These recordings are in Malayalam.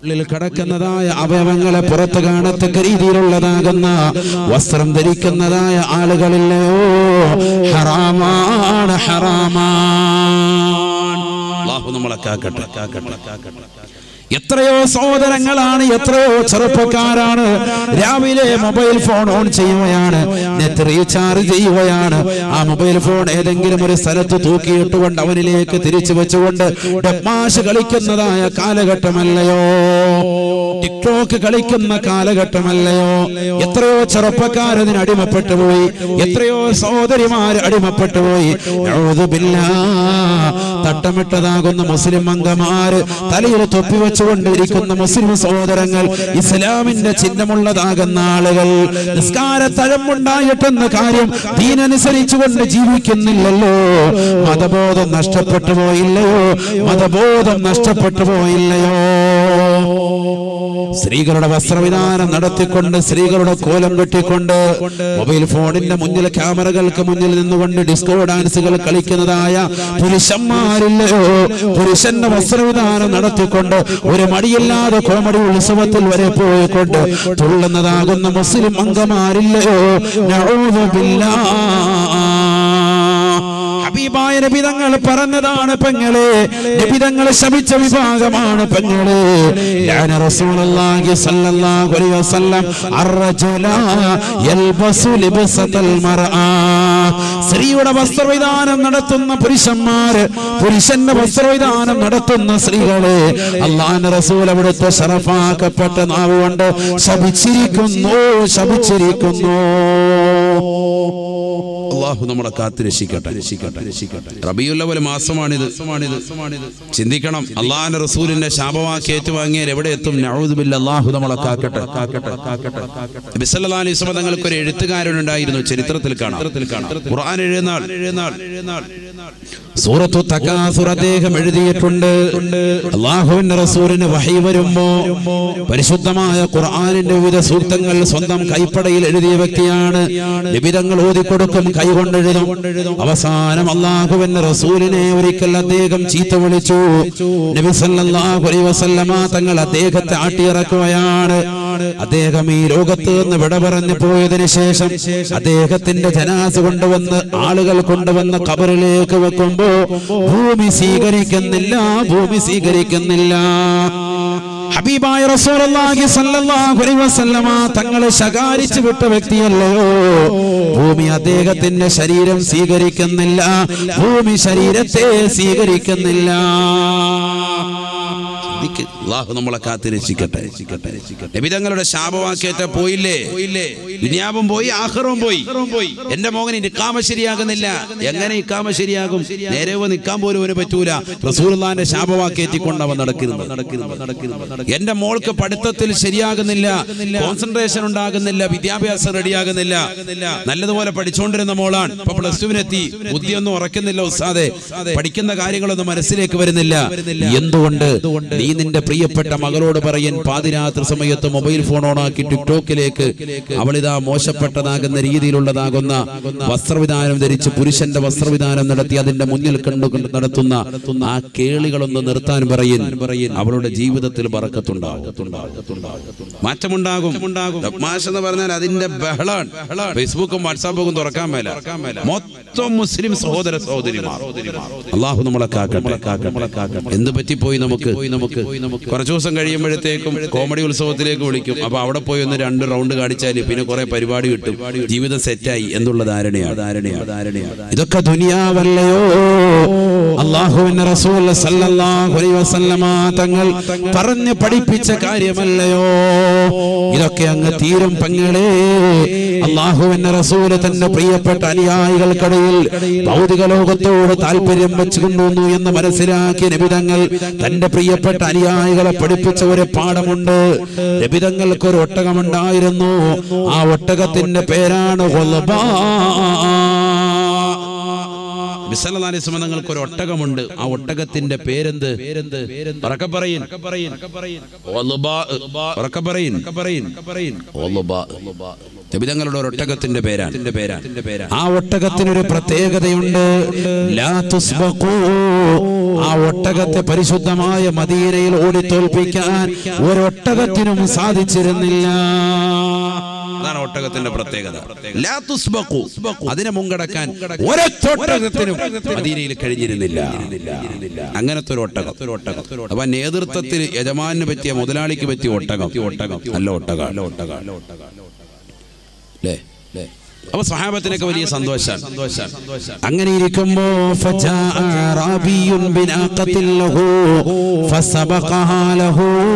ഉള്ളിൽ കിടക്കുന്നതായ അവയവങ്ങളെ പുറത്ത് കാണത്തക്ക രീതിയിലുള്ളതാകുന്ന വസ്ത്രം ധരിക്കുന്നതായ ആളുകളില്ലയോ ഹറാമാണ് ഹറാമാണ് അള്ളാഹു നമ്മളെ കാക്കട്ടെ കാക്കട്ടെ കാക്കട്ടെ എത്രയോ സഹോദരങ്ങളാണ് എത്രയോ ചെറുപ്പക്കാരാണ് രാവിലെ മൊബൈൽ ഫോൺ ഓൺ ചെയ്യുകയാണ് നെറ്റ് റീചാർജ് ചെയ്യുകയാണ് ആ മൊബൈൽ ഫോൺ ഏതെങ്കിലും ഒരു സ്ഥലത്ത് തൂക്കിയിട്ടുകൊണ്ട് അവനിലേക്ക് തിരിച്ചു വെച്ചുകൊണ്ട് ഡബ്മാഷ് കളിക്കുന്നതായ കാലഘട്ടമല്ലയോ ടിക്ടോക്ക് കളിക്കുന്ന കാലഘട്ടമല്ലയോ എത്രയോ ചെറുപ്പക്കാർ അതിന് അടിമപ്പെട്ടു പോയി എത്രയോ സഹോദരിമാർ അടിമപ്പെട്ടു പോയി ഔദുബില്ലാ. തട്ടമിട്ടതാകുന്ന മുസ്ലിം അംഗമാര് തലയിൽ തൊപ്പി വെച്ചുകൊണ്ടിരിക്കുന്ന മുസ്ലിം സഹോദരങ്ങൾ ഇസ്ലാമിന്റെ ചിഹ്നമുള്ളതാകുന്ന ആളുകൾ നിസ്കാര തഴമ്പുണ്ടായിട്ടെന്ന കാര്യം ദീനനുസരിച്ചുകൊണ്ട് ജീവിക്കുന്നില്ലല്ലോ മതബോധം നഷ്ടപ്പെട്ടു പോയില്ലയോ മതബോധം നഷ്ടപ്പെട്ടു പോയില്ലയോ സ്ത്രീകളുടെ വസ്ത്രവിധാനം നടത്തിക്കൊണ്ട് സ്ത്രീകളുടെ കോലം കെട്ടിക്കൊണ്ട് മൊബൈൽ ഫോണിന്റെ മുന്നിൽ ക്യാമറകൾക്ക് മുന്നിൽ നിന്നുകൊണ്ട് ഡിസ്കോ ഡാൻസുകൾ കളിക്കുന്നതായ പുരുഷന്മാരില്ലയോ പുരുഷന്റെ വസ്ത്രവിധാനം നടത്തിക്കൊണ്ട് ഒരു മടിയില്ലാതെ കോമഡി ഉത്സവത്തിൽ വരെ പോയിക്കൊണ്ട് തുള്ളുന്നതാകുന്ന മുസ്ലിം അംഗമാരില്ലയോ നഊദു ബില്ലാഹ്. ഹബീബായ നബിതങ്ങൾ പറഞ്ഞതാണ് പെങ്ങളെ നബിതങ്ങൾ ശപിച്ച വിഭാഗമാണ് പെങ്ങളെ യാന റസൂലുള്ളാഹി സ്വല്ലല്ലാഹു അലൈഹി വസല്ലം അർറജുല യൽബസു ലിബ്സതൽ മർആ സ്ത്രീയുടെ വസ്ത്രവിധാനം നടത്തുന്ന പുരുഷന്മാര് പുരുഷന്റെ വസ്ത്രവിധാനം നടത്തുന്ന സ്ത്രീകളെ അള്ളാന്റെ റസൂൽ അവിടുത്തെ ഷറഫാക്കപ്പെട്ട നാവ് കൊണ്ട് ശപിച്ചിരിക്കുന്നു ശപിച്ചിരിക്കുന്നു അള്ളാഹു നമ്മളെ കാത്തു രക്ഷിക്കട്ടെ രക്ഷിക്കട്ടെ രക്ഷിക്കട്ടെ റബിയുല്ലവൽ മാസമാണിത് ചിന്തിക്കണം അള്ളാഹിന്റെ റസൂലിന്റെ ശാപവാക്കി ഏറ്റുവാങ്ങിയാൽ എവിടെ എത്തും നഊദുബില്ല അള്ളാഹു നമ്മളെ കാക്കട്ടെ കാക്കട്ടെ കാക്കട്ടെ നബി സല്ലല്ലാഹു അലൈഹി വസല്ലം തങ്ങൾക്ക് ഒരു എഴുത്തുകാരനുണ്ടായിരുന്നു ചരിത്രത്തിൽ കാണാം ഖുർആൻ എഴുതുന്നാൾ എഴുതുന്നാൾ സൂറത്തു തകാസുർ അദ്ദേഹം എഴുതിയിട്ടുണ്ട് അള്ളാഹുവിന്റെ റസൂലിന് വഹി വരുമ്പോ പരിശുദ്ധമായ ഖുർആനിന്റെ വിവിധ സൂക്തങ്ങൾ സ്വന്തം കൈപ്പടയിൽ എഴുതിയ വ്യക്തിയാണ് നിബിതങ്ങൾ ഓതിക്കൊടുക്കും കൈകൊണ്ട് എഴുതും അവസാനം അള്ളാഹുവിന്റെ റസൂലിനെ ഒരിക്കൽ അദ്ദേഹം ചീത്ത വിളിച്ചു നബി സല്ലല്ലാഹു അലൈഹി വസല്ലമ തങ്ങൾ അദ്ദേഹത്തെ ആട്ടിയിറക്കുകയാണ് അദ്ദേഹം ഈ ലോകത്ത് നിന്ന് വിട പറഞ്ഞു പോയതിനു ശേഷം അദ്ദേഹത്തിന്റെ ജനാസ കൊണ്ടുവന്ന് ആളുകൾ കൊണ്ടുവന്ന കബറിലേക്ക് വെക്കുമ്പോ ഭൂമി സ്വീകരിക്കുന്നില്ല ഭൂമി സ്വീകരിക്കുന്നില്ല ഹബീബായ റസൂലുള്ളാഹി സ്വല്ലല്ലാഹു അലൈഹി വസല്ലമ തങ്ങളെ ശകാരിച്ചു വിട്ട വ്യക്തിയല്ലയോ ഭൂമി അദ്ദേഹത്തിന്റെ ശരീരം സ്വീകരിക്കുന്നില്ല ഭൂമി ശരീരത്തെ സ്വീകരിക്കുന്നില്ല ചിന്തിക്ക്. അള്ളാഹു നമ്മളെ കാത്ത് രക്ഷിക്കട്ടെ നബിതങ്ങളുടെ ശാപവാക്യത്തെ പോയില്ലേ ദുനിയാവും പോയി ആഹ്റവും പോയി എന്റെ മോഹൻ നിക്കാമ ശരിയാകുന്നില്ല എങ്ങനെ ഇക്കാമ ശരിയാകും നേരെ നിൽക്കാൻ പോലും അവന് പറ്റൂല റസൂലുള്ളാന്റെ ശാപവാക്യത്തിക്കൊണ്ട് അവൻ നടക്കുന്നത് എന്റെ മോൾക്ക് പഠിത്തത്തിൽ ശരിയാകുന്നില്ല കോൺസെൻട്രേഷൻ ഉണ്ടാകുന്നില്ല വിദ്യാഭ്യാസം റെഡിയാകുന്നില്ല നല്ലതുപോലെ പഠിച്ചുകൊണ്ടിരുന്ന മോളാണ് ഇപ്പൊ പ്ലസ് ടുവിനെത്തി ബുദ്ധിയൊന്നും ഉറക്കുന്നില്ല ഉസ്താദെ പഠിക്കുന്ന കാര്യങ്ങളൊന്നും മനസ്സിലേക്ക് വരുന്നില്ല എന്തുകൊണ്ട് നീ നിന്റെ പ്രിയപ്പെട്ട മകളോട് പറയൻ പാതിരാത്രി സമയത്ത് മൊബൈൽ ഫോൺ ഓണാക്കി ടിക്ടോക്കിലേക്ക് അവളിതാ മോശപ്പെട്ടതാകുന്ന രീതിയിലുള്ളതാകുന്ന വസ്ത്രവിധാനം ധരിച്ച് പുരുഷന്റെ വസ്ത്രവിധാനം നടത്തി അതിന്റെ മുന്നിൽ കണ്ടു നടത്തുന്ന ആ കേളികളൊന്ന് നിർത്താൻ പറയൻ അവളുടെ ജീവിതത്തിൽ ബറക്കത്തുണ്ടാകും മാറ്റമുണ്ടാകും മാഷ് എന്ന് പറഞ്ഞാൽ അതിന്റെ ബഹളാണ് ഫേസ്ബുക്കും വാട്സാപ്പും തുറക്കാൻ മേല മൊത്തം മുസ്ലിം സഹോദര സഹോദരിമാർ അള്ളാഹു നമ്മളെ കാക്കട്ടെ കാക്കട്ടെ എന്ത് പറ്റിപ്പോയി നമുക്ക് നമുക്ക് കുറച്ചു ദിവസം കഴിയുമ്പോഴത്തേക്കും കോമഡി ഉത്സവത്തിലേക്ക് വിളിക്കും അപ്പൊ അവിടെ പോയി ഒന്ന് രണ്ട് റൗണ്ട് കാണിച്ചാൽ പിന്നെ കുറെ പരിപാടി കിട്ടും ജീവിതം സെറ്റായി എന്നുള്ള ധാരണയാണ് ധാരണയാണ് ധാരണയാണ് ഇതൊക്കെ ദുനിയാവല്ലയോ അള്ളാഹുവിന്റെ റസൂൽ സല്ലല്ലാഹു അലൈഹി വസല്ലമ തങ്ങൾ പറഞ്ഞു പഠിപ്പിച്ച കാര്യമല്ലയോ ഇതൊക്കെ അങ്ങ് തീരും പങ്ങളെ അള്ളാഹുവിന്റെ റസൂല് തന്റെ പ്രിയപ്പെട്ട അനുയായികൾക്കിടയിൽ ഭൗതിക ലോകത്തോട് താല്പര്യം വെച്ചുകൊണ്ടുവന്നു എന്ന് മനസ്സിലാക്കിയ നബിതങ്ങൾ തന്റെ പ്രിയപ്പെട്ട അനുയായികളെ പഠിപ്പിച്ച ഒരു പാഠമുണ്ട് നബിതങ്ങൾക്ക് ഒരു ഒട്ടകമുണ്ടായിരുന്നു ആ ഒട്ടകത്തിന്റെ പേരാണ് ഖുൽബാ. വിസലനാലിസ്മ നിങ്ങൾക്ക് ഒരു ഒട്ടകമുണ്ട് ആ ഒട്ടകത്തിന്റെ പേരെന്ത് പേരെന്ത് ഉറക്കെ പറയിൻ ഒലുബാ. ഉറക്കെ പറയിൻ ഒലുബാ. നബിതങ്ങളുടെ ഒരു ഒട്ടകത്തിന്റെ പേരാണ് പേരാണ് ആ ഒട്ടകത്തിനൊരു പ്രത്യേകതയുണ്ട് ലാ തുസ്ബഖൂ ആ ഒട്ടകത്തെ പരിശുദ്ധമായ മദീനയിൽ ഓടിത്തോൽപ്പിക്കാൻ ഒരൊട്ടകത്തിനും സാധിച്ചിരുന്നില്ല അതാണ് ഒട്ടകത്തിന്റെ പ്രത്യേകത ലാ തുസ്ബഖു. അതിനെ മുങ്കടക്കാൻ ഒരൊറ്റൊട്ടകത്തിനും മദീനയിൽ കഴിഞ്ഞിരുന്നില്ല അങ്ങനത്തെ ഒരു ഒട്ടകം അപ്പൊ നേതൃത്വത്തിൽ യജമാനിന് പറ്റിയ മുതലാളിക്ക് പറ്റിയ ഒട്ടകം ഒട്ടകം നല്ല ഒട്ടകം നല്ല ഒട്ടകം അല്ലേ അല്ലേ അപ്പൊ സഹാബത്തിനൊക്കെ വലിയ സന്തോഷാണ് അങ്ങനെ ഇരിക്കുമ്പോ فجاء أعرابي بناقة له فسبقها له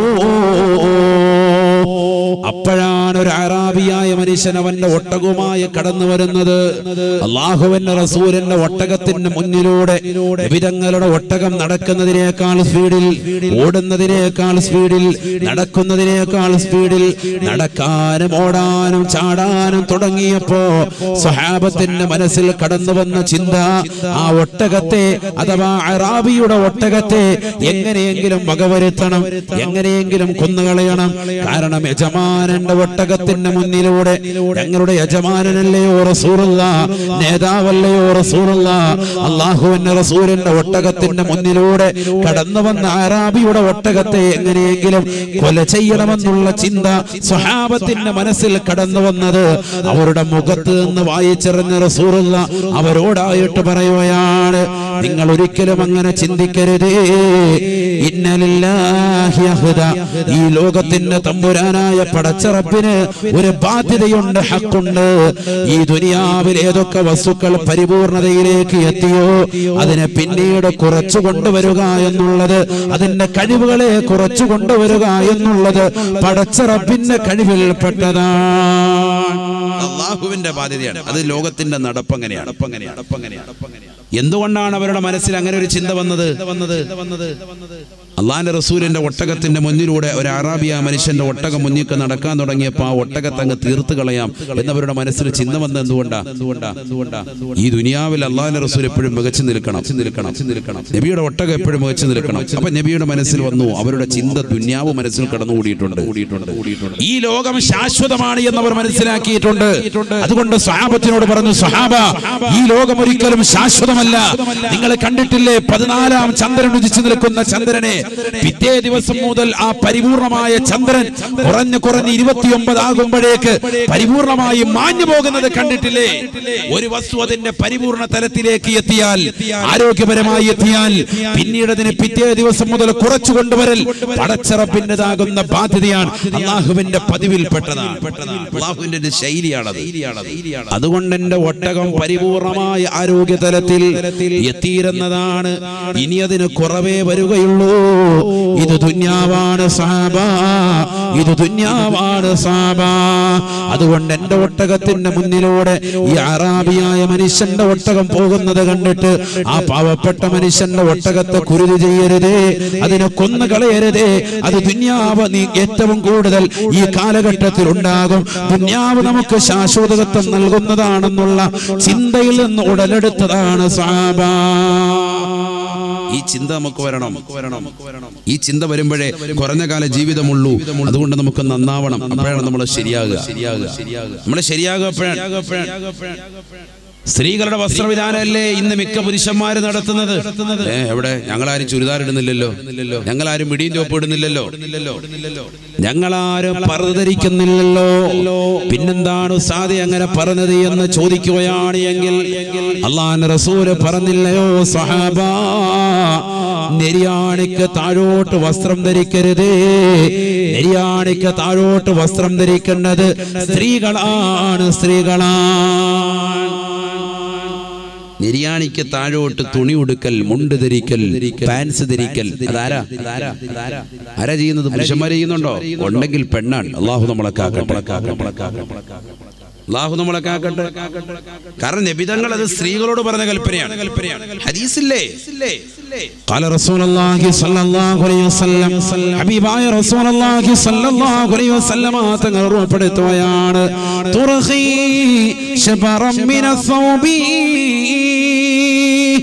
അപ്പോഴാണ് ഒരു അറാബിയായ മനുഷ്യൻ അവന്റെ ഒട്ടകവുമായി കടന്നു വരുന്നത് അള്ളാഹുവിന്റെ റസൂലിന്റെ ഒട്ടകത്തിന്റെ മുന്നിലൂടെ വിധങ്ങളുടെ ഒട്ടകം നടക്കുന്നതിനേക്കാൾ സ്പീഡിൽ ഓടുന്നതിനേക്കാൾ സ്പീഡിൽ നടക്കുന്നതിനേക്കാൾ സ്പീഡിൽ നടക്കാനും ഓടാനും ചാടാനും തുടങ്ങിയപ്പോ സ്വഹാബത്തിന്റെ മനസ്സിൽ കടന്നു വന്ന ചിന്ത ആ ഒട്ടകത്തെ അഥവാ അറാബിയുടെ ഒട്ടകത്തെ എങ്ങനെയെങ്കിലും വകവരുത്തണം എങ്ങനെയെങ്കിലും കൊന്നുകളയണം കാരണം യജമാനന്റെ ഒട്ടകത്തിന്റെ മുന്നിലൂടെ ഞങ്ങളുടെ യജമാനനല്ലയോ റസൂറുള്ള നേതാവല്ലയോ റസൂറുള്ള അള്ളാഹുവിന്റെ റസൂലിന്റെ ഒട്ടകത്തിന്റെ മുന്നിലൂടെ കടന്നു വന്ന അറാബിയുടെ ഒട്ടകത്തെ എങ്ങനെയെങ്കിലും കൊല ചെയ്യണമെന്നുള്ള ചിന്ത സ്വഹാബത്തിന്റെ മനസ്സിൽ കടന്നു വന്നത് അവരുടെ മുഖത്ത് നിന്ന് വായിച്ചെറിഞ്ഞ റസൂറുള്ള അവരോടായിട്ട് പറയുകയാണ് നിങ്ങൾ ഒരിക്കലും അങ്ങനെ ചിന്തിക്കരുതേ ഇന്നലില്ലാഹി അഹ്ദ. ഈ ലോകത്തിന്റെ തമ്പുരാനായ പടച്ചറപ്പിന് ഒരു ബാധ്യതയുണ്ട് ഹക്കുണ്ട് ഈ ദുനിയാവിൽ ഏതൊക്കെ വസ്തുക്കൾ പരിപൂർണതയിലേക്ക് എത്തിയോ അതിനെ പിന്നീട് കുറച്ചു കൊണ്ടുവരിക എന്നുള്ളത് അതിന്റെ കഴിവുകളെ കുറച്ചു കൊണ്ടുവരിക എന്നുള്ളത് പടച്ചറപ്പിന്റെ കഴിവിൽപ്പെട്ടതാണ് അള്ളാഹുവിന്റെ ബാധ്യതയാണ് അത് ലോകത്തിന്റെ നടപ്പങ്ങനെയാണ് എന്തുകൊണ്ടാണ് അവരുടെ മനസ്സിൽ അങ്ങനെ ഒരു ചിന്ത വന്നത് വന്നത് അള്ളാന്റെ റസൂലിന്റെ ഒട്ടകത്തിന്റെ മുന്നിലൂടെ ഒരു അറാബിയ മനുഷ്യന്റെ ഒട്ടകം മുന്നിക്ക് നടക്കാൻ തുടങ്ങിയപ്പോൾ ആ ഒട്ടകത്തെ അങ്ങ് തീർത്ത് കളയാം എന്നവരുടെ മനസ്സിൽ ചിന്ത വന്നത് എന്തുകൊണ്ടാ എന്തുകൊണ്ടാ എന്തുകൊണ്ടാ ഈ ദുനിയാവിൽ അള്ളാന്റെ റസൂൽ എപ്പോഴും മികച്ചു നിൽക്കണം നിൽക്കണം നിൽക്കണം നബിയുടെ ഒട്ടകം എപ്പോഴും മികച്ചു നിൽക്കണം അപ്പൊ നബിയുടെ മനസ്സിൽ വന്നു അവരുടെ ചിന്ത ദുന്യാവ് മനസ്സിൽ കടന്നുകൂടിയിട്ടുണ്ട് കൂടിയിട്ടുണ്ട് കൂടിയിട്ടുണ്ട് ഈ ലോകം ശാശ്വതമാണ് എന്നവർ മനസ്സിലാക്കിയിട്ടുണ്ട് അതുകൊണ്ട് സ്വഹാബത്തിനോട് പറഞ്ഞു സ്വഹാബ ഈ ലോകം ഒരിക്കലും ശാശ്വതമല്ല നിങ്ങൾ കണ്ടിട്ടില്ലേ പതിനാലാം ചന്ദ്രൻ ഉദിച്ചു നിൽക്കുന്ന ചന്ദ്രനെ പിറ്റേ ദിവസം മുതൽ ആ പരിപൂർണമായ ചന്ദ്രൻ കുറഞ്ഞു കുറഞ്ഞ് ഇരുപത്തിയൊമ്പത് ആകുമ്പോഴേക്ക് പരിപൂർണമായി മാഞ്ഞു പോകുന്നത് കണ്ടിട്ടില്ലേ ഒരു വസ്തു അതിന്റെ പരിപൂർണ തലത്തിലേക്ക് എത്തിയാൽ ആരോഗ്യപരമായി എത്തിയാൽ പിന്നീട് അതിന് പിറ്റേ ദിവസം മുതൽ കുറച്ചു കൊണ്ടുവരൽ പടച്ചറപ്പിൻ്റെതാകുന്ന ബാധ്യതയാണ് അള്ളാഹുവിന്റെ പതിവിൽപ്പെട്ടതാണ് അള്ളാഹുവിന്റെ ഒരു ശൈലിയാണത് അതുകൊണ്ട് എന്റെ ഒട്ടകം പരിപൂർണമായ ആരോഗ്യ തലത്തിൽ എത്തിയിരുന്നതാണ് ഇനി അതിന് കുറവേ വരികയുള്ളൂ ഇത് ദുന്യാവാണ് സാബ ഇത് ദുന്യാവാണ് സാബ അതുകൊണ്ട് എന്റെ ഒട്ടകത്തിന്റെ മുന്നിലൂടെ ഈ അറാബിയായ മനുഷ്യന്റെ ഒട്ടകം പോകുന്നത് കണ്ടിട്ട് ആ പാവപ്പെട്ട മനുഷ്യന്റെ ഒട്ടകത്തെ കുരുതി ചെയ്യരുതേ അതിനെ കൊന്നു കളയരുതേ അത് ദുന്യാവ് നീ ഏറ്റവും കൂടുതൽ ഈ കാലഘട്ടത്തിൽ ഉണ്ടാകും ദുന്യാവ് നമുക്ക് ശാശ്വതത്വം നൽകുന്നതാണെന്നുള്ള ചിന്തയിൽ നിന്ന് ഉടലെടുത്തതാണ് സാബ ഈ ചിന്ത നമുക്ക് വരണം ഈ ചിന്ത വരുമ്പോഴേ കുറഞ്ഞ കാല ജീവിതമുള്ളൂ അതുകൊണ്ട് നമുക്ക് നന്നാവണം അപ്പോഴാണ് നമ്മൾ ശരിയാകുക നമ്മൾ ശരിയാകുക എപ്പോഴാണ് സ്ത്രീകളുടെ വസ്ത്രവിധാനമല്ലേ ഇന്ന് മിക്ക പുരുഷന്മാര് നടത്തുന്നത് ഏ എവിടെ ഞങ്ങളാരും ചുരിദാർ ഇടുന്നില്ലല്ലോ ഞങ്ങളാരും മിടിയും ചോപ്പ് ഇടുന്നില്ലല്ലോ ഞങ്ങളാരും പറഞ്ഞിരിക്കുന്നില്ലല്ലോ പിന്നെന്താണ് സാധി അങ്ങനെ പറഞ്ഞത് എന്ന് ചോദിക്കുകയാണ് എങ്കിൽ അള്ളാൻ റസൂല് പറഞ്ഞില്ലയോ സഹാബ നെരിയാണിക്ക് താഴോട്ട് വസ്ത്രം ധരിക്കരുതേ നെരിയാണിക്ക് താഴോട്ട് വസ്ത്രം ധരിക്കേണ്ടത് സ്ത്രീകളാണ് സ്ത്രീകളാണ് നിര്യാണിക്ക് താഴോട്ട് തുണി ഉടുക്കൽ മുണ്ട് ധരിക്കൽ പാൻസ് ധരിക്കൽ അതാരാ ആരാ ചെയ്യുന്നത് പുരുഷന്മാർ ചെയ്യുന്നുണ്ടോ ഉണ്ടെങ്കിൽ പെണ്ണാണ് അള്ളാഹു നമ്മളെ കാക്കട്ടെ അള്ളാഹു നമ്മളെ കാക്കട്ടെ കാരണം നബിതങ്ങൾ അത് സ്ത്രീകളോട് പറഞ്ഞ കൽപ്പനയാണ് കൽപ്പനയാണ് ഹദീസില്ലേ قال رسول الله صلى الله عليه وسلم ഹബീബായ റസൂൽ അല്ലാഹി സ്വല്ലല്ലാഹു അലൈഹി വസല്ലമ തങ്ങൾ ഉറപ്പെടുത്തുകയാണ് തുർഖി ശബറം മിന സൗബി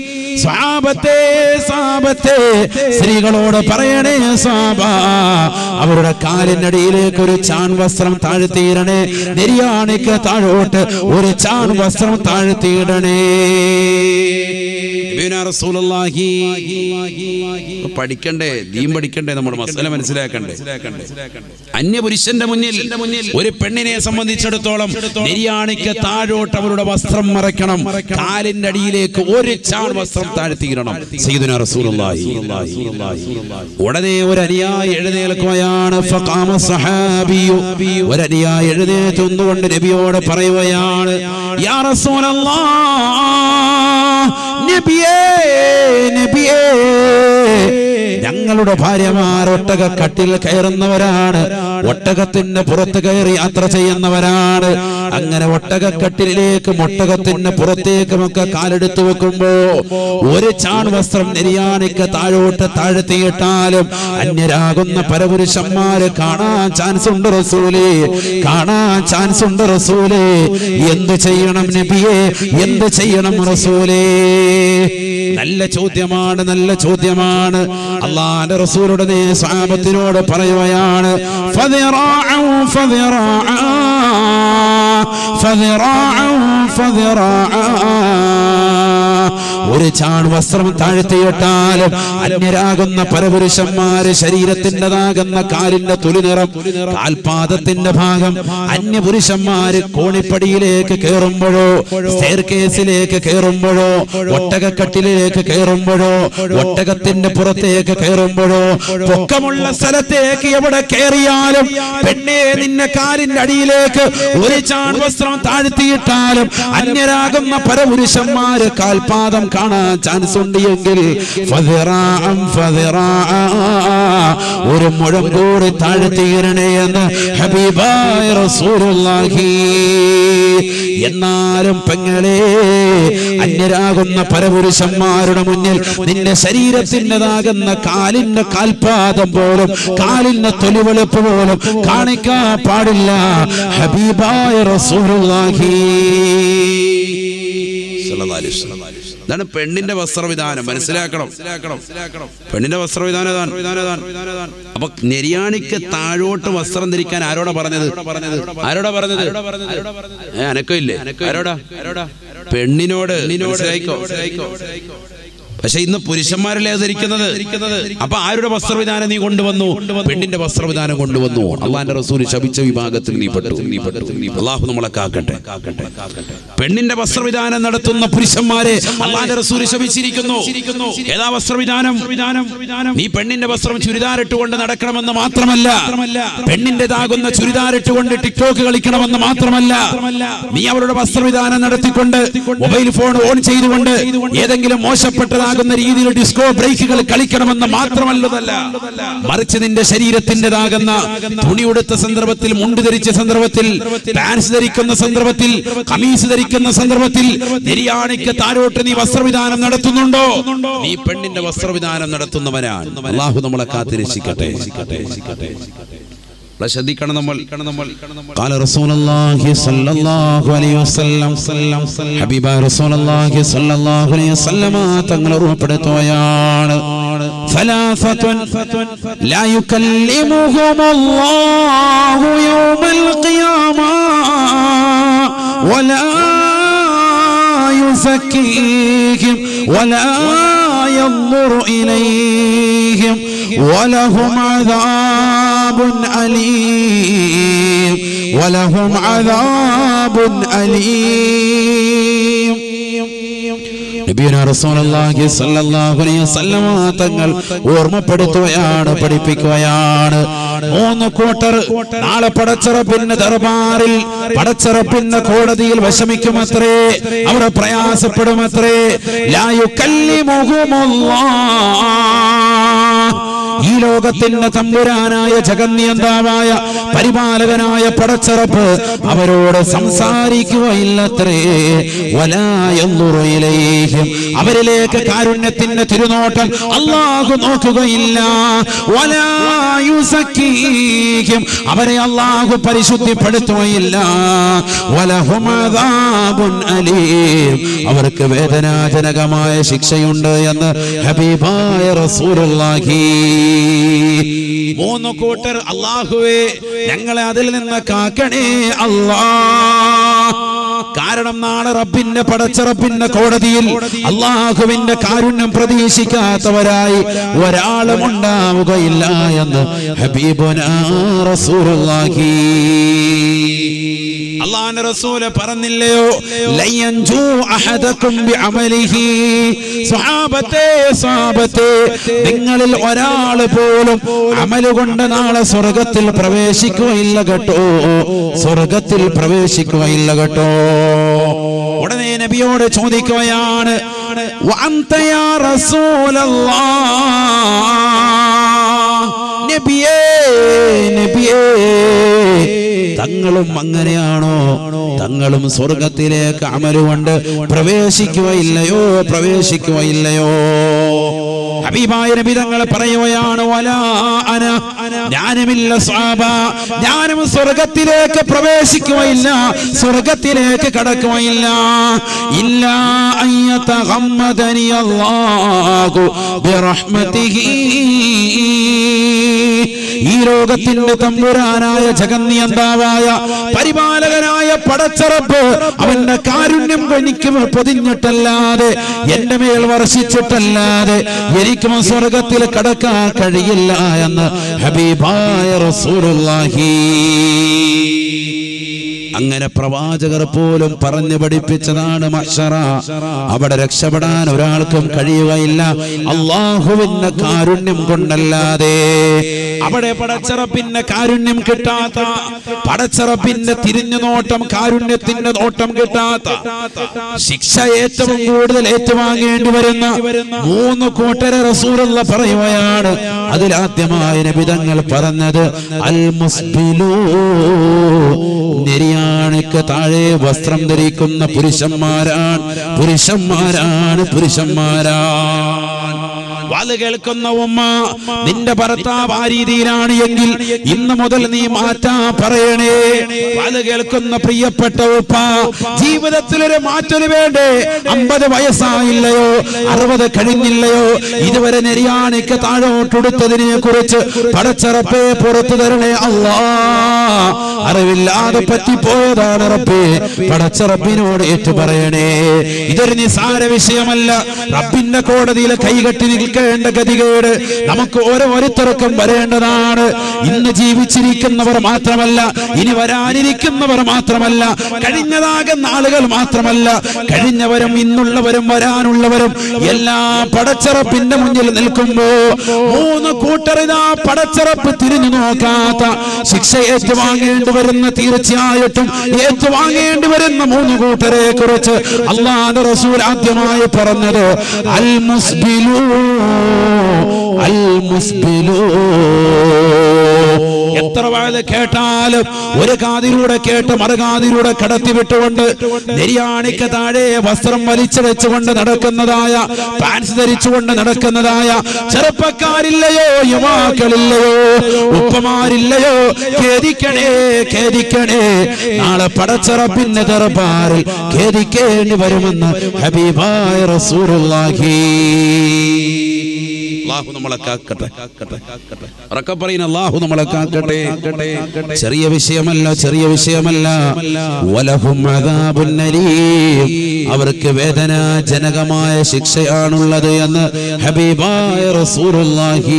സ്വാപത്തെ സാപത്തെ സ്ത്രീകളോട് പറയണേ സാബ അവരുടെ കാലിനടിയിലേക്ക് ഒരു ചാൺ വസ്ത്രം താഴ്ത്തിയിടണേ നെരിയാണിക്ക് താഴോട്ട് ഒരു ചാൺ വസ്ത്രം താഴ്ത്തിയിടണേ നബിയുനാ റസൂലുള്ളാഹി പഠിക്കണ്ടേ ദീൻ പഠിക്കണ്ടേ നമ്മുടെ മസല മനസ്സിലാക്കണ്ടേ അന്യപുരുഷന്റെ മുന്നിൽ ഒരു പെണ്ണിനെ സംബന്ധിച്ചിടത്തോളം നെരിയാണിക്ക് താഴോട്ട് അവരുടെ വസ്ത്രം മറയ്ക്കണം കാലിന്റെ അടിയിലേക്ക് ഒരു ചാൺ വസ്ത്രം താഴ്ത്തിയിടണം സയ്യിദുനാ റസൂലുള്ളാഹി ഉടനെ ഒരു അനുയായി എഴുന്നേൽക്കുകയാണ് ഫഖാമ സഹാബിയു ഒരു അനുയായി എഴുന്നേറ്റുന്നുകൊണ്ട് നബിയോട് പറയുകയാണ് യാ റസൂലല്ലാഹ് നബിയേ നബിയേ ഞങ്ങളുടെ ഭാര്യമാർ ഒട്ടക കട്ടിൽ കയറുന്നവരാണ് ഒട്ടകത്തിന്റെ പുറത്ത് കയറി യാത്ര ചെയ്യുന്നവരാണ് അങ്ങനെ ഒട്ടകക്കട്ടിലേക്ക് ഒട്ടകത്തിന്റെ പുറത്തേക്കുമൊക്കെ കാലെടുത്ത് വെക്കുമ്പോ ഒരു ചാൺ വസ്ത്രം നെരിയാണിക്ക് താഴോട്ട് താഴ്ത്തിയിട്ടാലും അന്യരാകുന്ന പരപുരുഷന്മാര് കാണാൻ ചാൻസ് ഉണ്ട് റസൂലേ കാണാൻ ചാൻസ് ഉണ്ട് റസൂലേ എന്ത് ചെയ്യണം നബിയെ എന്ത് ചെയ്യണം റസൂലേ നല്ല ചോദ്യമാണ് നല്ല ചോദ്യമാണ് അള്ളാന്റെ റസൂലുടെ നേ സാപത്തിനോട് പറയുകയാണ് ഫദിറാഉ ഫദിറാഅ ഫദിറാഉ ഫദിറാഅ ഒരു ചാൺ വസ്ത്രം താഴ്ത്തിയിട്ടാലും അന്യരാകുന്ന പരപുരുഷന്മാര് ശരീരത്തിൻ്റെതാകുന്ന കാലിന്റെ തുലിനിറം കാൽപാദത്തിന്റെ ഭാഗം അന്യപുരുഷന്മാര് കോണിപ്പടിയിലേക്ക് കയറുമ്പോഴോ സ്റ്റെയർ കേസിലേക്ക് കയറുമ്പോഴോ ഒട്ടകക്കട്ടിലേക്ക് കയറുമ്പോഴോ ഒട്ടകത്തിന്റെ പുറത്തേക്ക് കയറുമ്പോഴോ പൊക്കമുള്ള സ്ഥലത്തേക്ക് എവിടെ കയറിയാലും പെണ്ണെ നിന്നെ കാലിന്റെ അടിയിലേക്ക് ഒരു ചാൺ വസ്ത്രം താഴ്ത്തിയിട്ടാലും അന്യരാകുന്ന പരപുരുഷന്മാര് കാൽപാദം കാണാൻ ചാൻസ് ഉണ്ട് എങ്കിൽ ഫദിറാഅം ഫദിറാഅ. ഒരു മുഴം കൂടി താഴ്ത്തിയിരണേ എന്ന് ഹബീബായ റസൂലുള്ളാഹി എന്നാലും പെങ്ങളെ അന്യരാകുന്ന പരപുരുഷന്മാരുടെ മുന്നിൽ നിന്റെ ശരീരത്തിൻ്റെതാകുന്ന കാലിന്റെ കാൽപാദം പോലും കാലിന്റെ തൊലിവെളുപ്പ് പോലും കാണിക്കാൻ പാടില്ല ഹബീബായ റസൂലുള്ളാഹി സല്ലല്ലാഹു അലൈഹി വസല്ലം. ഇതാണ് പെണ്ണിന്റെ വസ്ത്രവിധാനം മനസ്സിലാക്കണം പെണ്ണിന്റെ വസ്ത്രവിധാനം ഇതാണ്. അപ്പൊ നെരിയാണിക്ക് താഴോട്ട് വസ്ത്രം ധരിക്കാൻ ആരോടാ പറഞ്ഞത് ആരോടാ പറഞ്ഞത് ഏ അനക്കോ ഇല്ലേ ആരോടാ പെണ്ണിനോട് മനസ്സിലായിക്കോ പക്ഷെ ഇന്ന് പുരുഷന്മാരല്ലേ അത് ധരിക്കുന്നത് അപ്പൊ ആരുടെ വസ്ത്രവിധാനം നീ കൊണ്ടുവന്നു പെണ്ണിന്റെ വസ്ത്രവിധാനം കൊണ്ടുവന്നു അള്ളാന്റെ റസൂൽ ശപിച്ച വിഭാഗത്തിൽ നീ പെട്ടു നീ പെട്ടു അള്ളാഹു നമ്മളെ കാക്കട്ടെ പെണ്ണിന്റെ വസ്ത്രവിധാനം നടത്തുന്ന പുരുഷന്മാരെ അള്ളാന്റെ റസൂൽ ശപിച്ചിരിക്കുന്നു ഏതാ വസ്ത്രവിധാനം നീ പെണ്ണിന്റെ വസ്ത്രം ചുരിദാറിട്ടുകൊണ്ട് നടക്കണമെന്ന് മാത്രമല്ല പെണ്ണിന്റേതാകുന്ന ചുരിദാറിട്ടുകൊണ്ട് ടിക്ടോക്ക് കളിക്കണമെന്ന് മാത്രമല്ല നീ അവരുടെ വസ്ത്രവിധാനം നടത്തിക്കൊണ്ട് മൊബൈൽ ഫോൺ ഓൺ ചെയ്തുകൊണ്ട് ഏതെങ്കിലും മോശപ്പെട്ടതാകുന്ന രീതിയിൽ ഡിസ്കോ ബ്രേക്കുകൾ കളിക്കണമെന്ന് മാത്രമല്ലതല്ല മറിച്ച് നിന്റെ ശരീരത്തിൻ്റെതാകുന്ന തുണി ഉടുത്ത സന്ദർഭത്തിൽ മുണ്ട് ധരിച്ച സന്ദർഭത്തിൽ പാൻസ് ധരിക്കുന്ന സന്ദർഭത്തിൽ കമീസ് ധരിക്കുന്ന സന്ദർഭത്തിൽ നിര്യാണിക്ക് താരോട്ട് നീ വസ്ത്രവിധാനം നടത്തുന്നുണ്ടോ നീ പെണ്ണിന്റെ വസ്ത്രവിധാനം നടത്തുന്നവനാണ് അള്ളാഹു നമ്മളെ കാത്തിരക്ഷിക്കട്ടെ ഇവിടെ ശ്രദ്ധിക്കണം നമ്മൾ നമ്മൾ قال رسول الله صلى الله عليه وسلم ഹബീബ رسول الله صلى الله عليه وسلم തങ്ങൾ ഉറപ്പെടുത്തുകയാണ് ثلاثة لا يكلمهم الله يوم القيامة ولا يزكيهم ولا ينظر إليهم ولهم عذاب أليم ولهم عذاب أليم നബിയുനാ റസൂലുള്ളാഹി സ്വല്ലല്ലാഹു അലൈഹി വസല്ലമ തങ്ങൾ ഓർമ്മപ്പെടുത്തുകയാണ് പഠിപ്പിക്കുകയാണ് മൂന്ന് കൂട്ടർ നാളെ പടച്ചറപ്പിന്റെ ദർബാറിൽ പടച്ചറപ്പിന്റെ കോടതിയിൽ വിഷമിക്കുമത്രേ അവർ പ്രയാസപ്പെടുമത്രേ ലാ യുകല്ലിമുഹുമുല്ലാഹ് ഈ ലോകത്തിന്റെ തമ്പുരാനായ ജഗന്യന്താവായ പരിപാലകനായ പടച്ചറപ്പ് അവരോട് സംസാരിക്കുകയില്ലത്രേ വലായുറയിലേക്കും അവരിലേക്ക് കാരുണ്യത്തിന്റെ തിരുനോട്ടം അള്ളാഹു നോക്കുകയില്ല വലായുസക്കീക്കും അവരെ അള്ളാഹു പരിശുദ്ധിപ്പെടുത്തുകയില്ല വലഹുമദാബുൻ അലീം അവർക്ക് വേദനാജനകമായ ശിക്ഷയുണ്ട് എന്ന് ഹബീബായ റസൂലുള്ളാഹി മൂന്ന് കൂട്ടർ അള്ളാഹുവേ ഞങ്ങളെ അതിൽ നിന്ന് കാക്കണേ അല്ലാ കാരണം നാളെ റബ്ബിന്റെ പടച്ചറപ്പിന്റെ കോടതിയിൽ അള്ളാഹുവിന്റെ കാരുണ്യം പ്രതീക്ഷിക്കാത്തവരായി ഒരാളും ഉണ്ടാവുകയില്ല എന്ന് ഹബീബുനാ റസൂലുള്ളാഹി അള്ളാന്റെ റസൂല് പറഞ്ഞില്ലയോ ലയ്യൻജു അഹദക്കും ബിഅമലിഹി സ്വഹാബത്തെ സ്വഹാബത്തെ നിങ്ങളിൽ ഒരാൾ പോലും അമല് കൊണ്ട് നാളെ സ്വർഗത്തിൽ പ്രവേശിക്കുകയില്ല കേട്ടോ സ്വർഗത്തിൽ പ്രവേശിക്കുകയില്ല കേട്ടോ ഉടനെ നബിയോട് ചോദിക്കുകയാണ് "വഅന്ത യാ റസൂലല്ലാഹ് നബിയേ നബിയേ തങ്ങളും അങ്ങനെയാണോ തങ്ങളും സ്വർഗത്തിലേക്ക് അമലുകൊണ്ട് പ്രവേശിക്കുകയില്ലയോ പ്രവേശിക്കുകയില്ലയോ ഹബീബായ നബി തങ്ങൾ പറയുകയാണ് വലാ അന ഞാനുമില്ല സ്വാബ ഞാനും സ്വർഗത്തിലേക്ക് പ്രവേശിക്കുകയില്ല സ്വർഗത്തിലേക്ക് കടക്കുകയില്ല ഇല്ല അയ്യതഗമ്മദനി അല്ലാഹു ബിറഹ്മതിഹി ഈ ലോകത്തിന്റെ തമ്പുരാനായ ജഗന്നിയന്താവായ പരിപാലകനായ പടച്ചറപ്പ് അവന്റെ കാരുണ്യം എനിക്ക് പൊതിഞ്ഞിട്ടല്ലാതെ എന്റെ മേൽ വർഷിച്ചിട്ടല്ലാതെ എനിക്കും സ്വർഗത്തിൽ കടക്കാൻ കഴിയില്ല എന്ന് ഹബീബായ റസൂലുള്ളാഹി അങ്ങനെ പ്രവാചകർ പോലും പറഞ്ഞു പഠിപ്പിച്ചതാണ് മഷറ അവിടെ രക്ഷപ്പെടാൻ ഒരാൾക്കും കഴിയുകയില്ല അള്ളാഹുവിന്റെ കാരുണ്യം കൊണ്ടല്ലാതെ അവിടെ പടച്ചറപ്പിന്റെ കാരുണ്യം കിട്ടാത്ത പടച്ചറപ്പിന്റെ തിരിഞ്ഞു നോട്ടം കാരുണ്യത്തിന്റെ നോട്ടം കിട്ടാത്ത ശിക്ഷ ഏറ്റവും കൂടുതൽ ഏറ്റുവാങ്ങേണ്ടി വരുന്ന മൂന്ന് കൂട്ടരെ റസൂലുള്ള പറയുകയാണ് അതിലാദ്യമായ നബിതങ്ങൾ പറഞ്ഞത് അൽ മുസ്ബിലൂ നെരിയാണിക്ക് താഴെ വസ്ത്രം ധരിക്കുന്ന പുരുഷന്മാരാണ് പുരുഷന്മാരാണ് പുരുഷന്മാരാണ് വാല് കേൾക്കുന്ന ഉമ്മ നിന്റെ ഭർത്താവ് ആ രീതിയിലാണ് എങ്കിൽ ഇന്ന് മുതൽ നീ മാറ്റാ പറയണേ വാല് കേൾക്കുന്ന പ്രിയപ്പെട്ട ഉപ്പ ജീവിതത്തിൽ ഒരു മാറ്റൊരു വേണ്ടേ അമ്പത് വയസ്സായില്ലയോ അറുപത് കഴിഞ്ഞില്ലയോ ഇതുവരെ നെരിയാണിക്ക് താഴോട്ടുടുത്തതിനെ കുറിച്ച് പടച്ചറപ്പേ പുറത്തു തരണേ അല്ലാ അറിവില്ലാതെ പറ്റിപ്പോയതാണ് റബ്ബേ പടച്ചറബിനോട് ഏറ്റു പറയണേ ഇതൊരു നിസാര വിഷയമല്ല റബ്ബിന്റെ കോടതിയിൽ കൈകെട്ടി നിൽക്കേണ്ട ഗതികേട് നമുക്ക് ഓരോരുത്തർക്കും വരേണ്ടതാണ് ഇന്ന് ജീവിച്ചിരിക്കുന്നവർ മാത്രമല്ല ഇനി വരാനിരിക്കുന്നവർ മാത്രമല്ല കഴിഞ്ഞതാകുന്ന ആളുകൾ മാത്രമല്ല കഴിഞ്ഞവരും ഇന്നുള്ളവരും വരാനുള്ളവരും എല്ലാം പടച്ചറപ്പിന്റെ മുന്നിൽ നിൽക്കുമ്പോ മൂന്ന് കൂട്ടറിതാ പടച്ചറപ്പ് തിരിഞ്ഞു നോക്കാത്ത ശിക്ഷ ഏറ്റുവാങ്ങേണ്ടി വരുന്ന തീർച്ചയായിട്ടും ഏറ്റുവാങ്ങേണ്ടി വരുന്ന മൂന്ന് കൂട്ടരെ കുറിച്ച് അള്ളാഹ് റസൂൽ ആദ്യമായി പറഞ്ഞത് അൽ മുസ്ബിലൂ അൽ മുസ്ബിലൂ എത്ര വാഴ കേട്ടാലും ഒരു കാതിലൂടെ കേട്ട് മറുകാതിലൂടെ കടത്തി വിട്ടുകൊണ്ട് നെരിയാണിക്ക് താഴെ വസ്ത്രം വലിച്ചു വെച്ചുകൊണ്ട് നടക്കുന്നതായ പാൻസ് ധരിച്ചുകൊണ്ട് നടക്കുന്നതായ ചെറുപ്പക്കാരില്ലയോ യുവാക്കളില്ലയോ ഉപ്പമാരില്ലയോ ഖേദിക്കണേ ഖേദിക്കണേ നാളെ പടച്ചറപ്പിന്റെ ദർബാറിൽ ഖേദിക്കേണ്ടി വരുമെന്ന് ഹബീബായ റസൂലുള്ളാഹി അള്ളാഹു നമ്മളെ കാക്കട്ടെ ഉറക്കെ പറയുന്ന അള്ളാഹു നമ്മളെ കാക്കട്ടെ ചെറിയ വിഷയമല്ല ചെറിയ വിഷയമല്ല വലഹും അദാബുൻ അലീം. അവർക്ക് വേദനാജനകമായ ശിക്ഷയാണുള്ളത് എന്ന് ഹബീബായ റസൂലുള്ളാഹി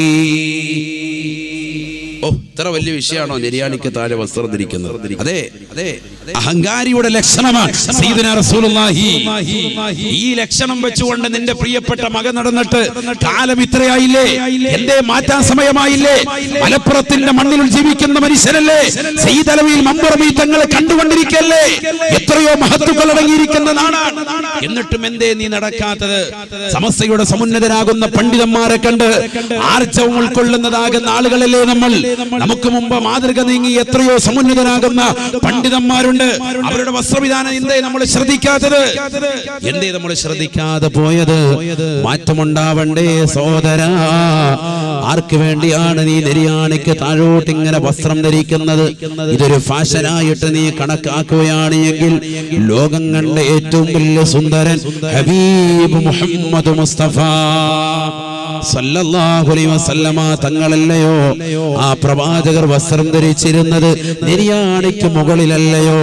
ഓ ഇത്ര വലിയ വിഷയമാണോ നെരിയാണിക്ക് താഴെ വസ്ത്രം ധരിക്കുന്നത് അതെ അഹങ്കാരിയുടെ ലക്ഷണമാണ് സയ്യിദുന റസൂലുള്ളാഹി ഈ ലക്ഷണം വെച്ചുകൊണ്ട് നിന്റെ പ്രിയപ്പെട്ട മകൻ നടന്നിട്ട് കാലം ഇത്രയായില്ലേ എന്തേ മാറ്റാൻ സമയമായില്ലേ മലപ്പുറത്തിന്റെ മണ്ണിൽ ജീവിക്കുന്ന മനുഷ്യരല്ലേ സയ്യിദ് അലവിയിൽ മമ്പുറമി തങ്ങളെ കണ്ടുകൊണ്ടിരിക്കല്ലേ എത്രയോ മഹത്തുക്കൾ അടങ്ങിയിരിക്കുന്ന നാടാണ് എന്നിട്ടും എന്തേ നീ നടക്കാത്തത് സമസ്തയുടെ സമുന്നതരാകുന്ന പണ്ഡിതന്മാരെ കണ്ട് ആർജവം ഉൾക്കൊള്ളുന്നതാകുന്ന ആളുകളല്ലേ നമ്മൾ നമുക്ക് മുമ്പ് മാതൃക നീങ്ങി എത്രയോ സമുന്നതരാകുന്ന പണ്ഡിതന്മാരുണ്ട് അവരുടെ വസ്ത്രവിധാനം എന്തേ നമ്മൾ ശ്രദ്ധിക്കാത്തത് എന്തേ നമ്മൾ ശ്രദ്ധിക്കാതെ പോയത് മാറ്റമുണ്ടാവണ്ടേ സോദര ആർക്ക് വേണ്ടിയാണ് നീ നെരിയാണിക്ക് താഴോട്ട് ഇങ്ങനെ വസ്ത്രം ധരിക്കുന്നത് ഇതൊരു ഫാഷനായിട്ട് നീ കണക്കാക്കുകയാണ് എങ്കിൽ ലോകം കണ്ട ഏറ്റവും വലിയ സുന്ദരൻ ഹബീബ് മുഹമ്മദ് മുസ്തഫ സല്ലല്ലാഹു അലൈഹി വസല്ലമ തങ്ങളല്ലയോ ആ പ്രവാചകർ വസ്ത്രം ധരിച്ചിരുന്നത് നെരിയാണിക്ക് മുകളിലല്ലയോ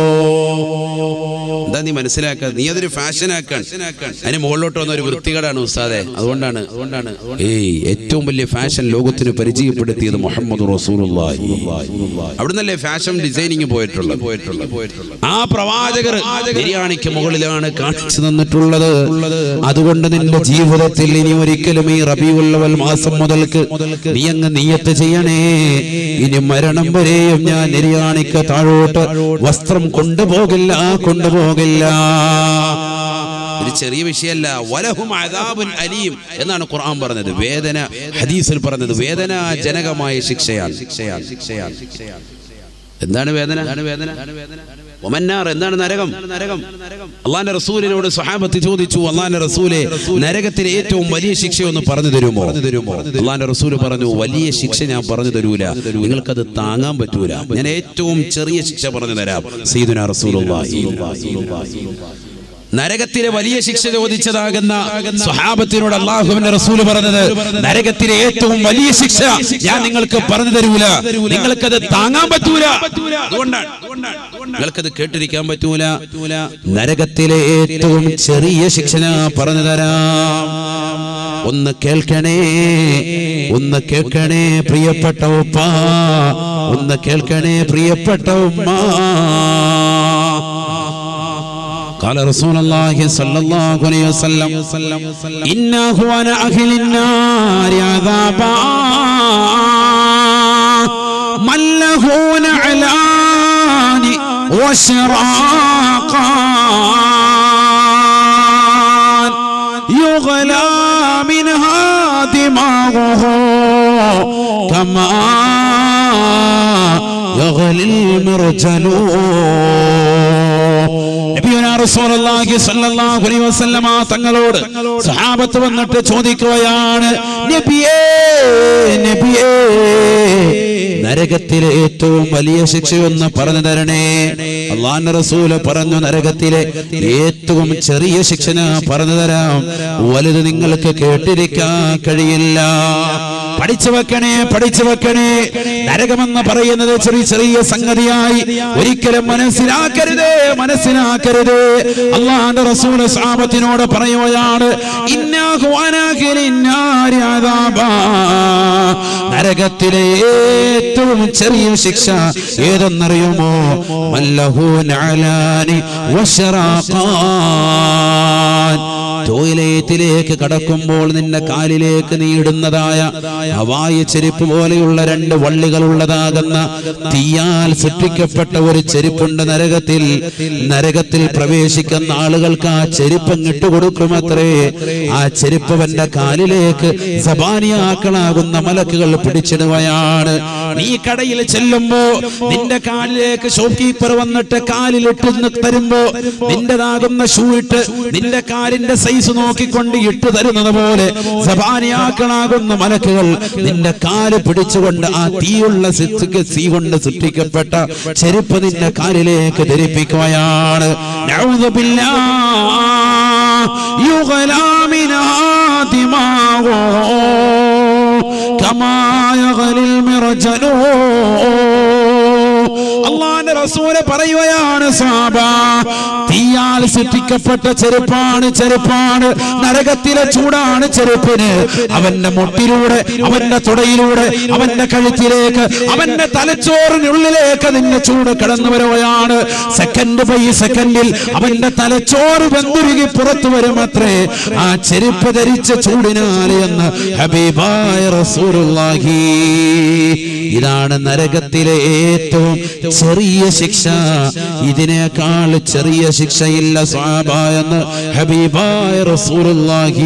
എന്താ നീ മനസ്സിലാക്കുക നീ അതൊരു ഫാഷൻ ആക്കാൻ അതിന് മുകളിലോട്ട് വന്ന ഒരു വൃത്തികേടാണ് ഉസ്താദെ അതുകൊണ്ടാണ് അതുകൊണ്ടാണ് ഏയ് ഏറ്റവും വലിയ ഫാഷൻ ലോകത്തിന് പരിചയപ്പെടുത്തിയത് മുഹമ്മദ് റസൂലുള്ളാഹി അവിടുന്നല്ലേ ഫാഷൻ ഡിസൈനിങ് പോയിട്ടുള്ളത് പോയിട്ടുള്ളത് ആ പ്രവാചകർ ബിരിയാണിക്ക് മുകളിലാണ് കാണിച്ചു തന്നിട്ടുള്ളത് അതുകൊണ്ട് നിന്റെ ജീവിതത്തിൽ ഇനി ഒരിക്കലും ഈ റബിയുള്ളവൽ മാസം മുതൽക്ക് നീ അങ്ങ് നീയത്ത് ചെയ്യണേ ഇനി മരണം വരെയും ഞാൻ നിര്യാണിക്ക് താഴോട്ട് വസ്ത്രം കൊണ്ടുപോകില്ല കൊണ്ടുപോകില്ല ഒരു ചെറിയ വിഷയമല്ല വലഹും അദാബുൻ അലീം എന്നാണ് ഖുർആൻ പറഞ്ഞത് വേദന ഹദീസിൽ പറഞ്ഞത് വേദനാജനകമായ ശിക്ഷയാണ് ശിക്ഷയാണ് ശിക്ഷയാണ് ശിക്ഷയാണ് എന്താണ് വേദന വേദന ഒമന്നാർ എന്താണ് നരകം നരകം അള്ളാന്റെ റസൂലിനോട് സ്വഹാബത്ത് ചോദിച്ചു അള്ളാന്റെ റസൂലെ നരകത്തിലെ ഏറ്റവും വലിയ ശിക്ഷ ഒന്ന് പറഞ്ഞു തരുമോ തരുമോ അള്ളാന്റെ റസൂല് പറഞ്ഞു വലിയ ശിക്ഷ ഞാൻ പറഞ്ഞു തരൂല നിങ്ങൾക്കത് താങ്ങാൻ പറ്റൂല ഞാൻ ഏറ്റവും ചെറിയ ശിക്ഷ പറഞ്ഞു തരാം സീദുന റസൂലുള്ളാഹി നരകത്തിലെ വലിയ ശിക്ഷ ചോദിച്ചതാകുന്ന സ്വഹാബത്തിനോട് അള്ളാഹുവിന്റെ റസൂല് പറഞ്ഞത് നരകത്തിലെ ഏറ്റവും വലിയ ശിക്ഷ ഞാൻ നിങ്ങൾക്ക് പറഞ്ഞു തരൂല നിങ്ങൾക്കത് താങ്ങാൻ പറ്റൂല അതുകൊണ്ടാണ് നിങ്ങൾക്കത് കേട്ടിരിക്കാൻ പറ്റൂല നരകത്തിലെ ഏറ്റവും ചെറിയ ശിക്ഷ ഞാൻ പറഞ്ഞു തരാം ഒന്ന് കേൾക്കണേ ഒന്ന് കേൾക്കണേ പ്രിയപ്പെട്ട ഉപ്പ ഒന്ന് കേൾക്കണേ പ്രിയപ്പെട്ട ഉമ്മ قال رسول الله صلى الله عليه وسلم إنه أنا أهل النار عذابا من له نعلان وشراقان يغلى منها دماغه كما يغلي المرجل നബിയുനാ റസൂലുള്ളാഹി സ്വല്ലല്ലാഹു അലൈഹി വസല്ലമ തങ്ങളോട് സഹാബത്ത് വന്നിട്ട് ചോദിക്കുകയാണ് നബിയേ നബിയേ നരകത്തിലെ ഏറ്റവും വലിയ ശിക്ഷയൊന്ന് പറഞ്ഞു തരണേ അള്ളാന്റെ റസൂല് പറഞ്ഞു നരകത്തിലെ ഏറ്റവും ചെറിയ ശിക്ഷ ഞാൻ പറഞ്ഞു തരാം വലുത് നിങ്ങൾക്ക് കേട്ടിരിക്കാൻ കഴിയില്ല പഠിച്ചു വെക്കണേ പഠിച്ചു വെക്കണേ നരകമെന്ന് പറയുന്നത് ചെറിയ ചെറിയ സംഗതിയായി ഒരിക്കലും മനസ്സിലാക്കരുത് മനസ്സിലാക്കരുത് അള്ളാന്റെ റസൂല് സാപത്തിനോട് പറയുകയാണ് ഇന്നാഹു അനാഖിലി നാരി അദാബാ. നരകത്തിലെ ഏറ്റവും ചെറിയ ശിക്ഷ ഏതെന്നറിയുമോ മല്ലഹു നഅലാനി വശറാഖാൻ ടോയ്ലറ്റിലേക്ക് കടക്കുമ്പോൾ നിന്റെ കാലിലേക്ക് നീ ഇടുന്നതായ ഹവായ ചെരുപ്പ് പോലെയുള്ള രണ്ട് വള്ളികളുള്ളതാകുന്ന തീയാൽ സൃഷ്ടിക്കപ്പെട്ട ഒരു ചെരുപ്പുണ്ട് നരകത്തിൽ നരകത്തിൽ പ്രവേശിക്കുന്ന ആളുകൾക്ക് ആ ചെരുപ്പ് ഇട്ട് കൊടുക്കുമത്രേ ആ ചെരുപ്പ് അവന്റെ കാലിലേക്ക് സബാനിയാക്കളാകുന്ന മലക്കുകൾ പിടിച്ചിടുകയാണ് നീ കടയിൽ ചെല്ലുമ്പോ നിന്റെ കാലിലേക്ക് ഷോപ്പ് കീപ്പർ വന്നിട്ട് കാലിലിട്ട് തരുമ്പോ നിന്റേതാകുന്ന ഷൂ ഇട്ട് നിന്റെ കാലിന്റെ സൈസ് നോക്കിക്കൊണ്ട് ഇട്ട് തരുന്നത് പോലെ സബാനിയാക്കളാകുന്ന മലക്കുകൾ നിന്റെ കാല് പിടിച്ചുകൊണ്ട് ആ തീയുള്ള സിക്ക് തീ കൊണ്ട് സൃഷ്ടിക്കപ്പെട്ട ചെരുപ്പ് നിന്റെ കാലിലേക്ക് ധരിപ്പിക്കുകയാണ് നഊദു ബില്ലാഹ്. യുഗ്ലാ മിനാ ദിമാഗോ കമാ യഗ്ലിൽ മിർജലോ അള്ളാന്റെ അള്ളാന്റെ റസൂല് പറയുകയാണ് സാബ തീയാൽ സൃഷ്ടിക്കപ്പെട്ട ചെരുപ്പാണ് ചെരുപ്പാണ് നരകത്തിലെ ചൂടാണ് ചെരുപ്പിന് അവന്റെ മുട്ടിലൂടെ അവന്റെ തുടയിലൂടെ അവന്റെ കഴുത്തിലേക്ക് അവന്റെ തലച്ചോറിനുള്ളിലേക്ക് നിന്റെ ചൂട് കടന്നു വരുകയാണ് സെക്കൻഡ് ബൈ സെക്കൻഡിൽ അവന്റെ തലച്ചോറ് വെന്തുരുകി പുറത്തു വരുമത്രേ ആ ചെരുപ്പ് ധരിച്ച ചൂടിനാല് എന്ന് ഹബീബായ റസൂലുള്ളാഹി ഇതാണ് നരകത്തിലെ ഏറ്റവും ചെറിയ ശിക്ഷ ഇതിനേക്കാൾ ചെറിയ ശിക്ഷയില്ല സ്വാബ എന്ന് ഹബീബായ റസൂലുള്ളാഹി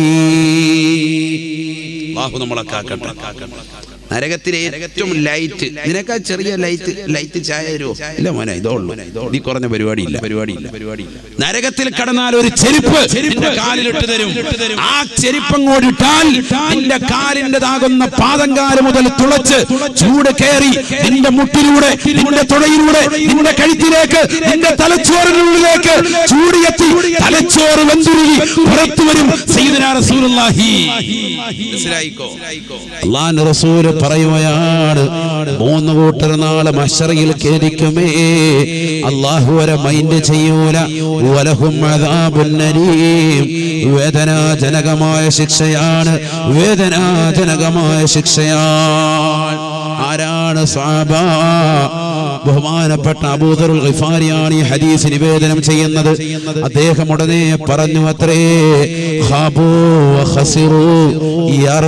അള്ളാഹു നമ്മളെ കാക്കട്ടെ നരകത്തിലെ ഏറ്റവും ലൈറ്റ് നിനക്കാ ചെറിയ ലൈറ്റ് ലൈറ്റ് ചായ തരുമോ ഇല്ല മോനെ ഇതോ ഉള്ളൂ ഈ കുറഞ്ഞ പരിപാടിയില്ല പരിപാടിയില്ല പരിപാടിയില്ല നരകത്തിൽ കടന്നാൽ ഒരു ചെരുപ്പ് നിന്റെ കാലിലിട്ട് തരും ആ ചെരുപ്പങ്ങോട്ട് ഇട്ടാൽ നിന്റെ കാലിൻ്റെതാകുന്ന പാദങ്കാല് മുതൽ തുളച്ച് ചൂട് കയറി നിന്റെ മുട്ടിലൂടെ നിന്റെ തുടയിലൂടെ നിന്റെ കഴുത്തിലേക്ക് നിന്റെ തലച്ചോറിനുള്ളിലേക്ക് ചൂടിയെത്തി തലച്ചോറ് വെന്തുരുകി പുറത്തു വരും സയ്യിദുനാ റസൂലുള്ളാഹി മനസ്സിലായിക്കോ അള്ളാൻ റസൂല് പറയുകയാണ് മൂന്ന് കൂട്ടർ നാളെ മഷറയിൽ കേരിക്കുമേ അള്ളാഹു വരെ മൈൻഡ് ചെയ്യൂല വലഹും അദാബുൻ അലീം. വേദനാജനകമായ ശിക്ഷയാണ് വേദനാജനകമായ ശിക്ഷയാണ് ആരാണ് സ്വാബ ബഹുമാനപ്പെട്ട അബൂദറുൽ ഗിഫാരിയാണ് ഈ ഹദീസ് നിവേദനം ചെയ്യുന്നത് അദ്ദേഹം ഉടനെ പറഞ്ഞു അത്രേ ഖാബൂ വഖസിറൂ യാ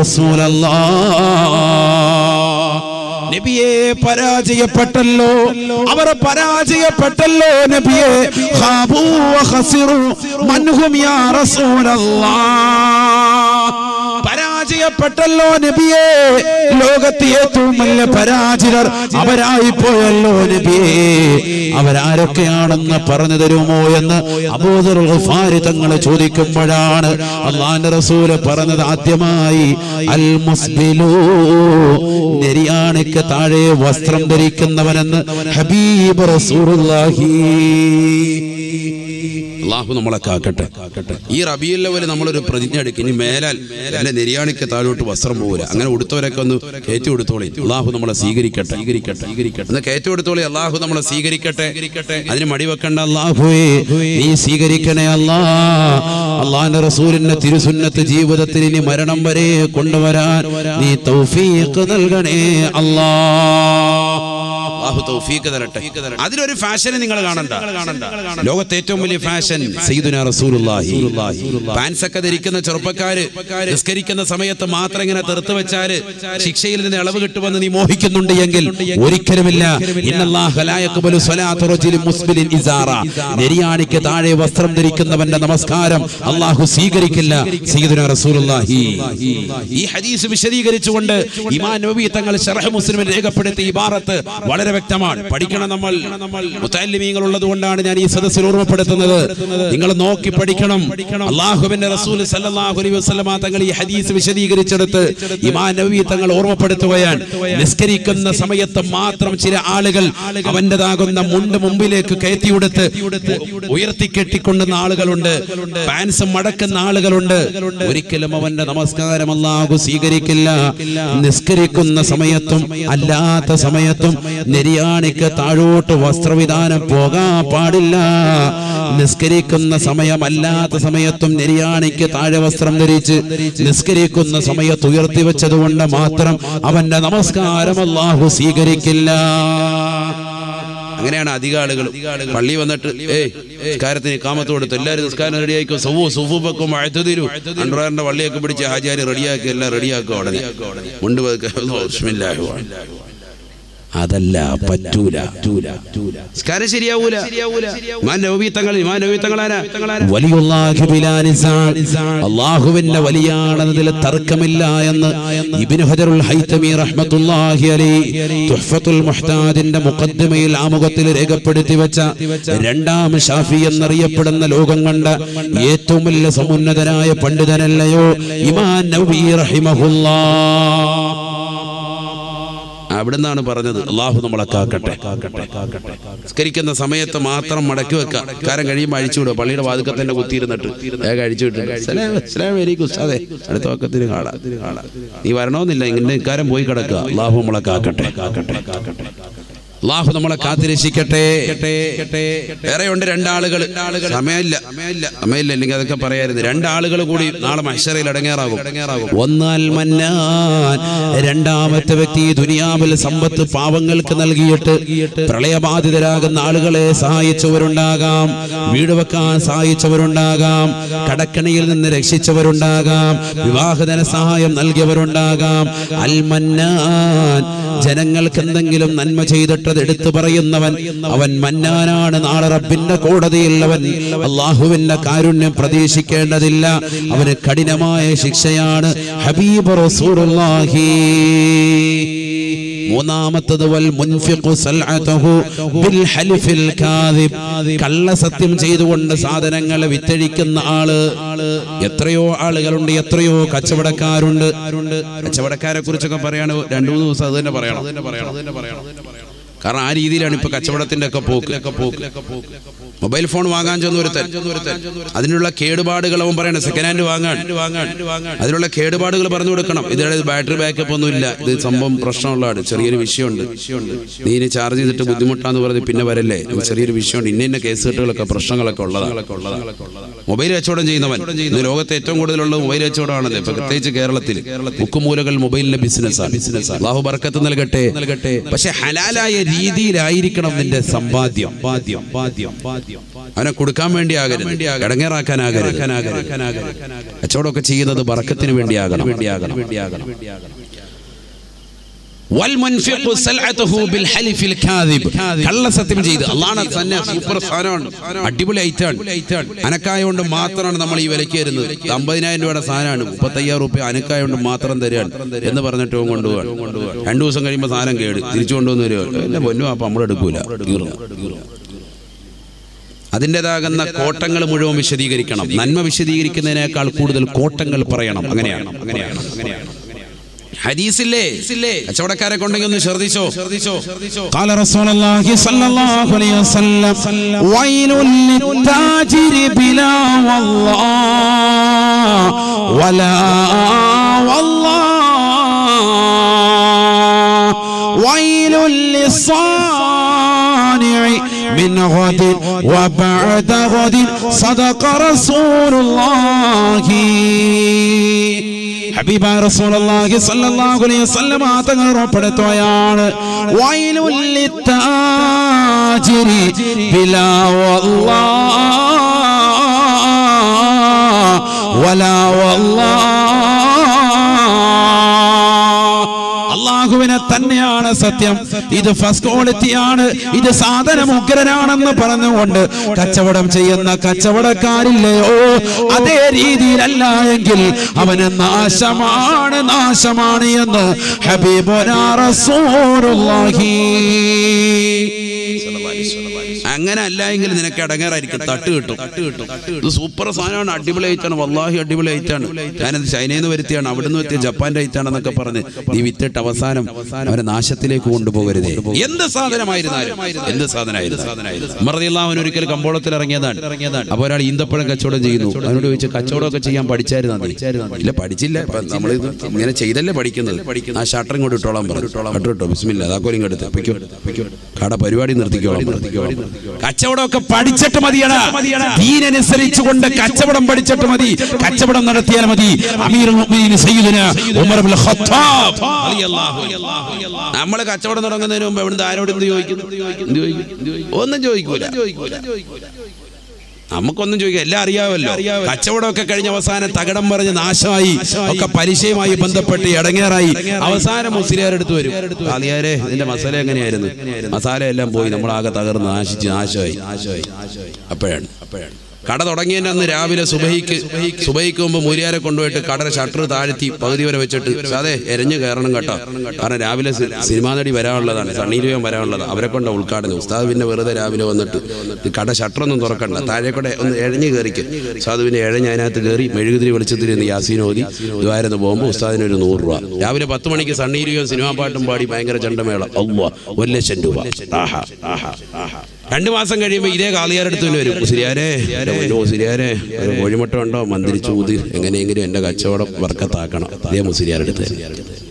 റസൂലല്ലാഹ് നബിയെ പരാജയപ്പെട്ടല്ലോ അവർ പരാജയപ്പെട്ടല്ലോ നബിയെ ഖാബൂ വഖസിറൂ മൻഹും യാ റസൂലല്ലാഹ് പരാജയപ്പെട്ടല്ലോ നബിയെ ലോകത്തെ ഏറ്റവും വലിയ പരാജിതർ അവരായി പോയല്ലോ നബിയെ അവരാരൊക്കെയാണെന്ന് പറഞ്ഞു തരുമോ എന്ന് അബൂദർ ഗഫാരി തങ്ങൾ ചോദിക്കുമ്പോഴാണ് അള്ളാന്റെ റസൂല് പറഞ്ഞത് ആദ്യമായി അൽ മുസ്ബിലൂ നെരിയാണിക്ക് താഴെ വസ്ത്രം ധരിക്കുന്നവനെന്ന് ഹബീബ് റസൂലുള്ളാഹി അള്ളാഹു നമ്മളെ കാക്കട്ടെ ഈ റബിയിൽ ലെവല് നമ്മളൊരു പ്രതിജ്ഞ എടുക്കും ഇനി മേലാൽ എന്റെ നെരിയാണിക്ക് താഴോട്ട് വസ്ത്രം പോകില്ല അങ്ങനെ ഉടുത്തവരൊക്കെ ഒന്ന് കയറ്റി കൊടുത്തോളി അള്ളാഹു നമ്മളെ സ്വീകരിക്കട്ടെ സ്വീകരിക്കട്ടെ സ്വീകരിക്കട്ടെ ഒന്ന് കയറ്റി കൊടുത്തോളി അള്ളാഹു നമ്മളെ സ്വീകരിക്കട്ടെ അതിന് മടി വെക്കണ്ട അള്ളാഹു അല്ലാഹുവേ നീ സ്വീകരിക്കണേ അല്ലാ അള്ളാന്റെ റസൂലിന്റെ തിരുസുന്നത്ത് ജീവിതത്തിൽ ഇനി മരണം വരെ കൊണ്ടുവരാൻ നീ തൗഫീഖ് നൽകണേ അല്ലാ അള്ളാഹു തൗഫീക്ക് തരട്ടെ അതിലൊരു ഫാഷന് നിങ്ങൾ കാണണ്ട ലോകത്തെ ഏറ്റവും വലിയ ഫാഷൻ സയ്യിദുനാ റസൂലുള്ളാഹി പാൻസ് ഒക്കെ ധരിക്കുന്ന ചെറുപ്പക്കാര് നിസ്കരിക്കുന്ന സമയത്ത് മാത്രം ഇങ്ങനെ തെറുത്ത് വെച്ചാല് ശിക്ഷയിൽ നിന്ന് ഇളവ് കിട്ടുമെന്ന് നീ മോഹിക്കുന്നുണ്ട് എങ്കിൽ ഒരിക്കലുമില്ല ഇന്നല്ലാഹ ലാ യഖ്ബലു സ്വലാത്ത റജുലിൻ മുസ്ബിലിൻ ഇസാറ നെരിയാണിക്ക് താഴെ വസ്ത്രം ധരിക്കുന്നവന്റെ നമസ്കാരം അള്ളാഹു സ്വീകരിക്കില്ല സയ്യിദുനാ റസൂലുള്ളാഹി ഈ ഹദീസ് വിശദീകരിച്ചുകൊണ്ട് ഇമാൻ നബി തങ്ങൾ ഷറഹ് മുസ്ലിമിൽ രേഖപ്പെടുത്തിയ ഇബാറത്ത് വളരെ വ്യക്തമാണ് പഠിക്കണം നമ്മൾ മുത്തല്ലിമീങ്ങൾ ഉള്ളത് കൊണ്ടാണ് ഞാൻ ഈ സദസ്സിൽ ഓർമ്മപ്പെടുത്തുന്നത് നിങ്ങൾ നോക്കി പഠിക്കണം അള്ളാഹുവിന്റെ റസൂൽ സല്ലല്ലാഹു അലൈഹി വസല്ലമ തങ്ങൾ ഈ ഹദീസ് വിശദീകരിച്ചെടുത്ത് ഇമാൻ നബി തങ്ങൾ ഓർമ്മപ്പെടുത്തുകയാണ് നിസ്കരിക്കുന്ന സമയത്ത് മാത്രം ചില ആളുകൾ അവന്റേതാകുന്ന മുണ്ട് മുമ്പിലേക്ക് കയറ്റിയെടുത്ത് ഉയർത്തി കെട്ടിക്കൊണ്ടുന്ന ആളുകളുണ്ട് പാൻസ് മടക്കുന്ന ആളുകളുണ്ട് ഒരിക്കലും അവന്റെ നമസ്കാരം അല്ലാഹു സ്വീകരിക്കില്ല നിസ്കരിക്കുന്ന സമയത്തും അല്ലാത്ത സമയത്തും നെരിയാണിക്ക് താഴോട്ട് വസ്ത്രവിധാനം പോകാൻ പാടില്ല നിസ്കരിക്കുന്ന സമയമല്ലാത്ത സമയത്തും നെരിയാണിക്ക് താഴെ വസ്ത്രം ധരിച്ച് നിസ്കരിക്കുന്ന സമയത്ത് ഉയർത്തി വെച്ചതുകൊണ്ട് മാത്രം അവന്റെ നമസ്കാരം അല്ലാഹു സ്വീകരിക്കില്ല അങ്ങനെയാണ് അധിക ആളുകൾ പള്ളി വന്നിട്ട് ഏയ് നിസ്കാരത്തിന് കാമത്ത് കൊടുത്ത് എല്ലാവരും നിസ്കാരം റെഡിയാക്കോ സവു സുഫുബക്കും അഴുത്തതിരു അൻഡ്രാറിന്റെ വള്ളിയൊക്കെ പിടിച്ച് ഹാജാരി റെഡിയാക്കി എല്ലാം റെഡിയാക്കുക ഉടനെ മുണ്ട് പതുക്കെ, ബിസ്മില്ലാഹി വ- അതല്ല പറ്റൂല നിസ്കാരം ശരിയാവൂല ഇമാൻ നബി തങ്ങൾ ഇമാൻ നബി തങ്ങളാരാ വലിയുള്ളാഹി ബിലാ നിസാൻ. അള്ളാഹുവിന്റെ വലിയാണെന്നതിൽ തർക്കമില്ല എന്ന് ഇബ്നു ഹജറുൽ ഹൈതമി റഹ്മത്തുള്ളാഹി അലൈഹി തുഹ്ഫത്തുൽ മുഹ്താജിന്റെ മുഖദ്ദിമയിൽ ആമുഖത്തിൽ രേഖപ്പെടുത്തി വെച്ച രണ്ടാം ഷാഫി എന്നറിയപ്പെടുന്ന ലോകം കണ്ട ഏറ്റവും വലിയ സമുന്നതനായ പണ്ഡിതനല്ലയോ ഇമാൻ നബി റഹിമഹുല്ലാ അവിടുന്നാണ് പറഞ്ഞത് അള്ളാഹു നമ്മളെ കാക്കട്ടെ നിസ്കരിക്കുന്ന സമയത്ത് മാത്രം മടക്കി വെക്കാം കാരം കഴിയുമ്പോൾ അഴിച്ചുവിടുക പള്ളിയുടെ വാതുക്കെ തന്നെ കുത്തിയിരുന്നിട്ട് വേഗം അഴിച്ചു വിട്ടു ഉസ്താദേ അടുത്ത പക്കത്തിന് കാണാം നീ വരണമെന്നില്ല ഇങ്ങനെ ഇക്കാരം പോയി കിടക്കുക അള്ളാഹു നമ്മളെ കാക്കട്ടെ കാക്കട്ടെ അള്ളാഹു നമ്മളെ കാത്തിരക്ഷിക്കട്ടെ വേറെ ഉണ്ട് രണ്ടാളുകൾ സമയമില്ല സമയമില്ല അല്ലെങ്കിൽ അതൊക്കെ പറയായിരുന്നു രണ്ടാളുകൾ കൂടി നാളെ മത്സരയിൽ അടങ്ങേറാകും ഒന്നാൽ മന്നാൻ രണ്ടാമത്തെ വ്യക്തി ദുനിയാവിൽ സമ്പത്ത് പാവങ്ങൾക്ക് നൽകിയിട്ട് പ്രളയബാധിതരാകുന്ന ആളുകളെ സഹായിച്ചവരുണ്ടാകാം വീട് വെക്കാൻ സഹായിച്ചവരുണ്ടാകാം കടക്കണിയിൽ നിന്ന് രക്ഷിച്ചവരുണ്ടാകാം വിവാഹധന സഹായം നൽകിയവരുണ്ടാകാം അൽ മന്നാൻ ജനങ്ങൾക്ക് എന്തെങ്കിലും നന്മ ചെയ്തിട്ട് അത് എടുത്തു പറയുന്നവൻ അവൻ മന്നാനാണ് നാളെ റബ്ബിന്റെ കോടതിയിൽ അവൻ അള്ളാഹുവിന്റെ കാരുണ്യം പ്രതീക്ഷിക്കേണ്ടതില്ല അവന് കഠിനമായ ശിക്ഷയാണ് ഹബീബ് റസൂലുള്ളാഹി മൂന്നാമത്തത് വൽ മുൻഫിഖു സൽഅതഹു ബിൽ ഹലിഫിൽ കാദിബ് കള്ളസത്യം ചെയ്തുകൊണ്ട് സാധനങ്ങൾ വിറ്റഴിക്കുന്ന ആള് എത്രയോ ആളുകളുണ്ട് എത്രയോ കച്ചവടക്കാരുണ്ട് കച്ചവടക്കാരെ കുറിച്ചൊക്കെ പറയാണ് രണ്ടു മൂന്ന് ദിവസം അത് തന്നെ പറയണം കാരണം ആ രീതിയിലാണ് ഇപ്പൊ കച്ചവടത്തിന്റെ ഒക്കെ പോക്ക് പോക്ക് മൊബൈൽ ഫോൺ വാങ്ങാൻ ചെന്ന ഒരുത്തൻ അതിനുള്ള കേടുപാടുകൾ അവൻ പറയണം സെക്കൻഡ് ഹാൻഡ് വാങ്ങാൻ അതിനുള്ള കേടുപാടുകൾ പറഞ്ഞു കൊടുക്കണം ഇതിടെ ബാറ്ററി ബാക്കപ്പ് ഒന്നും ഇല്ല ഇത് സംഭവം പ്രശ്നമുള്ളതാണ് ചെറിയൊരു വിഷയമുണ്ട് നീ ഇനി ചാർജ് ചെയ്തിട്ട് ബുദ്ധിമുട്ടാന്ന് പറഞ്ഞ് പിന്നെ വരല്ലേ ഇത് ചെറിയൊരു വിഷയമുണ്ട് ഇന്ന ഇന്ന കേസ് കെട്ടുകളൊക്കെ പ്രശ്നങ്ങളൊക്കെ ഉള്ളതാണ് മൊബൈൽ കച്ചവടം ചെയ്യുന്നവൻ ഇന്ന് ലോകത്തെ ഏറ്റവും കൂടുതലുള്ള മൊബൈൽ കച്ചവടമാണല്ലോ ഇപ്പൊ പ്രത്യേകിച്ച് കേരളത്തിൽ മുക്കുമൂലകൾ മൊബൈലിന്റെ ബിസിനസ്സാണ് ബിസിനസ് അള്ളാഹു ബർക്കത്ത് നൽകട്ടെ നൽകട്ടെ പക്ഷെ ഹലാലായ രീതിയിലായിരിക്കണം നിന്റെ സമ്പാദ്യം പാദ്യം പാദ്യം പാദ്യം അവനെ കൊടുക്കാൻ വേണ്ടിയാകരുത് ഇടങ്ങേറാക്കാനാകരുത് കച്ചവടമൊക്കെ ചെയ്യുന്നത് ബർക്കത്തിന് വേണ്ടിയാകണം വേണ്ടിയാകണം വേണ്ടിയാകണം വൽമുൻഫിഖു സൽഅതഹു ബിൽ ഹലിഫിൽ കാദിബ് കള്ളസത്യം ചെയ്ത് അള്ളാഹ് തന്നെ സൂപ്പർ സാധനമാണ് അടിപൊളി ഐറ്റാണ് അനക്കായ കൊണ്ട് മാത്രമാണ് നമ്മൾ ഈ വിലക്ക് തരുന്നത് അമ്പതിനായിരം രൂപയുടെ സാധനമാണ് മുപ്പത്തയ്യായിരം റുപ്യ അനക്കായ കൊണ്ട് മാത്രം തരികയാണ് എന്ന് പറഞ്ഞിട്ട് അവൻ കൊണ്ടുപോകാൻ രണ്ടു ദിവസം കഴിയുമ്പോൾ സാധനം കേട് തിരിച്ചു കൊണ്ടുവന്ന് വരിക എന്റെ പൊന്നു അപ്പൊ നമ്മൾ എടുക്കൂല തീർന്നു അതിൻ്റെതാകുന്ന കോട്ടങ്ങൾ മുഴുവൻ വിശദീകരിക്കണം നന്മ വിശദീകരിക്കുന്നതിനേക്കാൾ കൂടുതൽ കോട്ടങ്ങൾ പറയണം അങ്ങനെയാണ് അങ്ങനെയാണ് അങ്ങനെയാണ് ഹദീസില്ലേ കച്ചവടക്കാരെ കൊണ്ടെങ്കിൽ ഒന്ന് ശ്രദ്ധിച്ചോ ശ്രദ്ധിച്ചോ قال رسول الله صلى الله عليه وسلم ويل للتاجر بلا والله ولا والله ويل للصانع من غد وبعد غد صدق رسول الله ഹബീബ റസൂലുള്ളാഹി സ്വല്ലല്ലാഹു അലൈഹി വസല്ലമ തങ്ങൾ ഉറപ്പെടുത്തുകയാണ് വൈലുൽ ലിത്താജിരി ബിലാ വല്ലാഹ് വലാ വല്ലാഹ് അള്ളാഹുവിനെ തന്നെയാണ് സത്യം ഇത് ഫസ്റ്റ് ക്വാളിറ്റിയാണ് ഇത് സാധനം ഉഗ്രനാണെന്ന് പറഞ്ഞുകൊണ്ട് കച്ചവടം ചെയ്യുന്ന കച്ചവടക്കാരില്ലയോ അതേ രീതിയിലല്ല എങ്കിൽ അവന് നാശമാണ് നാശമാണ് എന്ന് ഹബീബുനാ റസൂലുള്ളാഹി അങ്ങനെ അല്ല എങ്കിൽ നിനക്ക് അടങ്ങാറായിരിക്കും തട്ട് കിട്ടും തട്ട് കിട്ടും ഇത് സൂപ്പർ സാധനമാണ് അടിപൊളി ഐറ്റാണ് വല്ലാഹി അടിപൊളി ഐറ്റാണ് ഞാനത് ചൈനയിൽ നിന്ന് വരുത്തിയാണ് അവിടുന്ന് എത്തിയ ജപ്പാന്റെ ഐറ്റാണെന്നൊക്കെ പറഞ്ഞ് നീ വിത്തിട്ട് അവസാനം അവനെ നാശത്തിലേക്ക് കൊണ്ടുപോകരുതേ എന്ത് സാധനമായിരുന്നാലും എന്ത് സാധനമായിരുന്നു മറദിയുള്ള ഒരിക്കൽ കമ്പോളത്തിൽ ഇറങ്ങിയതാണ് അപ്പൊ ഒരാൾ ഈന്തപ്പഴം കച്ചവടം ചെയ്യുന്നു അവനോട് ചോദിച്ചു കച്ചവടമൊക്കെ ചെയ്യാൻ പഠിച്ചായിരുന്നു ഇല്ല പഠിച്ചില്ല ഇപ്പൊ നമ്മൾ ഇങ്ങനെ ചെയ്തല്ലേ പഠിക്കുന്നത് ആ ഷട്ടർ ഇങ്ങോട്ട് ഇട്ടോളാൻ പറഞ്ഞു ഷട്ടർ ഇട്ടോ ബിസ്മില്ല അതാക്കോലും എടുത്ത് പൊയ്ക്കോ പൊയ്ക്കോ കട പരിപാടി നിർത്തിക്കോളാം നിർത്തിക്കോളാം കച്ചവടമൊക്കെ പഠിച്ചിട്ട് മതിയടാ ദീനനുസരിച്ചുകൊണ്ട് കച്ചവടം പഠിച്ചിട്ട് മതി കച്ചവടം നടത്തിയാൽ മതി അമീർ സയ്യിദുന ഉമർ ഇബ്നുൽ ഖത്താബ് നമ്മള് കച്ചവടം തുടങ്ങുന്നതിന് മുമ്പ് എവിടുന്ന് ആരോട് എന്ത് ചോദിക്കുന്നു എന്ത് ചോദിക്കും ഒന്നും ചോദിക്കൂല നമുക്കൊന്നും ചോദിക്കാം എല്ലാം അറിയാമല്ലോ കച്ചവടമൊക്കെ കഴിഞ്ഞ അവസാനം തകടം പറഞ്ഞ് നാശമായി ഒക്കെ പരിചയമായി ബന്ധപ്പെട്ട് ഇടങ്ങേറായി അവസാനം മുസ്ലിയാരെടുത്ത് വരും ആദ്യാരെ ഇതിന്റെ മസാല എങ്ങനെയായിരുന്നു മസാല എല്ലാം പോയി നമ്മളാകെ തകർന്ന് നാശിച്ച് നാശമായി അപ്പോഴാണ് അപ്പോഴാണ് കട തുടങ്ങിയതിന്റെ അന്ന് രാവിലെ സുബഹിക്ക് സുബഹിക്ക് മുമ്പ് മൂലിയാരെ കൊണ്ടുപോയിട്ട് കടയുടെ ഷട്ടർ താഴ്ത്തി പകുതി വരെ വെച്ചിട്ട് അതെ എരഞ്ഞു കയറണം കേട്ടോ കാരണം രാവിലെ സി- സിനിമാ നടി വരാനുള്ളതാണ് സണ്ണീരുവൻ വരാനുള്ളതാണ് അവരെ കൊണ്ട് ഉദ്ഘാടനം ഉസ്താദ് പിന്നെ വെറുതെ രാവിലെ വന്നിട്ട് ഈ കട ഷട്ടറൊന്നും തുറക്കണ്ട താഴെ കൂടെ ഒന്ന് എഴഞ്ഞു കയറിക്ക് ഉസ്താദ് പിന്നെ എഴഞ്ഞ് അതിനകത്ത് കയറി മെഴുകുതിരി വെളിച്ചത്തിൽ നിന്ന് യാസീൻ ഓതി ദ്വാരന്ന് പോകുമ്പോൾ ഉസ്താദിന് ഒരു നൂറ് രൂപ രാവിലെ പത്ത് മണിക്ക് സണ്ണീരുവൻ സിനിമാ പാട്ടും പാടി ഭയങ്കര ചണ്ടമേള ഔവ്വ ഒരു ലക്ഷം രൂപ ആഹാ ആഹാ ആഹാ രണ്ടു മാസം കഴിയുമ്പോൾ ഇതേ കാളിയാരെടുത്ത് തന്നെ വരും മുസ്ലിയാരെ മുസ്ലിയാരെ ഒരു കോഴിമുട്ട ഉണ്ടോ മന്ത്രിച്ചു ഊതി എങ്ങനെയെങ്കിലും എന്റെ കച്ചവടം വർക്കത്താക്കണം ഇതേ മുസ്ലിയാരെടുത്ത്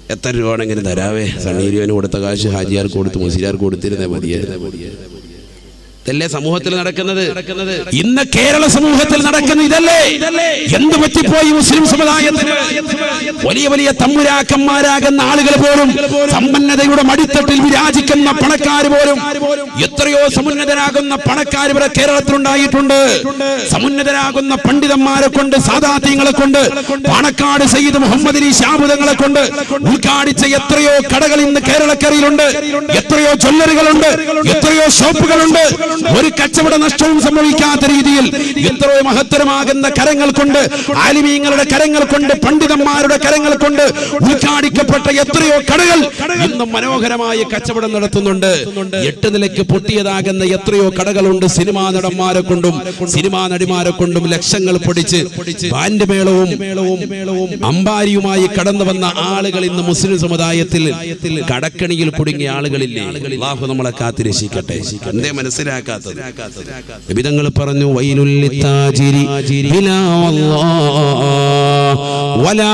എത്ര രൂപ ആണെങ്കിലും തരാവേ സണ്ണീരുവിന് കൊടുത്ത കാശ് ഹാജിയാർക്ക് കൊടുത്ത് മുസിരാർക്ക് കൊടുത്തിരുന്നേ മതിയായിരുന്നു ഇതല്ലേ സമൂഹത്തിൽ നടക്കുന്നത് ഇന്ന് കേരള സമൂഹത്തിൽ നടക്കുന്ന ഇതല്ലേ എന്ത് പറ്റിപ്പോയി മുസ്ലിം സമുദായത്തിന് വലിയ വലിയ തമ്പുരാക്കന്മാരാകുന്ന ആളുകൾ പോലും സമ്പന്നതയുടെ മടിത്തട്ടിൽ വിരാജിക്കുന്ന പണക്കാർ പോലും എത്രയോ സമുന്നതരാകുന്ന പണക്കാർ ഇവിടെ കേരളത്തിലുണ്ടായിട്ടുണ്ട് സമുന്നതരാകുന്ന പണ്ഡിതന്മാരെ കൊണ്ട് സാധാത്യങ്ങളെ കൊണ്ട് പാണക്കാട് സയ്യിദ് മുഹമ്മദ് അലി ഷാബുദങ്ങളെ കൊണ്ട് ഉദ്ഘാടിച്ച എത്രയോ കടകൾ ഇന്ന് കേരളക്കരയിലുണ്ട് എത്രയോ ജ്വല്ലറികളുണ്ട് എത്രയോ ഷോപ്പുകളുണ്ട് ഒരു കച്ചവട നഷ്ടവും സംഭവിക്കാത്ത രീതിയിൽ എത്രയോ മഹത്തരമാകുന്ന കരങ്ങൾ കൊണ്ട് ആലിമീങ്ങളുടെ കരങ്ങൾ കൊണ്ട് പണ്ഡിതന്മാരുടെ കരങ്ങൾ കൊണ്ട് ഉദ്ഘാടിക്കപ്പെട്ട എത്രയോ കടകൾ ഇന്ന് മനോഹരമായ കച്ചവടം നടത്തുന്നുണ്ട് എട്ട് നിലയ്ക്ക് പൊട്ടിയതാകുന്ന എത്രയോ കടകളുണ്ട് സിനിമാ നടന്മാരെ കൊണ്ടും സിനിമാ നടിമാരെ കൊണ്ടും ലക്ഷങ്ങൾ പൊടിച്ച് ബാൻഡ് മേളവും അമ്പാരിയുമായി കടന്നു വന്ന ആളുകൾ ഇന്ന് മുസ്ലിം സമുദായത്തിൽ കടക്കണിയിൽ കുടുങ്ങിയ ആളുകളില്ലേ അള്ളാഹു നമ്മളെ കാത്തിരക്ഷിക്കട്ടെ എന്തേ മനസ്സിലാക്കാത്തത് വിധങ്ങൾ പറഞ്ഞു വൈലുല്ലി താജിരി ബിലാ വല്ലാഹ് വലാ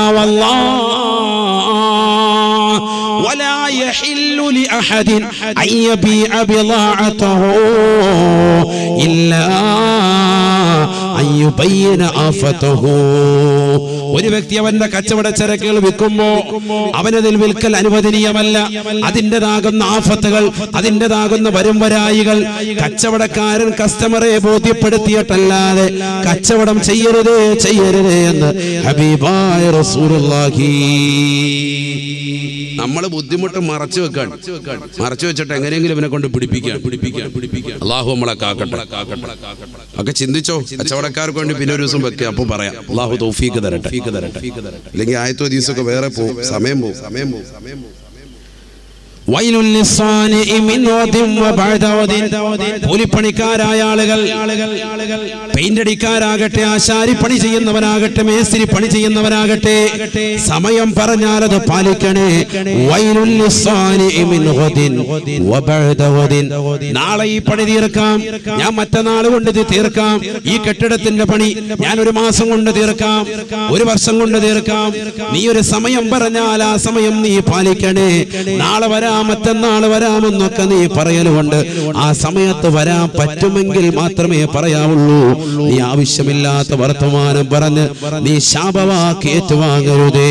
വല്ലാഹ് ولا يحل لأحد أن يبيع بضاعته إلا أن يبين آفته ഒരു വ്യക്തി അവന്റെ കച്ചവട ചരക്കുകൾ വിൽക്കുമ്പോ അവനതിൽ വിൽക്കൽ അനുവദനീയമല്ല അതിൻ്റെതാകുന്ന ആഫത്തുകൾ അതിൻ്റെതാകുന്ന വരുംവരായികൾ കച്ചവടക്കാരൻ കസ്റ്റമറെ ബോധ്യപ്പെടുത്തിയിട്ടല്ലാതെ കച്ചവടം ചെയ്യരുതേ ചെയ്യരുതേ എന്ന് ഹബീബായ റസൂലുള്ളാഹി നമ്മൾ ബുദ്ധിമുട്ട് മറച്ചു വെക്കാൻ മറച്ചു വെച്ചിട്ട് എങ്ങനെയെങ്കിലും ഇവനെ കൊണ്ട് പിടിപ്പിക്കാൻ പിടിപ്പിക്കാൻ പിടിപ്പിക്കാൻ അള്ളാഹു നമ്മളെ കാക്കട്ടെ ഒക്കെ ചിന്തിച്ചോ കച്ചവടക്കാർക്ക് വേണ്ടി പിന്നെ ഒരു ദിവസം വെക്കുക അപ്പൊ പറയാം അള്ളാഹു തൗഫീക്ക് തരട്ടെ തരട്ടെ അല്ലെങ്കിൽ ആയത്തോ ദിവസമൊക്കെ വേറെ പോകും സമയം പോകും സമയം പോകും സമയം പോകും വൈലുൽ ലിസ്സാനിഇ മിൻ വദിൻ വബഅദ വദിൻ. കൂലിപ്പണിക്കാരായ ആളുകൾ പെയിന്റ് അടിക്കാരാകട്ടെ ആശാരി പണി ചെയ്യുന്നവനാകട്ടെ മേസ്തിരി പണി ചെയ്യുന്നവനാകട്ടെ സമയം പറഞ്ഞാൽ അത് പാലിക്കണേ വൈലുൽ ലിസ്സാനിഇ മിൻ വദിൻ വബഅദ വദിൻ. നാളെ ഈ പണി തീർക്കാം ഞാൻ മറ്റന്നാൾ കൊണ്ട് ഇത് തീർക്കാം ഈ കെട്ടിടത്തിന്റെ പണി ഞാൻ ഒരു മാസം കൊണ്ട് തീർക്കാം ഒരു വർഷം കൊണ്ട് തീർക്കാം നീ ഒരു സമയം പറഞ്ഞാൽ ആ സമയം നീ പാലിക്കണേ നാളെ വരാം മറ്റന്നാൾ വരാമെന്നൊക്കെ നീ പറയലുകൊണ്ട് ആ സമയത്ത് വരാൻ പറ്റുമെങ്കിൽ മാത്രമേ പറയാവുള്ളൂ നീ ആവശ്യമില്ലാത്ത വർത്തമാനം പറഞ്ഞ് നീ ശാപവാക്കി ഏറ്റുവാങ്ങരുതേ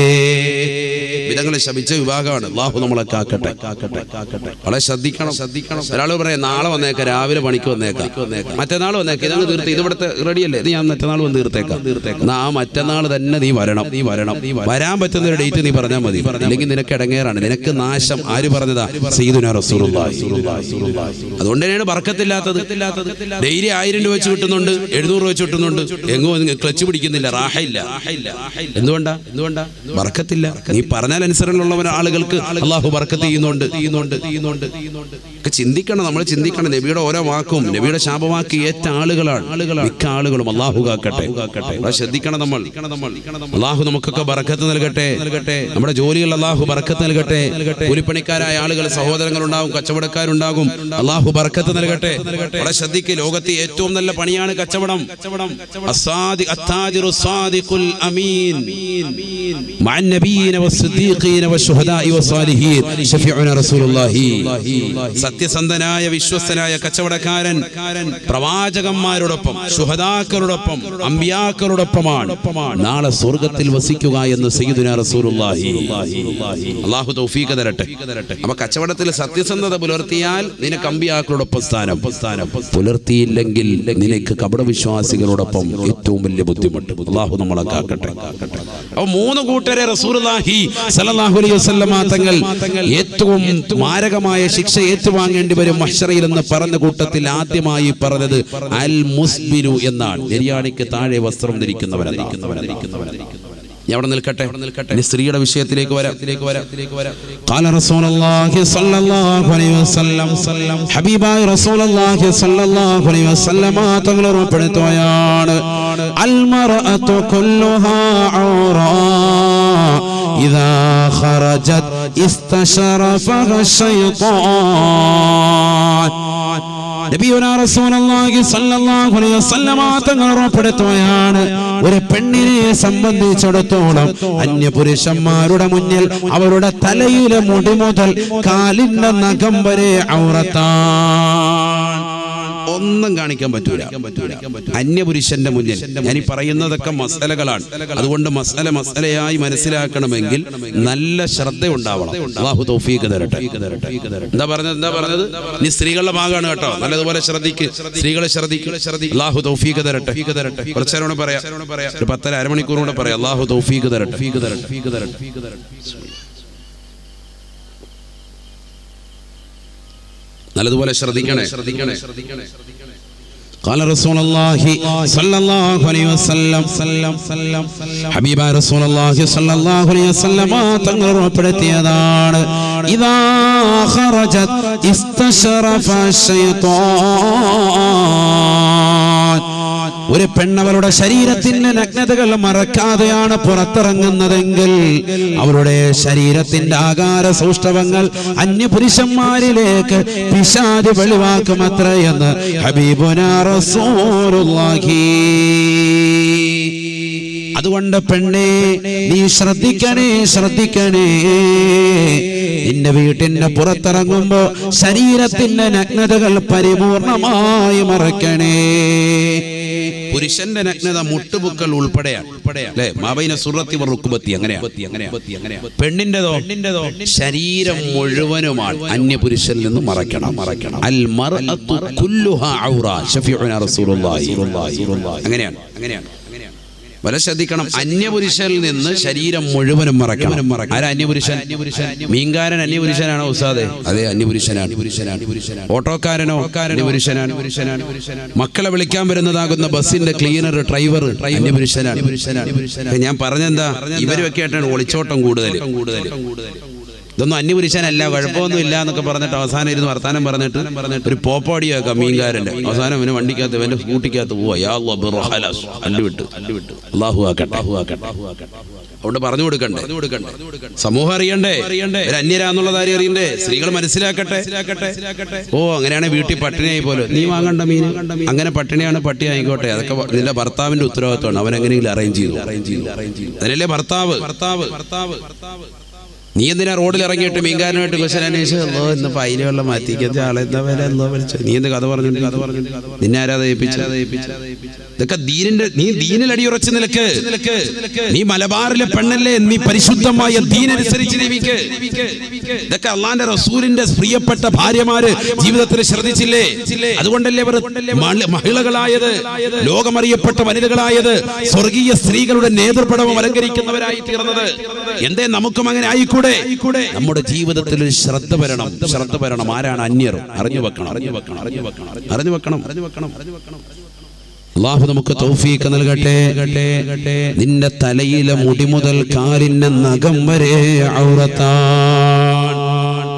വിധങ്ങളെ ശപിച്ച വിഭാഗമാണ് അള്ളാഹു നമ്മളെ കാക്കട്ടെ കാക്കട്ടെ കാക്കട്ടെ വളരെ ശ്രദ്ധിക്കണം ശ്രദ്ധിക്കണം ഒരാൾ പറയാം നാളെ വന്നേക്കാം രാവിലെ പണിക്ക് വന്നേക്കാം മറ്റന്നാൾ വന്നേക്കാം ഇതങ്ങ് തീർത്ത് ഇത് ഇവിടുത്തെ റെഡിയല്ലേ ഇത് ഞാൻ മറ്റന്നാൾ വന്ന് തീർത്തേക്കാം തീർത്തേക്കാം എന്നാ ആ മറ്റന്നാൾ തന്നെ നീ വരണം നീ വരണം നീ വരാൻ പറ്റുന്ന ഒരു ഡേറ്റ് നീ പറഞ്ഞാൽ മതി അല്ലെങ്കിൽ നിനക്ക് ഇടങ്ങേറാണ് നിനക്ക് നാശം ആര് പറഞ്ഞതാ സീദുന റസൂലുള്ളാഹി അതുകൊണ്ട് തന്നെയാണ് ബർക്കത്തില്ലാത്തത് ഡെയിലി ആയിരം രൂപ വെച്ച് കിട്ടുന്നുണ്ട് എഴുന്നൂറ് രൂപ വെച്ച് കിട്ടുന്നുണ്ട് എങ്ങും ക്ലച്ച് പിടിക്കുന്നില്ല റാഹയില്ല എന്തുകൊണ്ടാ എന്തുകൊണ്ടാ ബർക്കത്തില്ല നീ പറഞ്ഞാൽ അനുസരണമുള്ളവൻ ആളുകൾക്ക് അള്ളാഹു ബർക്കത്ത് ചെയ്യുന്നുണ്ട് ചെയ്യുന്നുണ്ട് ചെയ്യുന്നുണ്ട് ഒക്കെ ചിന്തിക്കണം നമ്മൾ ചിന്തിക്കണം നബിയുടെ ഓരോ വാക്കും നബിയുടെ ശാപവാക്ക് ഏറ്റ ആളുകളാണ് മിക്ക ആളുകളും അള്ളാഹു കാക്കട്ടെ അത് ശ്രദ്ധിക്കണം നമ്മൾ അള്ളാഹു നമുക്കൊക്കെ ബർക്കത്ത് നൽകട്ടെ നൽകട്ടെ നമ്മുടെ ജോലികൾ അള്ളാഹു ബർക്കത്ത് നൽകട്ടെ കൂലിപ്പണിക്കാരായ ആളുകൾ സഹോദരങ്ങളുണ്ടാകും കച്ചവടക്കാരുണ്ടാകും അള്ളാഹു ബർക്കത്ത് നൽകട്ടെ വളരെ ശ്രദ്ധിക്കുക ലോകത്തെ ഏറ്റവും നല്ല പണിയാണ് കച്ചവടം അസ്സാദി- അത്താജിറു സ്വാദിഖുൽ അമീൻ مع النبيين والصديقين والشهداء والصالحين شفيعنا رسول الله സത്യസന്ധനായ വിശ്വസ്തനായ കച്ചവടക്കാരൻ പ്രവാചകന്മാരോടൊപ്പം ശുഹദാക്കളോടൊപ്പം അമ്പിയാക്കളോടൊപ്പമാണ് നാളെ സ്വർഗത്തിൽ വസിക്കുക എന്ന് സയ്യിദുന റസൂലുള്ളാഹി അള്ളാഹു തൗഫീഖ് തരട്ടെ അപ്പൊ കച്ചവടത്തിൽ സത്യസന്ധത പുലർത്തിയാൽ നിനക്ക് അമ്പിയാക്കളോടൊപ്പം സ്ഥാനം സ്ഥാനം പുലർത്തിയില്ലെങ്കിൽ നിനക്ക് കപടവിശ്വാസികളോടൊപ്പം ഏറ്റവും വലിയ ബുദ്ധിമുട്ട് അള്ളാഹു നമ്മളെ കാക്കട്ടെ അപ്പൊ മൂന്ന് കൂട്ടരെ റസൂലുള്ളാഹി സല്ലല്ലാഹു അലൈഹി വസല്ലമ തങ്ങൾ ഏറ്റവും മാരകമായ ശിക്ഷ ഏറ്റുവാങ്ങേണ്ടി വരും മഹ്ശറയിൽ എന്ന് പറഞ്ഞ കൂട്ടത്തിൽ ആദ്യമായി പറഞ്ഞത് അൽ മുസ്ബിലു എന്നാണ് നെരിയാണിക്ക് താഴെ വസ്ത്രം ധരിക്കുന്നവരാണ് ഞാൻ അവിടെ നിൽക്കട്ടെ ഇനി സ്ത്രീയുടെ വിഷയത്തിലേക്ക് വരാം ഇതിലേക്ക് വരാം قال رسول الله صلى الله عليه وسلم ഹബീബായ റസൂൽ അല്ലാഹി സ്വല്ലല്ലാഹു അലൈഹി വസല്ലമ തങ്ങൾ ഉറപ്പെടുത്തുകയാണ് അൽമറഅതു കുല്ലുഹാ ഔറാ ഇദാ ഖറജത് ഇസ്തശറഫഹ الشيطان നബിയുനാ റസൂലുള്ളാഹി സ്വല്ലല്ലാഹു അലൈഹി വസല്ലമ തങ്ങൾ ഉറപ്പെടുത്തുകയാണ് ഒരു പെണ്ണിനെ സംബന്ധിച്ചിടത്തോളം അന്യപുരുഷന്മാരുടെ മുന്നിൽ അവരുടെ തലയിലെ മുടി മുതൽ കാലിന്റെ നഖം വരെ ഔറത്താണ് ഒന്നും കാണിക്കാൻ പറ്റൂല അന്യപുരുഷന്റെ മുന്നിൽ ഞാൻ ഈ പറയുന്നതൊക്കെ മസലകളാണ് അതുകൊണ്ട് മസല മസലയായി മനസ്സിലാക്കണമെങ്കിൽ നല്ല ശ്രദ്ധ ഉണ്ടാവണം അള്ളാഹു തൗഫീഖ് തരട്ടെ എന്താ പറഞ്ഞത് എന്താ പറഞ്ഞത് നീ സ്ത്രീകളുടെ ഭാഗമാണ് കേട്ടോ നല്ലതുപോലെ ശ്രദ്ധിക്ക് സ്ത്രീകളെ ശ്രദ്ധിക്ക് അള്ളാഹു തൗഫീഖ് തരട്ടെ കുറച്ചു നേരം കൂടെ പറയാം ഒരു പത്തര അരമണിക്കൂർ കൂടെ പറയാം അള്ളാഹു തൗഫീഖ് തരട്ടെ ഫീഖ് തരട്ടെ ഫീഖ് തരട്ടെ ഫീഖ് തരട്ടെ നല്ലതുപോലെ ശ്രദ്ധിക്കണേ ശ്രദ്ധിക്കണേ ശ്രദ്ധിക്കണേ قال رسول الله صلى الله عليه وسلم ഹബീബ റസൂൽ അല്ലാഹി സ്വല്ലല്ലാഹു അലൈഹി വസല്ലം തങ്ങൾ ഉറപ്പെടുത്തിയതാണ് ഇദാ ഖറജത് ഇസ്തശറഫ ശൈത്താൻ ഒരു പെണ്ണവളുടെ ശരീരത്തിന്റെ നഗ്നതകൾ മറക്കാതെയാണ് പുറത്തിറങ്ങുന്നതെങ്കിൽ അവളുടെ ശരീരത്തിന്റെ ആകാര സൗഷ്ഠവങ്ങൾ അന്യപുരുഷന്മാരിലേക്ക് പിശാച് വെളിവാക്കുമത്ര എന്ന് ഹബീബുനാ റസൂലുള്ളാഹി അതുകൊണ്ട് പെണ്ണേ നീ ശ്രദ്ധിക്കണേ ശ്രദ്ധിക്കണേ നിന്റെ വീട്ടിന്റെ പുറത്തിറങ്ങുമ്പോ ശരീരത്തിന്റെ നഗ്നതകൾ പരിപൂർണമായി മറക്കണേ പുരുഷന്റെ നഗ്നത മുട്ടുപുക്കൾ ഉൾപ്പെടെയാണ് അല്ലെ മാബൈന സുറത്തി റുക്കുബത്തി അങ്ങനെയാണ് പെണ്ണിന്റെതോ ശരീരം മുഴുവനുമാണ് അന്യപുരുഷനിൽ നിന്ന് മറക്കണം മറക്കണം അൽ മർഅത്തു കുല്ലുഹാ ഔറ ശഫീഉനാ റസൂലുള്ളാഹി അങ്ങനെയാണ് അങ്ങനെയാണ് വല ശ്രദ്ധിക്കണം അന്യപുരുഷനിൽ നിന്ന് ശരീരം മുഴുവനും മറക്കണം ആരാ അന്യപുരുഷൻ മീൻകാരൻ അന്യപുരുഷനാണോ ഉസ്താദെ അതെ അന്യപുരുഷനാണ് ഓട്ടോക്കാരനോ അന്യപുരുഷനാണ് മക്കളെ വിളിക്കാൻ വരുന്നതാകുന്ന ബസ്സിന്റെ ക്ലീനർ ഡ്രൈവർ അന്യപുരുഷനാണ് ഞാൻ പറഞ്ഞെന്താ ഇവരൊക്കെ ആയിട്ടാണ് ഒളിച്ചോട്ടം കൂടുതൽ ഇതൊന്നും അന്യപുരുഷനല്ല കുഴപ്പമൊന്നും ഇല്ല എന്നൊക്കെ പറഞ്ഞിട്ട് അവസാനം ഇരുന്ന് വർത്താനം പറഞ്ഞിട്ട് ഒരു പോപ്പാടിയാക്കാം മീൻകാരന്റെ അവസാനം അവന് വണ്ടിക്കകത്ത് അവന്റെ സ്കൂട്ടിക്കകത്ത് പോവാ യാ അല്ലാ ബിർഹലാസ്. അല്ല് വിട്ട് അള്ളാഹു ആക്കട്ടെ അതുകൊണ്ട് പറഞ്ഞു കൊടുക്കണ്ടേ സമൂഹം അറിയണ്ടേ ഒരു അന്യരാന്നുള്ളത് ആരും അറിയണ്ടേ സ്ത്രീകൾ മനസ്സിലാക്കട്ടെ ഓ അങ്ങനെയാണ് വീട്ടിൽ പട്ടിണിയായി പോലെ നീ വാങ്ങണ്ട മീൻ അങ്ങനെ പട്ടിണിയാണ് പട്ടി ആയിക്കോട്ടെ അതൊക്കെ വ- നിന്റെ ഭർത്താവിന്റെ ഉത്തരവാദിത്തമാണ് അവൻ എങ്ങനെയെങ്കിലും അറേഞ്ച് ചെയ്തു അറേഞ്ച് ചെയ്തു അതിനല്ലേ ഭർത്താവ് ഭർത്താവ് ഭർത്താവ് നീ എന്തിനാ റോഡിൽ ഇറങ്ങിയിട്ട് മീൻകാരനായിട്ട് ക്വസ്റ്റൻ അന്വേഷിച്ചു അല്ലോ ഇന്ന് പൈന വെള്ളം മാറ്റിക്കത്തെ ആളെ എന്താ വില എന്തോ വിളിച്ചു നീ എന്ത് കഥ പറഞ്ഞു കഥ പറഞ്ഞു നിന്നെ ആരാ ദയിപ്പിച്ച ഇതൊക്കെ ദീനിന്റെ നീ ദീനിൽ അടിയുറച്ചു നിലക്ക് നീ മലബാറിലെ പെണ്ണല്ലേ നീ പരിശുദ്ധമായ ദീനനുസരിച്ച് ജീവിക്ക് ഇതൊക്കെ അള്ളാന്റെ റസൂലിന്റെ പ്രിയപ്പെട്ട ഭാര്യമാര് ജീവിതത്തിൽ ശ്രദ്ധിച്ചില്ലേ അതുകൊണ്ടല്ലേ അവർ മള- മഹിളകളായത് ലോകമറിയപ്പെട്ട വനിതകളായത് സ്വർഗീയ സ്ത്രീകളുടെ നേതൃപടവും അലങ്കരിക്കുന്നവരായി തീർന്നത് എന്തേ നമുക്കും അങ്ങനെ ആയിക്കൂടെ നമ്മുടെ ജീവിതത്തിൽ ഒരു ശ്രദ്ധ വരണം ശ്രദ്ധ വരണം ആരാണ് അന്യർ അറിഞ്ഞു വെക്കണം അറിഞ്ഞു വെക്കണം അറിഞ്ഞു വെക്കണം അറിഞ്ഞു വെക്കണം അറിഞ്ഞു വെക്കണം അറിഞ്ഞു വെക്കണം അള്ളാഹു നമുക്ക് തൗഫീഖ് നൽകട്ടെ നിന്റെ തലയിലെ മുടി മുതൽ കാലിന്റെ നഖം വരെ ഔറത്താണ്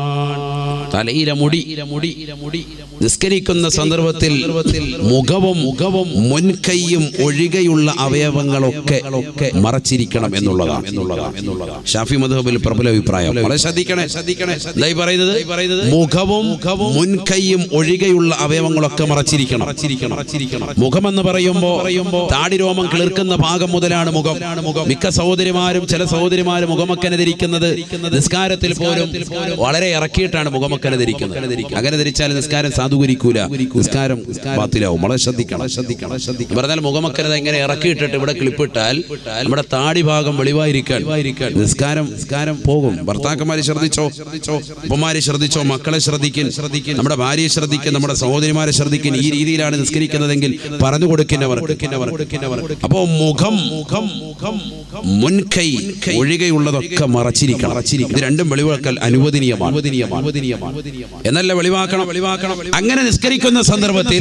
തലയിലെ മുടി മുടി മുടി നിസ്കരിക്കുന്ന സന്ദർഭത്തിൽ മുഖവും മുഖവും മുൻകൈയും ഒഴികെയുള്ള അവയവങ്ങളൊക്കെ ഒക്കെ മറച്ചിരിക്കണം എന്നുള്ളതാണ് എന്നുള്ളതാണ് എന്നുള്ളതാണ് ഷാഫി മധുബിൽ പ്രബല അഭിപ്രായം വളരെ ശ്രദ്ധിക്കണേ ശ്രദ്ധിക്കണേ എന്തായി പറയുന്നത് പറയുന്നത് മുഖവും മുൻകൈയും ഒഴികെയുള്ള അവയവങ്ങളൊക്കെ മറച്ചിരിക്കണം മറച്ചിരിക്കണം മുഖമെന്ന് പറയുമ്പോ പറയുമ്പോ താടിരോമം കിളിർക്കുന്ന ഭാഗം മുതലാണ് മുഖം മിക്ക സഹോദരിമാരും ചില സഹോദരിമാരും മുഖമക്കനെ ധരിക്കുന്നത് നിസ്കാരത്തിൽ പോലും വളരെ ഇറക്കിയിട്ടാണ് മുഖമക്കനെ ധരിക്കുന്നത് അങ്ങനെ ധരിച്ചാൽ നിസ്കാരം സാധൂകരിക്കൂല നിസ്കാരം ബാത്തിലാവും വളരെ ശ്രദ്ധിക്കണം ശ്രദ്ധിക്കണം ശ്രദ്ധിക്കണം പറഞ്ഞാൽ മുഖമക്കനത് എങ്ങനെ ഇറക്കിയിട്ടിട്ട് ഇവിടെ ക്ലിപ്പിട്ടാൽ നമ്മുടെ താടി ഭാഗം വെളിവായിരിക്കാൻ നിസ്കാരം നിസ്കാരം പോകും ഭർത്താക്കന്മാരെ ശ്രദ്ധിച്ചോ ഉപ്പമാരെ ശ്രദ്ധിച്ചോ മക്കളെ ശ്രദ്ധിക്കും ശ്രദ്ധിക്കും നമ്മുടെ ഭാര്യയെ ശ്രദ്ധിക്കും നമ്മുടെ സഹോദരിമാരെ ശ്രദ്ധിക്കും ഈ രീതിയിലാണ് നിസ്കരിക്കുന്നതെങ്കിൽ പറഞ്ഞു കൊടുക്കുന്നവർ അപ്പോ മുഖം മുഖം മുഖം മുൻകൈ ഒഴികെയുള്ളതൊക്കെ മറച്ചിരിക്കണം ഇത് രണ്ടും വെളിവാക്കൽ അനുവദനീയമാണ് എന്നല്ല വെളിവാക്കണം വെളിവാക്കണം അങ്ങനെ നിസ്കരിക്കുന്ന സന്ദർഭത്തിൽ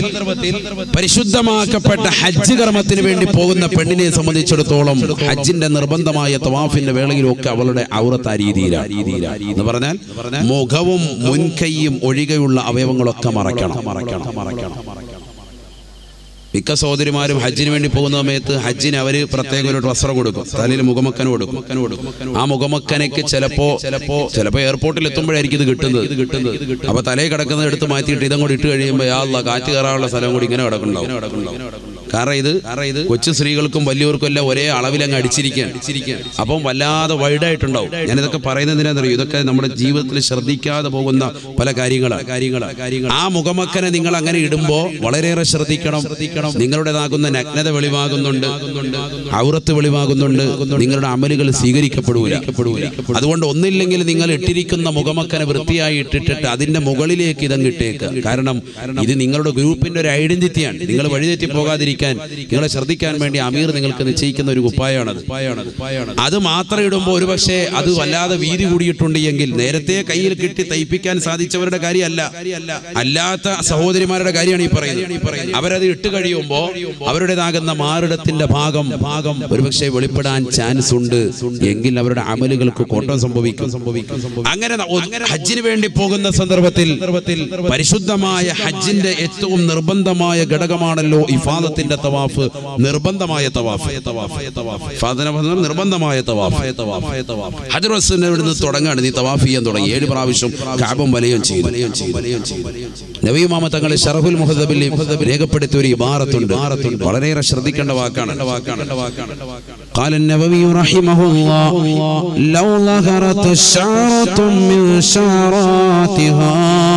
പരിശുദ്ധമാക്കപ്പെട്ട ഹജ്ജ് കർമ്മത്തിന് വേണ്ടി പോകുന്ന പെണ്ണിനെ സംബന്ധിച്ചിടത്തോളം ഹജ്ജിന്റെ നിർബന്ധമായ തവാഫിന്റെ വേളയിലൊക്കെ അവളുടെ ഔറത്ത് ആ രീതിയിലാണ് എന്ന് പറഞ്ഞാൽ മുഖവും മുൻകൈയും ഒഴികെയുള്ള അവയവങ്ങളൊക്കെ മറക്കണം മറക്കണം മറക്കണം മിക്ക സഹോദരിമാരും ഹജ്ജിന് വേണ്ടി പോകുന്ന സമയത്ത് ഹജ്ജിന് അവര് പ്രത്യേക ഒരു ഡ്രസ്സർ കൊടുക്കും തലയിൽ മുഖമക്കൻ കൊടുക്കും ആ മുഖമക്കനക്ക് ചിലപ്പോ ചിലപ്പോ ചിലപ്പോ എയർപോർട്ടിൽ എത്തുമ്പോഴായിരിക്കും ഇത് കിട്ടുന്നത് ഇത് കിട്ടുന്നത് അപ്പൊ തലയിൽ കിടക്കുന്നത് എടുത്ത് മാറ്റിയിട്ട് ഇതും കൂടി ഇട്ട് കഴിയുമ്പോൾ യാ അല്ലാ, കാറ്റ് കയറാനുള്ള സ്ഥലം കൂടി ഇങ്ങനെ കിടക്കുന്നുണ്ടാവും കാരണം ഇത് ഇത് കൊച്ചു സ്ത്രീകൾക്കും വലിയവർക്കും എല്ലാം ഒരേ അളവിൽ അങ്ങ് അടിച്ചിരിക്കുകയാണ് അപ്പം വല്ലാതെ വൈഡായിട്ടുണ്ടാവും ഞാനിതൊക്കെ പറയുന്നതിനെന്നറിയോ ഇതൊക്കെ നമ്മുടെ ജീവിതത്തിൽ ശ്രദ്ധിക്കാതെ പോകുന്ന പല കാര്യങ്ങളാണ് കാര്യങ്ങളാണ് കാര്യങ്ങൾ ആ മുഖമക്കനെ നിങ്ങൾ അങ്ങനെ ഇടുമ്പോൾ വളരെയേറെ ശ്രദ്ധിക്കണം ശ്രദ്ധിക്കണം നിങ്ങളുടേതാകുന്ന നഗ്നത വെളിവാകുന്നുണ്ട് ഔറത്ത് വെളിവാകുന്നുണ്ട് നിങ്ങളുടെ അമലുകൾ സ്വീകരിക്കപ്പെടൂല അതുകൊണ്ട് ഒന്നില്ലെങ്കിൽ നിങ്ങൾ ഇട്ടിരിക്കുന്ന മുഖമക്കനെ വൃത്തിയായി ഇട്ടിട്ടിട്ട് അതിന്റെ മുകളിലേക്ക് ഇതങ്ങ് ഇട്ടേക്കുക കാരണം ഇത് നിങ്ങളുടെ ഗ്രൂപ്പിന്റെ ഒരു ഐഡന്റിറ്റിയാണ് നിങ്ങൾ വഴിതെറ്റി പോകാതിരിക്കാൻ നിങ്ങളെ ശ്രദ്ധിക്കാൻ വേണ്ടി അമീർ നിങ്ങൾക്ക് നിശ്ചയിക്കുന്ന ഒരു ഉപ്പായാണത് അത് മാത്രം ഇടുമ്പോൾ ഒരുപക്ഷെ അത് വല്ലാതെ വീതി കൂടിയിട്ടുണ്ട് എങ്കിൽ നേരത്തെ കയ്യിൽ കിട്ടി തയ്പ്പിക്കാൻ സാധിച്ചവരുടെ കാര്യമല്ല അല്ലാത്ത സഹോദരിമാരുടെ കാര്യമാണ് ഈ പറയുന്നത് അവരത് ഇട്ട് കഴിയുമ്പോൾ അവരുടേതാകുന്ന മാറിടത്തിന്റെ ഭാഗം ഭാഗം ഒരുപക്ഷെ വെളിപ്പെടാൻ ചാൻസ് ഉണ്ട് എങ്കിൽ അവരുടെ അമലുകൾക്ക് കോട്ടം സംഭവിക്കും സംഭവിക്കും അങ്ങനെ ന- ഒ- ഹജ്ജിന് വേണ്ടി പോകുന്ന സന്ദർഭത്തിൽ പരിശുദ്ധമായ ഹജ്ജിന്റെ ഏറ്റവും നിർബന്ധമായ ഘടകമാണല്ലോ ഇഫാദത്തിന്റെ തവാഫ് നിർബന്ധമായ തവാഫ് ഇഫാദന പറഞ്ഞാൽ നിർബന്ധമായ തവാഫ് ഹജർ റസൂലിനെ ഇവിടുന്ന് തുടങ്ങാണ് നീ തവാഫ് ചെയ്യാൻ തുടങ്ങി ഏഴ് പ്രാവശ്യം കാബും വലയും ചെയ്തു നബീമാമ തങ്ങളെ ഷറഫുൽ മുഹദബിൽ രേഖപ്പെടുത്തിയ ഒരു ഇബാറത്തുണ്ട് വളരെയേറെ ശ്രദ്ധിക്കേണ്ട വാക്കാണ് قال النبوي رحمه الله لو ظهرت شعرة من شعراتها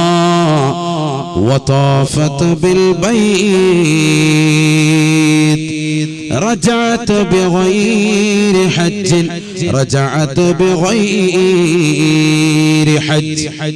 وطافت بالبيت رجعت بغير حج رجعت بغير حج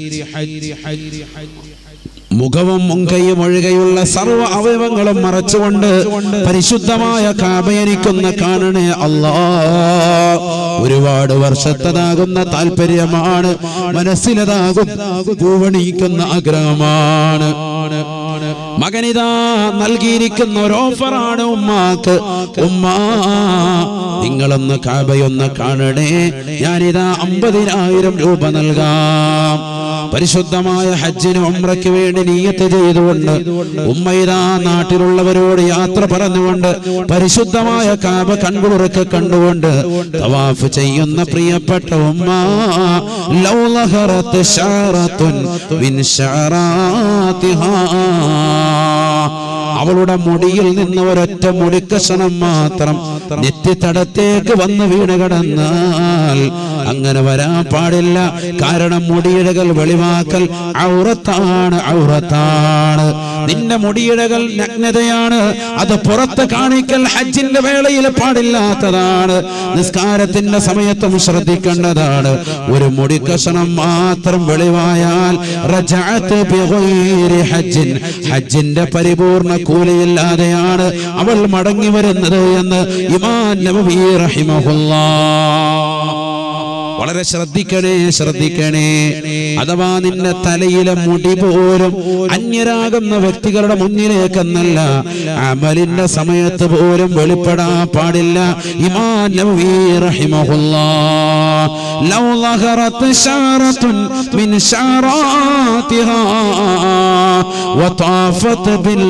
മുഖവും മുങ്കയും ഒഴുകയുള്ള സർവ്വ അവയവങ്ങളും മറച്ചുകൊണ്ട് പരിശുദ്ധമായ കാബയനിക്കുന്ന കാണണേ അല്ലാ ഒരുപാട് വർഷത്തതാകുന്ന താല്പര്യമാണ് മനസ്സിലതാകുന്ന പൂവണിക്കുന്ന ആഗ്രഹമാണ് മകനിതാ നൽകിയിരിക്കുന്ന ഒരു ഓഫറാണ് ഉമ്മാക്ക് ഉമ്മ നിങ്ങളൊന്ന് കാബയൊന്ന് കാണണേ ഞാനിതാ അമ്പതിനായിരം രൂപ നൽകാം പരിശുദ്ധമായ ഹജ്ജിന് ഉംറയ്ക്ക് വേണ്ടി നീയത്ത് ചെയ്തുകൊണ്ട് ഉമ്മയിതാ നാട്ടിലുള്ളവരോട് യാത്ര പറഞ്ഞുകൊണ്ട് പരിശുദ്ധമായ കാബ കൺകുളിറക്കെ കണ്ടുകൊണ്ട് തവാഫ് ചെയ്യുന്ന പ്രിയപ്പെട്ട ഉമ്മ ലൗ ലഹറത്ത് ശഅറത്തുൻ മിൻ ശഅറാത്തിഹാ അവളുടെ മുടിയിൽ നിന്ന് ഒരൊറ്റ മുടിക്കഷണം മാത്രം നെറ്റിത്തടത്തേക്ക് വന്ന് വീണ് കിടന്നാൽ അങ്ങനെ വരാൻ പാടില്ല കാരണം മുടിയിഴകൾ വെളിവാക്കൽ ഔറത്താണ് ഔറത്താണ് നിന്റെ മുടിയിഴകൾ നഗ്നതയാണ് അത് പുറത്ത് കാണിക്കൽ ഹജ്ജിന്റെ വേളയിൽ പാടില്ലാത്തതാണ് നിസ്കാരത്തിന്റെ സമയത്തും ശ്രദ്ധിക്കേണ്ടതാണ് ഒരു മുടിക്കഷണം മാത്രം വെളിവായാൽ റജഅത്ത് ബിഗൈരി ഹജ്ജിൻ ഹജ്ജിന്റെ പരിപൂർണ കൂലിയില്ലാതെയാണ് അവൾ മടങ്ങി വരുന്നത് എന്ന് ഇമാൻ നബവി റഹിമഹുല്ലാ വളരെ ശ്രദ്ധിക്കണേ ശ്രദ്ധിക്കണേ അഥവാ നിന്റെ തലയിലെ മുടി പോലും അന്യരാകുന്ന വ്യക്തികളുടെ മുന്നിലേക്കെന്നല്ല അമലിന്റെ സമയത്ത് പോലും വെളിപ്പെടാൻ പാടില്ല ഇമാൻ നബവി റഹിമഹുല്ലാ ലൗ ളഹറത് ശഅറത്തുൻ മിൻ ശഅറാതിഹാ وطافت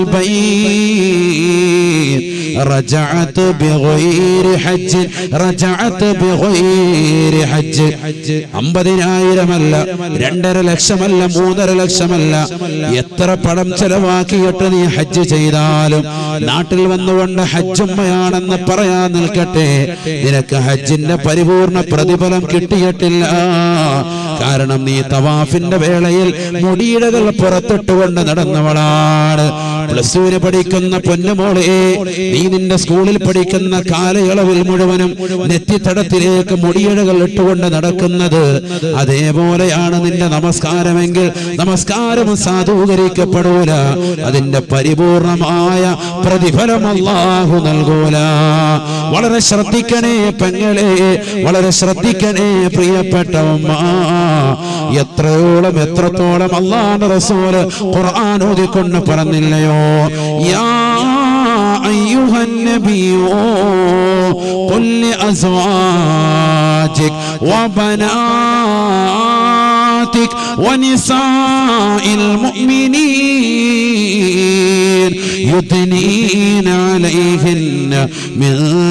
بالبيت رجعت بغير حج رجعت بغير حج അമ്പതിനായിരമല്ല രണ്ടര ലക്ഷമല്ല മൂന്നര ലക്ഷമല്ല എത്ര പണം ചെലവാക്കിയിട്ട് നീ ഹജ്ജ് ചെയ്താലും നാട്ടിൽ വന്നുകൊണ്ട് ഹജ്ജുമ്മയാണെന്ന് പറയാൻ നിൽക്കട്ടെ നിനക്ക് ഹജ്ജിന്റെ പരിപൂർണ പ്രതിഫലം കിട്ടിയിട്ടില്ല കാരണം നീ തവാഫിന്റെ വേളയിൽ മുടിയിടകൾ പുറത്തിട്ടുകൊണ്ട് നടന്നവളാണ് പ്ലസ് ടുവിന് പഠിക്കുന്ന പൊന്നുമോളെ നീ നിന്റെ സ്കൂളിൽ പഠിക്കുന്ന കാലയളവിൽ മുഴുവനും നെറ്റിത്തടത്തിലേക്ക് മുടിയിഴകൾ ഇട്ടുകൊണ്ട് നടക്കുന്നത് അതേപോലെയാണ് നിന്റെ നമസ്കാരമെങ്കിൽ നമസ്കാരം സാധൂകരിക്കപ്പെടൂല അതിന്റെ പരിപൂർണമായ പ്രതിഫലം അല്ലാഹു നൽകൂല വളരെ ശ്രദ്ധിക്കണേ പെങ്ങളെ വളരെ ശ്രദ്ധിക്കണേ പ്രിയപ്പെട്ട ഉമ്മ എത്രയോളം എത്രത്തോളം അള്ളാഹ് റസൂല് ഖുർആൻ ഓതിക്കൊണ്ട് പറഞ്ഞില്ലയോ യാ أيها النبي قل لأزواجك وبناتك ونساء المؤمنين يدنين عليهن من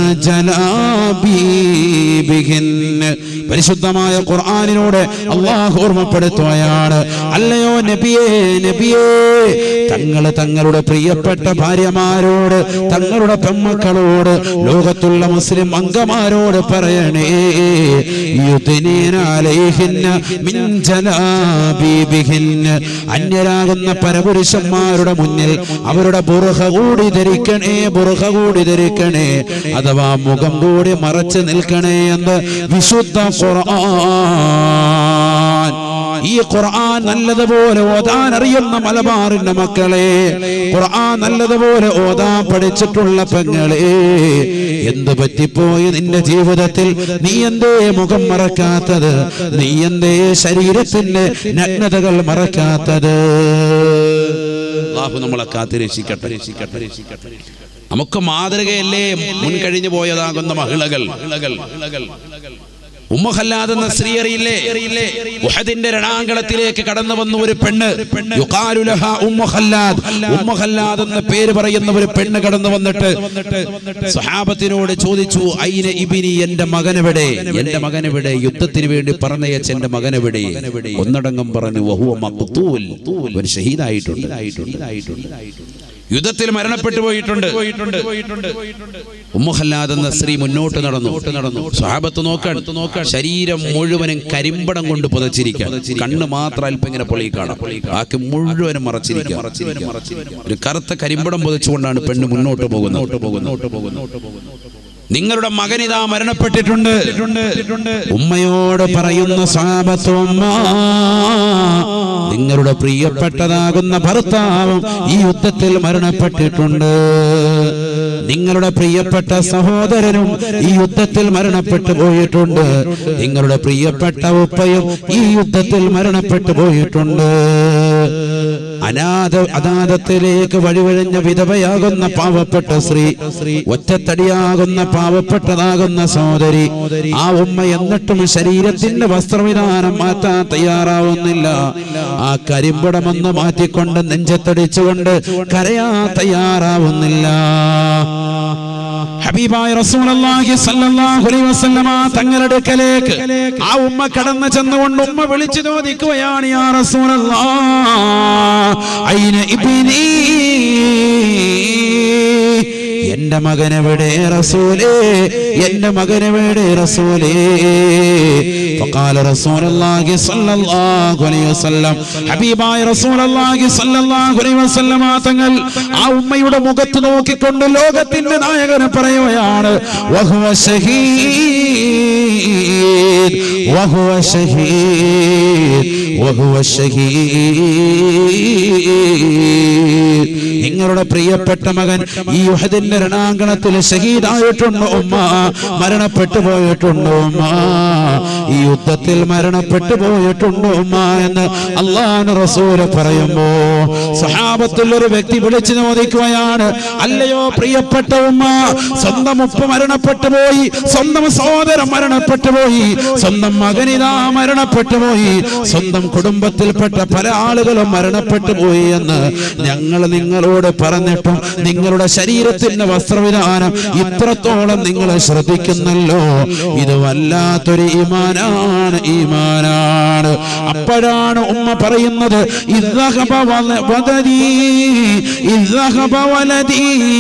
جلابيبهن പരിശുദ്ധമായ ഖുർആനിലൂടെ അള്ളാഹു ഓർമ്മപ്പെടുത്തുകയാണ് അല്ലയോ നബിയേ നബിയേ തങ്ങൾ തങ്ങളുടെ പ്രിയപ്പെട്ട ഭാര്യമാരോട് തങ്ങളുടെ പെമ്മക്കളോട് ലോകത്തുള്ള മുസ്ലിം അംഗമാരോട് പറയണേ യുദ്നീന അലൈഹിന്ന മിൻ ജലാബീബിഹിന്ന അന്യരാകുന്ന പരപുരുഷന്മാരുടെ മുന്നിൽ അവരുടെ ബുർഹ കൂടി ധരിക്കണേ ബുർഹ കൂടി ധരിക്കണേ അഥവാ മുഖം കൂടി മറച്ചു നിൽക്കണേ എന്ന് വിശുദ്ധ ഖുർആൻ ഈ ഖുർആൻ നല്ലതുപോലെ ഓതാൻ അറിയുന്ന മലബാറിന്റെ മക്കളെ ഖുർആൻ നല്ലതുപോലെ ഓതാൻ പഠിച്ചിട്ടുള്ള പെങ്ങളെ എന്ത് പറ്റിപ്പോയി നിന്റെ ജീവിതത്തിൽ നീ എന്തേ മുഖം മറക്കാത്തത് നീ എന്തേ ശരീരത്തിന്റെ നഗ്നതകൾ മറക്കാത്തത് അള്ളാഹു നമ്മളെ കാത്തിരക്ഷിക്കട്ടെ രക്ഷിക്കട്ടെ രക്ഷിക്കട്ടെ നമുക്ക് മാതൃകയല്ലേ മുൻകഴിഞ്ഞു പോയതാകുന്ന മഹിളകൾ ഉമ്മഹല്ലാദ് എന്ന സ്ത്രീ അറിയില്ലേ ഉഹദിന്റെ രണാങ്കളത്തിലേക്ക് കടന്നു വന്ന ഒരു പെണ്ണ് യുഖാലു ലഹാ ഉമ്മഹല്ലാദ് ഉമ്മഹല്ലാദ് എന്ന പേര് പറയുന്ന ഒരു പെണ്ണ് കടന്നു വന്നിട്ട് സഹാബത്തിനോട് ചോദിച്ചു ഐന ഇബിനി എന്റെ മകനെവിടെ എന്റെ മകനെവിടെ യുദ്ധത്തിന് വേണ്ടി പറഞ്ഞയച്ച എന്റെ മകനെവിടെ ഒന്നടങ്കം പറഞ്ഞു വഹുവ മഖ്തൂൽ ഒരു ഷഹീദായിട്ടുണ്ട് യുദ്ധത്തിൽ മരണപ്പെട്ടു പോയിട്ടുണ്ട് ഉമ്മഹല്ലാദ് എന്ന സ്ത്രീ മുന്നോട്ട് നടന്നു നടന്നു സ്വഹാബത്ത് നോക്കാൻ നോക്കാൻ ശരീരം മുഴുവനും കരിമ്പടം കൊണ്ട് പുതച്ചിരിക്കാം കണ്ണ് മാത്രം അല്പം ഇങ്ങനെ പൊളി കാണാം ബാക്കി മുഴുവനും മറച്ചിരിക്കാം ഒരു കറുത്ത കരിമ്പടം പുതച്ചുകൊണ്ടാണ് പെണ്ണ് മുന്നോട്ട് പോകുന്നത് നിങ്ങളുടെ മകൻ ഇതാ മരണപ്പെട്ടിട്ടുണ്ട് ഉമ്മയോട് പറയുന്ന സാപത്ത് ഉമ്മ നിങ്ങളുടെ പ്രിയപ്പെട്ടതാകുന്ന ഭർത്താവും ഈ യുദ്ധത്തിൽ മരണപ്പെട്ടിട്ടുണ്ട് നിങ്ങളുടെ പ്രിയപ്പെട്ട സഹോദരനും ഈ യുദ്ധത്തിൽ മരണപ്പെട്ടു പോയിട്ടുണ്ട് നിങ്ങളുടെ പ്രിയപ്പെട്ട ഉപ്പയും ഈ യുദ്ധത്തിൽ മരണപ്പെട്ടു പോയിട്ടുണ്ട് അനാഥ അനാഥത്തിലേക്ക് വഴിവഴിഞ്ഞ വിധവയാകുന്ന പാവപ്പെട്ട സ്ത്രീ ഒറ്റത്തടിയാകുന്ന പാവപ്പെട്ടതാകുന്ന സഹോദരി ആ ഉമ്മ എന്നിട്ടും ശരീരത്തിന്റെ വസ്ത്രവിധാനം മാറ്റാൻ തയ്യാറാവുന്നില്ല ആ കരിമ്പടമൊന്ന് മാറ്റിക്കൊണ്ട് നെഞ്ചത്തടിച്ചുകൊണ്ട് കരയാൻ തയ്യാറാവുന്നില്ല ഹബീബായ റസൂലുള്ളാഹി സ്വല്ലല്ലാഹു അലൈഹി വസല്ലമ തങ്ങളുടെ അടുക്കലേക്ക് ആ ഉമ്മ കടന്നു ചെന്നുകൊണ്ട് ഉമ്മ വിളിച്ചു ചോദിക്കുകയാണ് യാ റസൂലല്ലാഹ് അയിന ഇബ്നീ എന്റെ മകനെവിടെ റസൂലേ എന്റെ മകനെവിടെ റസൂലേ فقال رسول الله صلى الله عليه وسلم ഹബീബായ റസൂലുള്ളാഹി സ്വല്ലല്ലാഹു അലൈഹി വസല്ലമ തങ്ങൾ ആ ഉമ്മയുടെ മുഖത്ത് നോക്കിക്കൊണ്ട് ലോകത്തിന്റെ നായകനെ പറയുകയാണ് വഹുവ ഷഹീദ് വഹുവ ഷഹീദ് വഹുവ ഷഹീദ് നിങ്ങളുടെ പ്രിയപ്പെട്ട മകൻ ഈ യുഹദിന്റെ രണാങ്കണത്തിൽ ഷഹീദായിട്ടുണ്ട് ഉമ്മ മരണപ്പെട്ടു പോയിട്ടുണ്ട് ഉമ്മ ഈ യുദ്ധത്തിൽ മരണപ്പെട്ടു പോയിട്ടുണ്ട് ഉമ്മ എന്ന് അള്ളാഹു റസൂല് പറയുമ്പോ സഹാബത്തിൽ ഒരു വ്യക്തി വിളിച്ചു ചോദിക്കുകയാണ് അല്ലയോ പ്രിയപ്പെട്ട ഉമ്മ സ്വന്തം ഉപ്പ മരണപ്പെട്ടു പോയി സ്വന്തം സഹോദരൻ മരണപ്പെട്ടു പോയി സ്വന്തം മകനിതാ മരണപ്പെട്ടു പോയി സ്വന്തം കുടുംബത്തിൽപ്പെട്ട പല ആളുകളും മരണപ്പെട്ടു പോയി എന്ന് ഞങ്ങൾ നിങ്ങളോട് പറഞ്ഞിട്ടും നിങ്ങളുടെ ശരീരത്തിന്റെ വസ്ത്രവിധാനം ഇത്രത്തോളം നിങ്ങൾ ശ്രദ്ധിക്കുന്നല്ലോ ഇത് വല്ലാത്തൊരു ഈമാനാണ് ഈമാനാണ് അപ്പോഴാണ് ഉമ്മ പറയുന്നത് ഇദ്ദഹബ വല- വദരീ, ഇദ്ദഹബ വലദീ,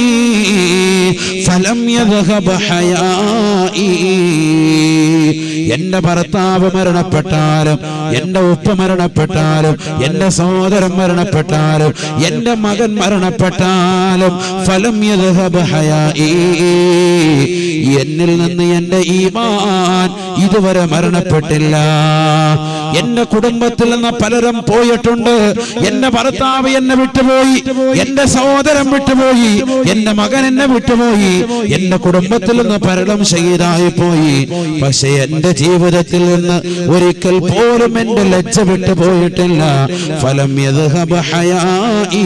ഫലം യദ്ഹബ ഹയാഈ. എന്റെ ഭർത്താവ് മരണപ്പെട്ടാലും എന്റെ ഉപ്പ മരണപ്പെട്ടാലും എന്റെ സഹോദരൻ മരണപ്പെട്ടാലും എന്റെ മകൻ മരണപ്പെട്ടാലും ഫലം യദ്ഹബ ഹയാഈ. എന്നിൽ നിന്ന് എന്റെ ഈമാൻ ഇതുവരെ മരണപ്പെട്ടില്ല എന്റെ കുടുംബത്തിൽ നിന്ന് പലരും പോയിട്ടുണ്ട് എന്റെ ഭർത്താവ് എന്നെ വിട്ടുപോയി എന്റെ സഹോദരൻ വിട്ടുപോയി എന്റെ മകൻ എന്നെ വിട്ടുപോയി എന്റെ കുടുംബത്തിൽ നിന്ന് പലരും ഷഹീദായി പോയി പക്ഷെ എന്റെ ജീവിതത്തിൽ നിന്ന് ഒരിക്കൽ പോലും എന്റെ ലജ്ജ വിട്ടു പോയിട്ടില്ല ഫലം യദ്ഹബ ഹയാഇ.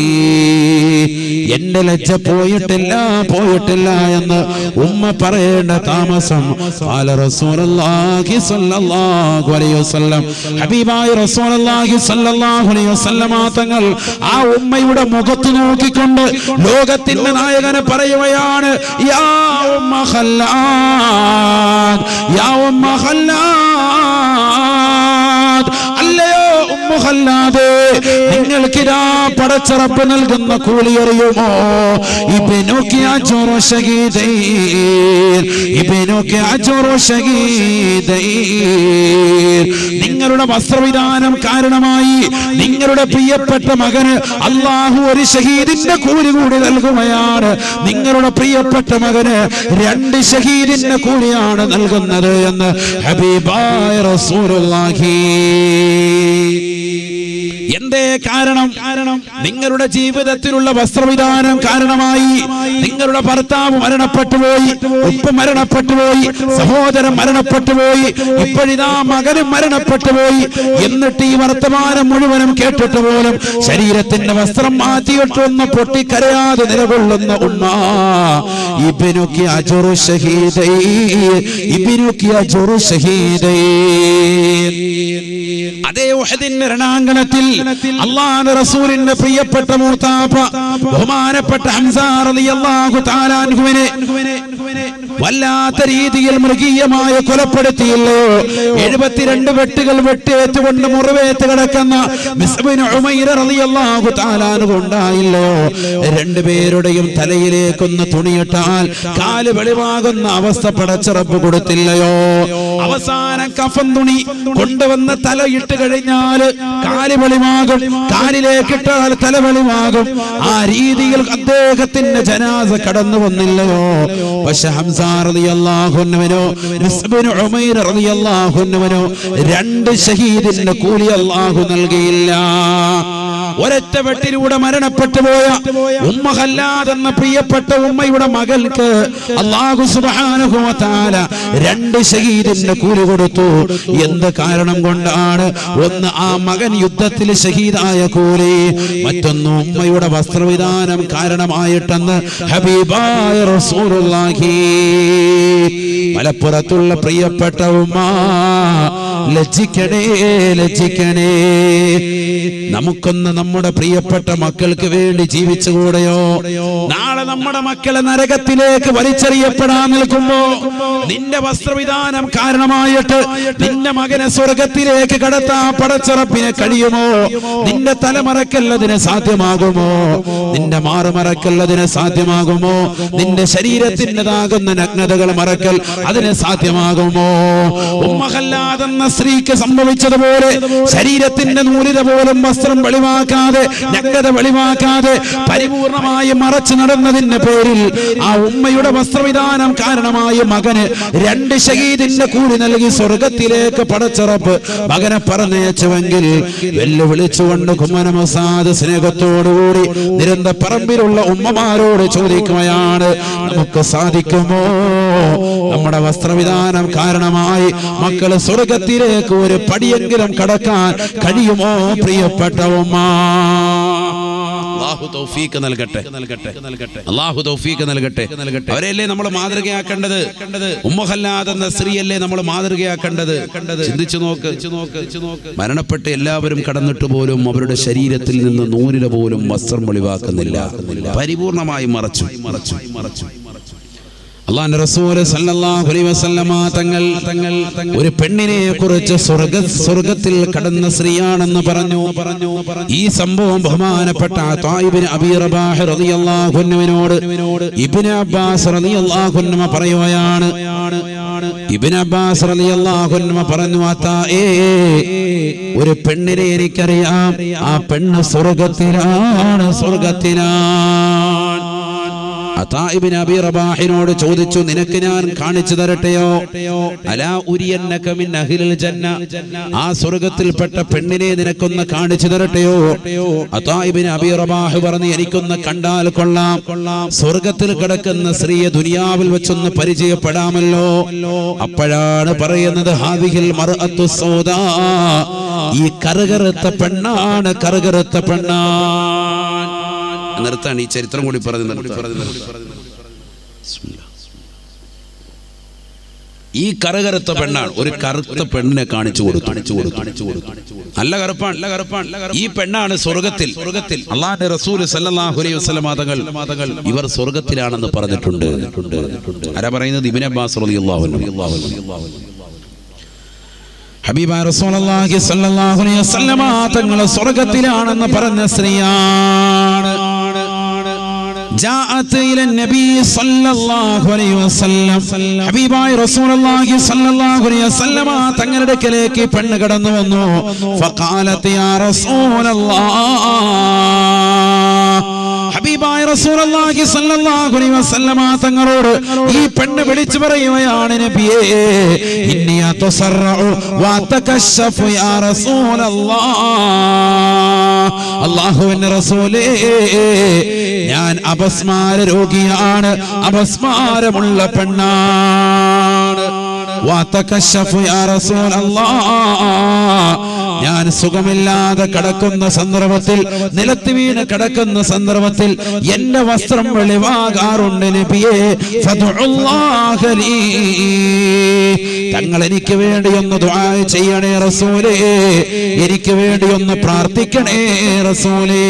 എന്റെ ലജ്ജ പോയിട്ടില്ല പോയിട്ടില്ല എന്ന് ഉമ്മ പറയേണ്ട താമസം ഖാല റസൂലുള്ളാഹി സ്വല്ലല്ലാഹു അലൈഹി വസല്ലം ഹബീബായ റസൂലുള്ളാഹി സ്വല്ലല്ലാഹു അലൈഹി വസല്ലമ തങ്ങൾ ആ ഉമ്മയുടെ മുഖത്ത് നോക്കിക്കൊണ്ട് ലോകത്തിന്റെ നായകനെ പറയുകയാണ് യാ ഉമ്മ ഖല്ലാദ് യാ ഉമ്മ ഖല്ലാദ് അല്ലയോ ഉമ്മ ഖല്ലാദ് നിങ്ങൾക്കിതാ പടച്ചറപ്പ് നൽകുന്ന കൂലി അറിയുമോ ഇബിനുക്ക് അജറു ശഹീദൈൻ ഇബിനുക്ക് അജറു ശഹീദൈൻ നിങ്ങളുടെ വസ്ത്രവിധാനം കാരണമായി നിങ്ങളുടെ പ്രിയപ്പെട്ട മകന് അള്ളാഹു ഒരു ഷഹീദിന്റെ കൂലി കൂടി നൽകുകയാണ് നിങ്ങളുടെ പ്രിയപ്പെട്ട മകന് രണ്ട് ഷഹീദിന്റെ കൂലിയാണ് നൽകുന്നത് എന്ന് ഹബീബായ റസൂലുള്ളാഹി എന്തേ കാരണം കാരണം നിങ്ങളുടെ ജീവിതത്തിലുള്ള വസ്ത്രവിധാനം കാരണമായി നിങ്ങളുടെ ഭർത്താവ് മരണപ്പെട്ടു പോയി ഉപ്പ മരണപ്പെട്ടു പോയി സഹോദരൻ മരണപ്പെട്ടു പോയി ഇപ്പോഴിതാ മകനും മരണപ്പെട്ടു പോയി എന്നിട്ട് ഈ വർത്തമാനം മുഴുവനും കേട്ടിട്ട് പോലും ശരീരത്തിന്റെ വസ്ത്രം മാറ്റിയിട്ടൊന്ന് പൊട്ടിക്കരയാതെ നിലകൊള്ളുന്ന ഉമ്മ ഇബിനുക്കി അജുറു ഷഹീദൈ ഇബിനുക്കി അജുറു ഷഹീദൈ അതേ ഉഹദിന്റെ രണാങ്കണത്തിൽ അള്ളാഹ് റസൂലിന്റെ പ്രിയപ്പെട്ട മൂത്താപ്പ ബഹുമാനപ്പെട്ട ഹംസ റളിയല്ലാഹു തആല അൻഹുവിനെ വല്ലാത്ത രീതിയിൽ മൃഗീയമായ കൊലപ്പെടുത്തിയല്ലോ എഴുപത്തിരണ്ട് വെട്ടുകൾ വെട്ടേറ്റുകൊണ്ട് മുറിവേറ്റ് കിടക്കുന്ന മിസ്ബിൻ ഉമൈർ റളിയല്ലാഹു തആല അൻഹു ഉണ്ടായില്ലോ രണ്ടുപേരുടെയും തലയിലേക്കൊന്ന് തുണിയിട്ടാൽ കാല് വെളിവാകുന്ന അവസ്ഥ പടച്ചിറപ്പ് കൊടുത്തില്ലയോ അവസാനം കഫൻ തുണി കൊണ്ടുവന്ന് തലയിട്ട് കഴിഞ്ഞാൽ കാല് വെളിവാകും കാലിലേക്കിട്ടാൽ തല വെളിവാകും ആ രീതിയിൽ അദ്ദേഹത്തിന്റെ ജനാസ കടന്നു വന്നില്ലയോ പക്ഷെ ഹംസാറിയാഹുന്നവനോ റളിയല്ലാഹുന്നവനോ രണ്ട് ഷഹീദിന്റെ കൂലി അള്ളാഹു നൽകിയില്ല ഒരൊറ്റ വെട്ടിലൂടെ മരണപ്പെട്ടു പോയ ഉമ്മ ഖല്ലാദ് എന്ന പ്രിയപ്പെട്ട ഉമ്മയുടെ മകൾക്ക് അള്ളാഹു സുബ്ഹാനഹു വ തആല രണ്ട് ഷഹീദിന്റെ കൂലി കൊടുത്തു എന്ത് കാരണം കൊണ്ടാണ് ഒന്ന് ആ മകൻ യുദ്ധത്തിൽ ഷഹീദായ കൂലി മറ്റൊന്ന് ഉമ്മയുടെ വസ്ത്രവിധാനം കാരണമായിട്ടെന്ന് ഹബീബായ റസൂലുള്ളാഹി മലപ്പുറത്തുള്ള പ്രിയപ്പെട്ട ഉമ്മ ലജ്ജിക്കണേ ലജ്ജിക്കണേ നമുക്കൊന്ന് നമ്മുടെ പ്രിയപ്പെട്ട മക്കൾക്ക് വേണ്ടി ജീവിച്ചുകൂടെയോ നാളെ നമ്മുടെ മക്കളെ നരകത്തിലേക്ക് വലിച്ചെറിയപ്പെടാൻ നിൽക്കുമ്പോ നിന്റെ വസ്ത്രവിധാനം കാരണമായിട്ട് നിന്റെ മകനെ സ്വർഗത്തിലേക്ക് കടത്താൻ പടച്ചിറപ്പിന് കഴിയുമോ നിന്റെ തലമറക്കല്ലതിന് സാധ്യമാകുമോ നിന്റെ മാറുമറക്കല്ലതിന് സാധ്യമാകുമോ നിന്റെ ശരീരത്തിൻ്റെതാകുന്ന നഗ്നതകൾ മറക്കൽ അതിന് സാധ്യമാകുമോ ഉമ്മഹല്ലാതെന്ന സ്ത്രീക്ക് സംഭവിച്ചതുപോലെ ശരീരത്തിന്റെ നൂലിത പോലും വസ്ത്രം വെളിവാക്കാതെ നഗ്നത വെളിവാക്കാതെ പരിപൂർണമായി മറച്ചു നടന്നതിന്റെ പേരിൽ ആ ഉമ്മയുടെ വസ്ത്രവിധാനം കാരണമായി മകന് രണ്ട് ഷഹീദിന്റെ കൂലി നൽകി സ്വർഗത്തിലേക്ക് പടച്ചിറപ്പ് മകനെ പറഞ്ഞയച്ചുവെങ്കിൽ വെല്ലുവിളിച്ചുകൊണ്ട് കുമ്മനമസാദ് സ്നേഹത്തോടുകൂടി നിരന്ത പറമ്പിലുള്ള ഉമ്മമാരോട് ചോദിക്കുകയാണ് നമുക്ക് സാധിക്കുമോ നമ്മുടെ വസ്ത്രവിധാനം കാരണമായി മക്കള് സ്വർഗത്തിലേക്ക് ഒരു പടിയെങ്കിലും കടക്കാൻ കഴിയുമോ പ്രിയപ്പെട്ട ഉമ്മ അള്ളാഹു തൗഫീക്ക് നൽകട്ടെ നൽകട്ടെ നൽകട്ടെ അള്ളാഹു തൗഫീക്ക് നൽകട്ടെ നൽകട്ടെ അവരെയല്ലേ നമ്മൾ മാതൃകയാക്കേണ്ടത് ഉമ്മഹല്ലാതെന്ന സ്ത്രീയല്ലേ നമ്മൾ മാതൃകയാക്കേണ്ടത് ചിന്തിച്ചു നോക്ക് നോക്ക് മരണപ്പെട്ട് എല്ലാവരും കടന്നിട്ട് പോലും അവരുടെ ശരീരത്തിൽ നിന്ന് നൂലില പോലും വസ്ത്രം വെളിവാക്കുന്നില്ല പരിപൂർണമായി മറച്ചു മറച്ചു മറച്ചു അള്ളാന്റെ റസൂല് സല്ലല്ലാഹു അലൈഹി വസല്ലമ തങ്ങൾ തങ്ങൾ ഒരു പെണ്ണിനെ കുറിച്ച് സ്വർഗ സ്വർഗത്തിൽ കടന്ന സ്ത്രീയാണെന്ന് പറഞ്ഞു പറഞ്ഞു ഈ സംഭവം ബഹുമാനപ്പെട്ട തായിബിന് അബീ റബാഹ് റളിയല്ലാഹു അൻഹുവിനോട് ഇബ്നു അബ്ബാസ് റളിയല്ലാഹു അൻഹു പറയുകയാണ് ഇബ്നു അബ്ബാസ് റളിയല്ലാഹു അൻഹു പറഞ്ഞു അതാ ഏ ഒരു പെണ്ണിനെ എനിക്കറിയാം ആ പെണ്ണ് സ്വർഗത്തിലാണ് സ്വർഗത്തിലാണ് അതാഇബിൻ അബി റബാഹിനോട് ചോദിച്ചു നിനക്ക് ഞാൻ കാണിച്ചു തരട്ടെയോ അലാ ഉരിയന്നക മിൻ അഹ്ലിൽ ജന്ന ആ സ്വർഗ്ഗത്തിൽപ്പെട്ട പെണ്ണിനെ നിനക്കൊന്ന് കാണിച്ചു തരട്ടെയോ അതാഇബിൻ അബി റബാഹ് പറഞ്ഞു എനിക്കൊന്ന് കണ്ടാൽ കൊള്ളാം സ്വർഗ്ഗത്തിൽ കിടക്കുന്ന സ്ത്രീയെ ദുനിയാവിൽ വെച്ചൊന്ന് പരിചയപ്പെടാമല്ലോ അപ്പോഴാണ് പറയുന്നത് ഹാദിഹിൽ മർഅത്തു സൗദാ ഈ കറുകറുത്ത പെണ്ണാണ് കറുകറുത്ത പെണ്ണാൻ നിർത്താണ് ഈ ചരിത്രം കൂടി പറഞ്ഞു നിർത്താം. ഈ കറുകറുത്ത പെണ്ണാണ് ഒരു കറുത്ത പെണ്ണിനെ കാണിച്ചു കൊടുത്തു കാണിച്ചു കൊടുത്തു കാണിച്ചു കൊടുത്തു നല്ല കറുപ്പാണ് നല്ല കറുപ്പാണ് നല്ല കറുപ്പാണ് ഈ പെണ്ണാണ് സ്വർഗത്തിൽ സ്വർഗത്തിൽ അള്ളാന്റെ റസൂൽ സല്ലല്ലാഹു അലൈഹി വസല്ലം മാതകൾ മാതകൾ ഇവർ സ്വർഗത്തിലാണെന്ന് പറഞ്ഞിട്ടുണ്ട് ആരാ പറയുന്നത് ഇബിൻ അബ്ബാസ് റളിയല്ലാഹു അൻഹു ഹബീബായ റസൂലുള്ളാഹി സ്വല്ലല്ലാഹു അലൈഹി വസല്ലമ തങ്ങൾ സ്വർഗ്ഗത്തിലാണെന്ന് പറഞ്ഞ സ്ത്രീയാണ് جاءت إلى النبي صلى الله عليه وسلم ഹബീബായ റസൂലുള്ളാഹി സ്വല്ലല്ലാഹു അലൈഹി വസല്ലമ തങ്ങളുടെ അടുക്കലേക്ക് പെണ്ണ് കടന്നു വന്നു ഫഖാലത്ത് യാ റസൂലല്ലാഹ് ഹബീബായ റസൂലുള്ളാഹി സ്വല്ലല്ലാഹു അലൈഹി വസല്ലമ തങ്ങളോട് ഈ പെണ്ണ് വിളിച്ചു പറയുകയാണ് നബിയേ ഇന്നി അത്സറഉ വതകശഫു യാ റസൂലല്ലാഹ് അല്ലാഹുവിന്റെ റസൂലേ ഞാൻ അപസ്മാര രോഗിയാണ് അപസ്മാരമുള്ള പെണ്ണാണ് വതകശഫു യാ റസൂലല്ലാഹ് ഞാൻ സുഖമില്ലാതെ കിടക്കുന്ന സന്ദർഭത്തിൽ നിലത്ത് വീണ് കിടക്കുന്ന സന്ദർഭത്തിൽ എന്റെ വസ്ത്രം വെളിവാകാറുണ്ട് നബിയെ ഫദ്ഉല്ലാഹ ലീ. തങ്ങൾ എനിക്ക് വേണ്ടി ഒന്ന് ദുആ ചെയ്യണേ റസൂലേ എനിക്ക് വേണ്ടി ഒന്ന് പ്രാർത്ഥിക്കണേ റസൂലേ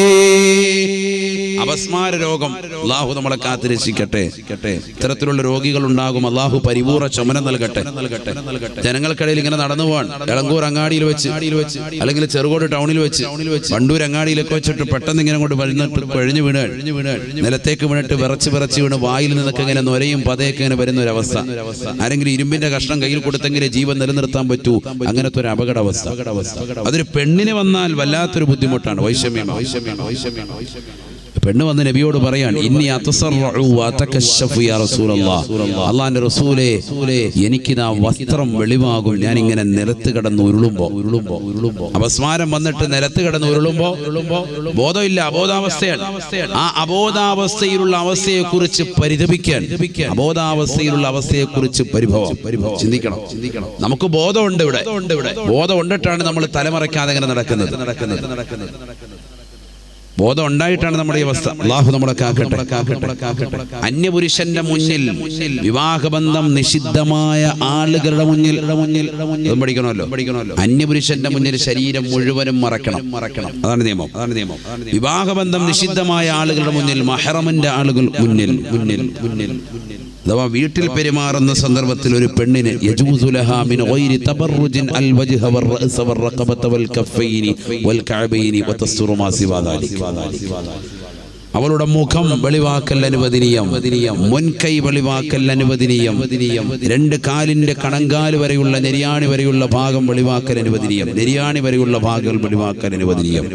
അപസ്മാര രോഗം അള്ളാഹു നമ്മളെ കാത്തിരക്ഷിക്കട്ടെ ഇത്തരത്തിലുള്ള രോഗികൾ ഉണ്ടാകും അള്ളാഹു പരിപൂർണ്ണ ചുമനം നൽകട്ടെ ജനങ്ങൾക്കിടയിൽ ഇങ്ങനെ നടന്നു പോവാൻ എളങ്കൂർ അങ്ങാടിയിൽ വെച്ച് അല്ലെങ്കിൽ ചെറുകോട് ടൗണിൽ വെച്ച് വണ്ടൂർ അങ്ങാടിയിലൊക്കെ വെച്ചിട്ട് പെട്ടെന്ന് ഇങ്ങനെ കൊണ്ട് വഴുന്നിട്ട് കഴിഞ്ഞു വീണ് നിലത്തേക്ക് വീണിട്ട് വിറച്ച് വിറച്ച് വീണ് വായിൽ നിന്നൊക്കെ ഇങ്ങനെ നൊരയും പതയൊക്കെ ഇങ്ങനെ വരുന്ന ഒരു അവസ്ഥ ആരെങ്കിലും ഇരുമ്പിന്റെ കഷ്ണം കയ്യിൽ കൊടുത്തെങ്കിലേ ജീവൻ നിലനിർത്താൻ പറ്റൂ അങ്ങനത്തെ ഒരു അപകടാവസ്ഥ അതൊരു പെണ്ണിന് വന്നാൽ വല്ലാത്തൊരു ബുദ്ധിമുട്ടാണ് വൈഷമ്യമാണ് വൈഷമ്യമാണ് വൈഷമ്യമാണ് പെണ്ണ് വന്ന് നബിയോട് പറയാൻ ഇന്നി അത്സറഉ വതകശഫു യാ റസൂലല്ലാഹ് അള്ളാന്റെ റസൂലേ എനിക്കിതാ വസ്ത്രം വെളിവാകും ഞാൻ ഇങ്ങനെ നിലത്ത് കിടന്ന് ഉരുളുമ്പോ ഉരുളുമ്പോ ഉരുളുമ്പോ അപസ്മാരം വന്നിട്ട് നിലത്ത് കിടന്ന് ഉരുളുമ്പോ ഉരുളുമ്പോ ബോധമില്ല അബോധാവസ്ഥയാണ് ആ അബോധാവസ്ഥയിലുള്ള അവസ്ഥയെ കുറിച്ച് പരിതപിക്കാൻ അബോധാവസ്ഥയിലുള്ള അവസ്ഥയെ കുറിച്ച് പരിഭവം പരിഭവം ചിന്തിക്കണം ചിന്തിക്കണം നമുക്ക് ബോധമുണ്ട് ഇവിടെ ഇവിടെ ബോധം ഉണ്ടിട്ടാണ് നമ്മൾ തലമറയ്ക്കാതെ ഇങ്ങനെ നടക്കുന്നത് നടക്കുന്നത് നടക്കുന്നത് ബോധം ഉണ്ടായിട്ടാണ് നമ്മുടെ ഈ അവസ്ഥ അള്ളാഹു നമ്മളെ കാക്കട്ടെ കാക്കട്ടെ കാക്കട്ടെ അന്യപുരുഷന്റെ മുന്നിൽ വിവാഹബന്ധം നിഷിദ്ധമായ ആളുകളുടെ മുന്നിൽ മുന്നിൽ അതും പഠിക്കണമല്ലോ പഠിക്കണമല്ലോ അന്യപുരുഷന്റെ മുന്നിൽ ശരീരം മുഴുവനും മറക്കണം മറക്കണം അതാണ് നിയമം അതാണ് നിയമം വിവാഹബന്ധം നിഷിദ്ധമായ ആളുകളുടെ മുന്നിൽ മഹറമിന്റെ ആളുകൾ മുന്നിൽ മുന്നിൽ മുന്നിൽ അഥവാ വീട്ടിൽ പെരുമാറുന്ന സന്ദർഭത്തിൽ ഒരു പെണ്ണിന് യജൂസു ലഹാ മിൻ ഗൈരി തബർറുജിൻ അൽ വജ്ഹ വർ വർ റഖബത വൽ കഫൈനി വൽ കഅബൈനി വതസ്റു മാ സിവാ ദാലിക അവളുടെ മുഖം വെളിവാക്കൽ അനുവദനീയം മുൻകൈ വെളിവാക്കൽ അനുവദനീയം രണ്ട് കാലിന്റെ കണങ്കാല് വരെയുള്ള നെരിയാണി വരെയുള്ള ഭാഗം വെളിവാക്കൽ അനുവദനീയം നെരിയാണി വരെയുള്ള ഭാഗം വെളിവാക്കൽ അനുവദനീയം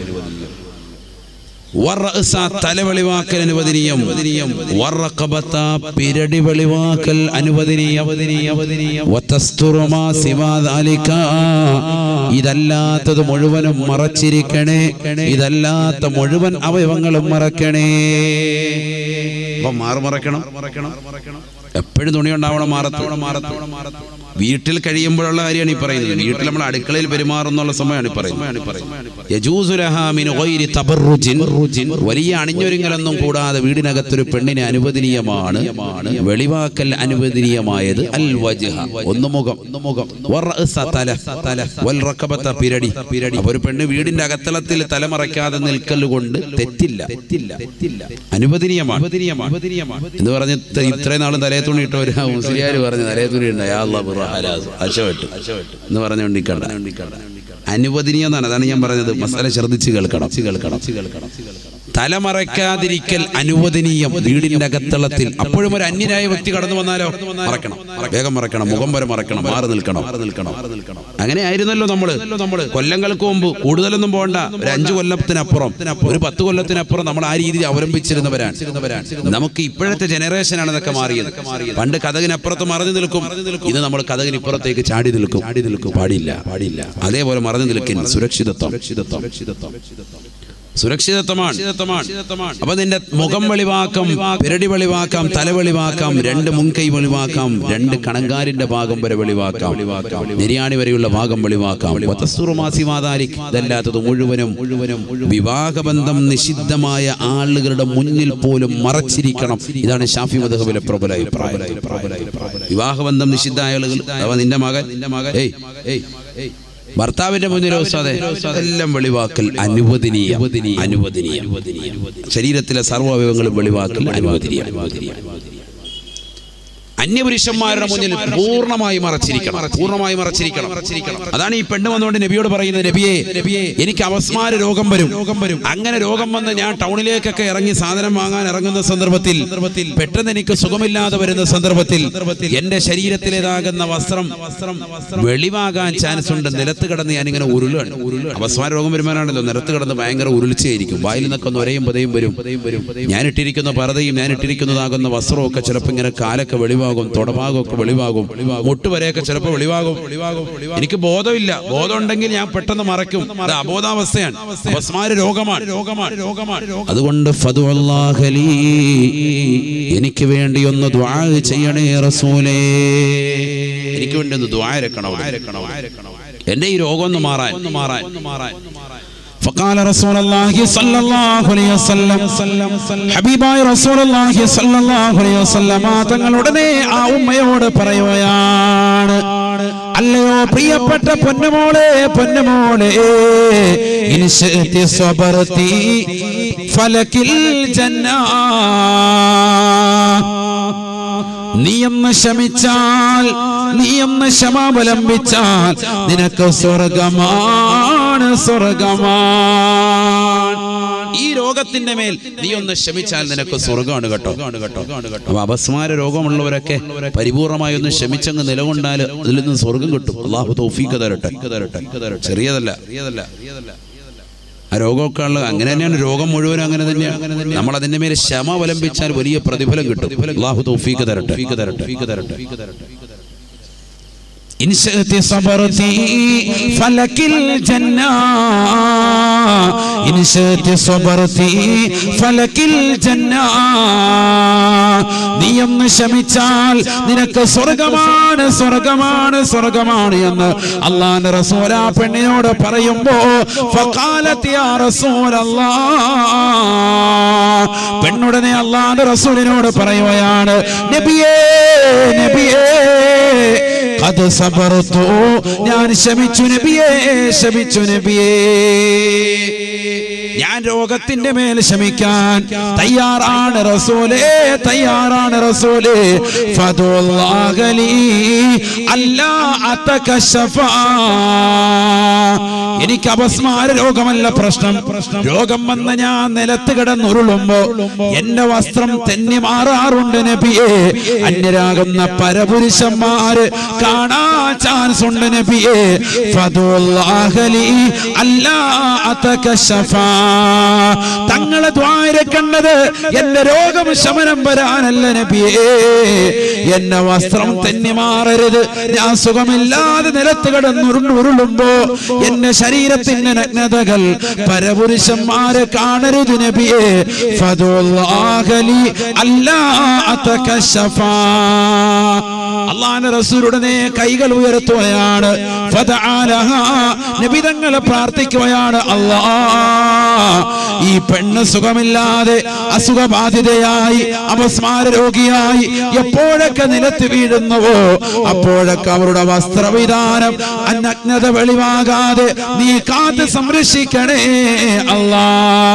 വറഅസ തല വെളിവാക്കൽ അനുവദനീയം വറഖബത പിരടി വെളിവാക്കൽ അനുവദനീയം വതസ്തുറു മാ സിവാ ദാലിക ഇതല്ലാത്തത് മുഴുവനും മറച്ചിരിക്കണേ ഇതല്ലാത്ത മുഴുവൻ അവയവങ്ങളും മറക്കണേ അപ്പൊ മാറ് മറക്കണം എപ്പോഴും തുണി ഉണ്ടാവണം മാറത്തോണം മാറത്തോണം വീട്ടിൽ കഴിയുമ്പോഴുള്ള കാര്യമാണ് ഈ പറയുന്നത് വീട്ടിൽ നമ്മൾ അടുക്കളയിൽ പെരുമാറുന്നുള്ള സമയമാണ് ഈ പറയുന്നത് യജൂസു ലഹാ മിൻ ഗൈരി തബർറുജിൻ. വലിയ അണിഞ്ഞൊരുങ്ങലൊന്നും കൂടാതെ വീടിനകത്തൊരു പെണ്ണിന് അനുവദനീയമാണ് വെളിവാക്കൽ അനുവദനീയമായത് അൽ വജ്ഹ ഒന്ന് മുഖം മുഖം വറഅസ തല തല വൽ റഖബത പിരടി പിരടി ഒരു പെണ്ണ് വീടിന്റെ അകത്തളത്തിൽ തലമറയ്ക്കാതെ നിൽക്കൽ കൊണ്ട് തെറ്റില്ല തെറ്റില്ല തെറ്റില്ല അനുവദനീയമാണ് എന്ന് പറഞ്ഞ് ഇത്ര- ഇത്രയും നാളും തലേ തുണി ഇട്ട ഒരു മുസ്ലിയാർ പറഞ്ഞു തലേ തുണി ഉണ്ട് അയാ അല്ലാ ബിറ ഹലാസ്. അശവട്ട് എന്ന് പറഞ്ഞുകൊണ്ടിരിക്കണ്ട അനുവദനീയം എന്നാണ് അതാണ് ഞാൻ പറഞ്ഞത് മസാല ശ്രദ്ധിച്ച് കേൾക്കണം കേൾക്കണം കേൾക്കണം തലമറയ്ക്കാതിരിക്കൽ അനുവദനീയം വീടിന്റെ അകത്തളത്തിൽ അപ്പോഴും ഒരു അന്യനായ വ്യക്തി കടന്നു വന്നാലോ മറക്കണം വേഗം മറക്കണം മുഖം വരെ മറക്കണം മാറി നിൽക്കണം നിൽക്കണം അങ്ങനെ ആയിരുന്നല്ലോ നമ്മള് നമ്മള് കൊല്ലങ്ങൾക്ക് മുമ്പ് കൂടുതലൊന്നും പോകണ്ട ഒരു അഞ്ചു കൊല്ലത്തിനപ്പുറം ഒരു പത്ത് കൊല്ലത്തിനപ്പുറം നമ്മൾ ആ രീതിയിൽ അവലംബിച്ചിരുന്നവരാണ് നമുക്ക് ഇപ്പോഴത്തെ ജനറേഷനാണ് ഇതൊക്കെ മാറിയത് പണ്ട് കഥകിനപ്പുറത്ത് മറഞ്ഞു നിൽക്കും ഇത് നമ്മൾ കഥകിനിപ്പുറത്തേക്ക് ചാടി നിൽക്കും ചാടി നിൽക്കും പാടില്ല പാടില്ല അതേപോലെ മറഞ്ഞു നിൽക്കും സുരക്ഷിതത്വം സുരക്ഷിതത്വം സുരക്ഷിതത്വമാണ് അപ്പൊ നിന്റെ മുഖം വെളിവാക്കാം പിരടി വെളിവാക്കാം തല വെളിവാക്കാം രണ്ട് മുൻകൈ വെളിവാക്കാം രണ്ട് കണങ്കാലിന്റെ ഭാഗം വരെ വെളിവാക്കാം നിര്യാണി വരെയുള്ള ഭാഗം വെളിവാക്കാം വതസ്സുറുമാസി മാതാലിക് ഇതല്ലാത്തത് മുഴുവനും മുഴുവനും വിവാഹബന്ധം നിഷിദ്ധമായ ആളുകളുടെ മുന്നിൽ പോലും മറച്ചിരിക്കണം ഇതാണ് ഷാഫി മധുഹബിലെ പ്രബല അഭിപ്രായം വിവാഹബന്ധം നിഷിദ്ധമായ ആളുകൾ അഥവാ നിന്റെ മകൻ നിന്റെ മകൻ ഏയ് ഏയ് ഏയ് ഭർത്താവിന്റെ മുന്നിലോ സാധേ എല്ലാം വെളിവാക്കൽ അനുവദനീയ അനുവദനീയ ശരീരത്തിലെ സർവ്വ അവയവങ്ങളും വെളിവാക്കൽ അനുവദനീയ അന്യപുരുഷന്മാരുടെ മുന്നിൽ പൂർണ്ണമായി മറച്ചിരിക്കണം പൂർണ്ണമായി മറച്ചിരിക്കണം അതാണ് ഈ പെണ്ണ് വന്നുകൊണ്ട് നബിയോട് പറയുന്നത് നബിയെ നബിയെ എനിക്ക് അവസ്മാര രോഗം വരും രോഗം വരും അങ്ങനെ രോഗം വന്ന് ഞാൻ ടൗണിലേക്കൊക്കെ ഇറങ്ങി സാധനം വാങ്ങാൻ ഇറങ്ങുന്ന സന്ദർഭത്തിൽ പെട്ടെന്ന് എനിക്ക് സുഖമില്ലാതെ വരുന്ന സന്ദർഭത്തിൽ എന്റെ ശരീരത്തിലേതാകുന്ന വസ്ത്രം വസ്ത്രം വെളിവാകാൻ ചാൻസ് ഉണ്ട് നിലത്ത് കിടന്ന് ഞാനിങ്ങനെ ഉരുളാണ് അവസ്മാര രോഗം വരുമാനാണല്ലോ നിലത്ത് കിടന്ന് ഭയങ്കര ഉരുളിച്ചയായിരിക്കും വായിൽ നിന്നൊക്കെ ഒന്ന് ഒരേയും പതയും വരും ഞാൻ ഇട്ടിരിക്കുന്ന പരതയും ഞാൻ ഇട്ടിരിക്കുന്നതാകുന്ന വസ്ത്രവും ഒക്കെ ചിലപ്പോൾ ഇങ്ങനെ കാലൊക്കെ വെളിവാകും തൊടഭാഗമൊക്കെ വെളിവാകും മുട്ടുവരെയൊക്കെ ചിലപ്പോൾ വെളിവാകും എനിക്ക് ബോധമില്ല ബോധം ഉണ്ടെങ്കിൽ ഞാൻ പെട്ടെന്ന് മറയ്ക്കും അത് അബോധാവസ്ഥയാണ് അപസ്മാര രോഗമാണ് രോഗമാണ് രോഗമാണ് അതുകൊണ്ട് ഫതുവല്ലാഹലി എനിക്ക് വേണ്ടി ഒന്ന് ദ്വാ ചെയ്യണേ റസൂലേ എനിക്ക് വേണ്ടി ഒന്ന് ദ്വാ രക്കണം എന്റെ ഈ രോഗം ഒന്ന് മാറാൻ ഒന്ന് മാറാൻ മാറാൻ فقال رسول الله صلى الله عليه وسلم ഹബീബായ റസൂൽ അള്ളാഹി സല്ലല്ലാഹു അലൈഹി വസല്ലമ തങ്ങൾ ഉടനെ ആ ഉമ്മയോട് പറയുകയാണ് അല്ലയോ പ്രിയപ്പെട്ട പൊന്നുമോളെ പൊന്നുമോളെ ഇൻശഅതി സ്വബർതി ഫലകിൽ ജന്ന നീയൊന്ന് ശമിച്ചാൽ നീയൊന്ന് ക്ഷമാവലംബിച്ചാൽ നിനക്ക് സ്വർഗമാണ് സ്വർഗമാണ് ഈ രോഗത്തിന്റെ മേൽ നീ ഒന്ന് ക്ഷമിച്ചാൽ നിനക്ക് സ്വർഗമാണ് കേട്ടോ അപ്പൊ അപസ്മാര രോഗമുള്ളവരൊക്കെ പരിപൂർണമായി ഒന്ന് ക്ഷമിച്ചങ്ങ് നിലകൊണ്ടാൽ അതിൽ നിന്ന് സ്വർഗം കിട്ടും അള്ളാഹു തൗഫീഖ് തരട്ടെ ചെറിയതല്ല ആ രോഗമൊക്കെ ഉള്ള അങ്ങനെ തന്നെയാണ് രോഗം മുഴുവനും അങ്ങനെ തന്നെയാണ് നമ്മൾ അതിന്റെ മേൽ ക്ഷമ അവലംബിച്ചാൽ വലിയ പ്രതിഫലം കിട്ടും അള്ളാഹു തൗഫീഖ് തരട്ടെ തരട്ടെ إن شئت صبرت فلك الجنة إن شئت صبرت فلك الجنة നീ ഒന്ന് ശമിച്ചാൽ നിനക്ക് സ്വർഗമാണ് സ്വർഗമാണ് സ്വർഗമാണ് എന്ന് അള്ളാന്റെ റസൂൽ ആ പെണ്ണിനോട് പറയുമ്പോ ഫഖാലത്ത് യാ റസൂലല്ലാഹ് പെണ്ണുടനെ അള്ളാന്റെ റസൂലിനോട് പറയുകയാണ് നബിയേ നബിയേ അത് സബർത്തു ഞാൻ ശമിച്ചു നബിയേ ശമിച്ചു നബിയേ ഞാൻ രോഗത്തിന്റെ മേൽ ശമിക്കാൻ തയ്യാറാണ് റസൂലേ തയ്യാറാണ് റസൂലേ ഫതുല്ലാഹലി അല്ലാ അതകശഫ എനിക്ക് അപസ്മാര രോഗമല്ല പ്രശ്നം രോഗം വന്ന് ഞാൻ നിലത്ത് കിടന്നുരുളുമ്പോ എന്റെ വസ്ത്രം തെന്നി മാറാറുണ്ട് നബിയെ അന്യരാകുന്ന പരപുരുഷന്മാര് കാണാൻ ചാൻസ് ഉണ്ട് നബിയെ ഫതുല്ലാഹലി അല്ലാ അതകശഫ തങ്ങളെ ദ്വാര കണ്ടത് എന്റെ രോഗം ശമനം വരാനല്ല നബിയേ എന്നെ വസ്ത്രം തെന്നി മാറരുത് ഞാൻ സുഖമില്ലാതെ നിലത്ത് കിടന്നുരുണ്ടുരുളുമ്പോ എന്റെ ശരീരത്തിന്റെ നഗ്നതകൾ പരപുരുഷന്മാരെ കാണരുത് നബിയേ ഫതുല്ലാഹലി അല്ലാ അതകശഫ അള്ളാന്റെ റസൂലുടനെ കൈകൾ ഉയർത്തുകയാണ് ഫദഅലഹ. നബി തങ്ങളെ പ്രാർത്ഥിക്കുകയാണ് അല്ലാ ഈ പെണ്ണ് സുഖമില്ലാതെ അസുഖബാധിതയായി അപസ്മാര രോഗിയായി എപ്പോഴൊക്കെ നിലത്ത് വീഴുന്നുവോ അപ്പോഴൊക്കെ അവരുടെ വസ്ത്രവിധാനം അനഗ്നത വെളിവാകാതെ നീ കാത്ത് സംരക്ഷിക്കണേ അല്ലാ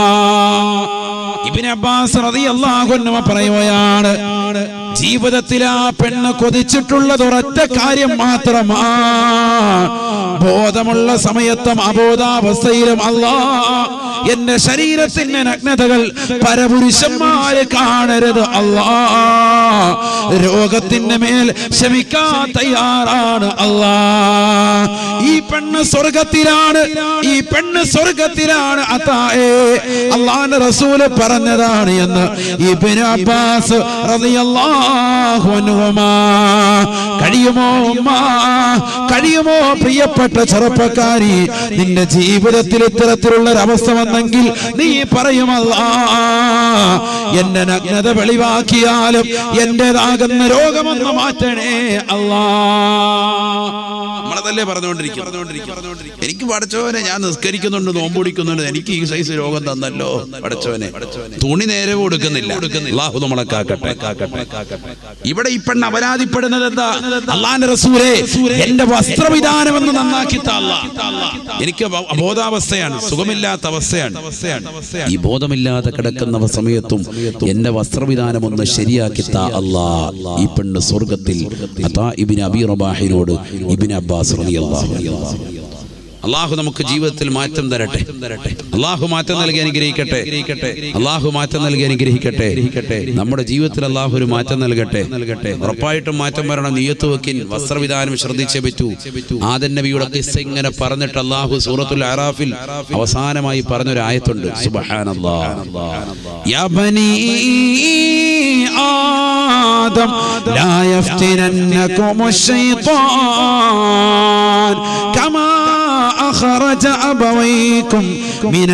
ഇബിൻ അബ്ബാസ് റളിയല്ലാഹു അൻഹു പറയുകയാണ് ജീവിതത്തിൽ ആ പെണ്ണ് കൊതിച്ചിട്ടുള്ളത് ഒരൊറ്റ കാര്യം മാത്രമാ ബോധമുള്ള സമയത്തും അബോധാവസ്ഥയിലും അല്ലാ എന്റെ ശരീരത്തിന്റെ നഗ്നതകൾ പരപുരുഷന്മാര് കാണരുത് അല്ലാ രോഗത്തിന്റെ മേൽ ക്ഷമിക്കാൻ തയ്യാറാണ് അല്ലാ ഈ പെണ്ണ് സ്വർഗത്തിലാണ് ഈ പെണ്ണ് സ്വർഗത്തിലാണ് അതായേ അള്ളാന്റെ റസൂല് പറഞ്ഞതാണ് എന്ന് ഇബ്നു അബ്ബാസ് റളിയല്ലാഹു അൻഹുമാ കഴിയുമോ ഉമ്മ കഴിയുമോ പ്രിയപ്പെട്ട ചെറുപ്പക്കാരി നിന്റെ ജീവിതത്തിൽ ഇത്തരത്തിലുള്ള ഒരു അവസ്ഥ വന്നു വന്നെങ്കിൽ നീ പറയുമല്ല എന്റെ നഗ്നത വെളിവാക്കിയാലും എന്റേതാകുന്ന രോഗമൊന്ന് മാറ്റണേ അല്ലാ നമ്മളതല്ലേ പറഞ്ഞുകൊണ്ടിരിക്കും എനിക്ക് പഠിച്ചവനെ ഞാൻ നിസ്കരിക്കുന്നുണ്ട് നോമ്പൊടിക്കുന്നുണ്ട് എനിക്ക് ഈ സൈസ് രോഗം തന്നല്ലോ പഠിച്ചവനെ തുണി നേരെ കൊടുക്കുന്നില്ല അള്ളാഹു നമ്മളെ കാക്കട്ടെ ഇവിടെ ഈ പെണ്ണ് അപരാധിപ്പെടുന്നത് എന്താ അള്ളാന്റെ റസൂലേ എന്റെ വസ്ത്രവിധാനം എന്ന് നന്നാക്കി താള്ള എനിക്ക് ബോ- ബോധാവസ്ഥയാണ് സുഖമില്ലാത്ത അവസ്ഥയാണ് ഈ ബോധമില്ലാതെ കിടക്കുന്ന സമയത്തും എന്റെ വസ്ത്രവിധാനം ഒന്ന് ശരിയാക്കി താ അല്ലാ ഈ പെണ്ണ് സ്വർഗത്തിൽ അതാ ഇബിൻ അബി റബാഹിനോട് ഇബിൻ അബ്ബാസ് റളിയല്ലാഹു അൻഹു. അള്ളാഹു നമുക്ക് ജീവിതത്തിൽ മാറ്റം തരട്ടെ അള്ളാഹു മാറ്റം നൽകി അനുഗ്രഹിക്കട്ടെ അള്ളാഹു മാറ്റം നൽകി അനുഗ്രഹിക്കട്ടെ നമ്മുടെ ജീവിതത്തിൽ അള്ളാഹു ഒരു മാറ്റം നൽകട്ടെ നൽകട്ടെ ഉറപ്പായിട്ടും മാറ്റം വരണം നീയത്ത് വെക്കിൻ വസ്ത്രവിധാനം ശ്രദ്ധിച്ചേ പറ്റൂ ആദൻ നബിയുടെ കിസ്സ ഇങ്ങനെ പറഞ്ഞിട്ട് അള്ളാഹു സൂറത്തുൽ അറാഫിൽ അവസാനമായി പറഞ്ഞൊരു ആയത്തുണ്ട് സുബ്ഹാനല്ലാഹ് يا بني آدم لا يفتننكم الشيطان كما أخرج أبويكم من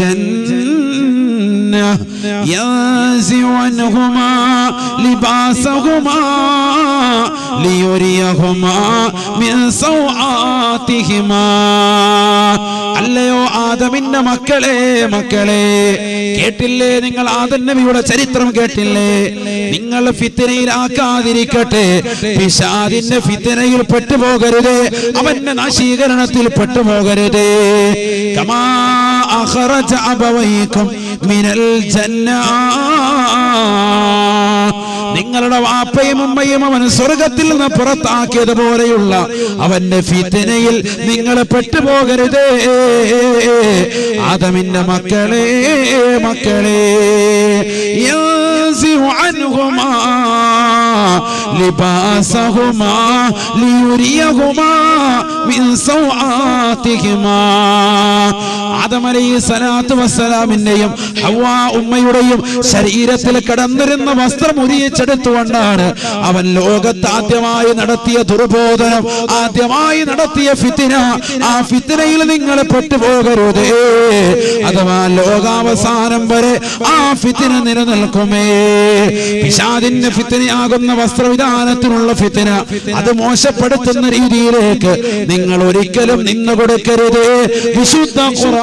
الجنة ينزع عنهما لباسهما ليريهما من سوآتهما അല്ലയോ ആദമിന്റെ മക്കളെ മക്കളെ കേട്ടില്ലേ നിങ്ങൾ ആദം നബിയുടെ ചരിത്രം കേട്ടില്ലേ നിങ്ങൾ ഫിത്തനയിലാക്കാതിരിക്കട്ടെ പിശാദിന്റെ ഫിത്തനയിൽ പെട്ടുപോകരുത് അവന്റെ നാശീകരണത്തിൽ പെട്ടുപോകരുത് കമാ അഖറജ അബവൈക്കും മിനൽ ജന്നാ നിങ്ങളുടെ വാപ്പയും ഉമ്മയും അവൻ സ്വർഗത്തിൽ നിന്ന് പുറത്താക്കിയതുപോലെയുള്ള അവന്റെ ഫിത്തനയിൽ നിങ്ങൾ പെട്ടുപോകരുതേ ആദമിന്റെ മക്കളെ മക്കളെ ينزع عنهما لباسهما ليريهما من سوآتهما ആദം അലൈഹി സ്വലാത്തു വസ്സലാമിന്റെയും ഹവ്വാ ഉമ്മയുടെയും ശരീരത്തിൽ കടന്നിരുന്ന വസ്ത്രം ഉരിയിച്ചെടുത്തുകൊണ്ടാണ് അവൻ ലോകത്ത് ആദ്യമായി നടത്തിയ ദുർബോധനം ആദ്യമായി നടത്തിയ ഫിത്തിന ആ ഫിത്തിനയിൽ നിങ്ങൾ പെട്ടുപോകരുതേ അഥവാ ലോകാവസാനം വരെ ആ ഫിത്തിന നിലനിൽക്കുമേ പിശാദിന്റെ ഫിത്തിനയാകുന്ന വസ്ത്രവിധാനത്തിനുള്ള ഫിത്തിന അത് മോശപ്പെടുത്തുന്ന രീതിയിലേക്ക് നിങ്ങൾ ഒരിക്കലും നിന്ന് കൊടുക്കരുത് വിശുദ്ധ ഖുർആൻ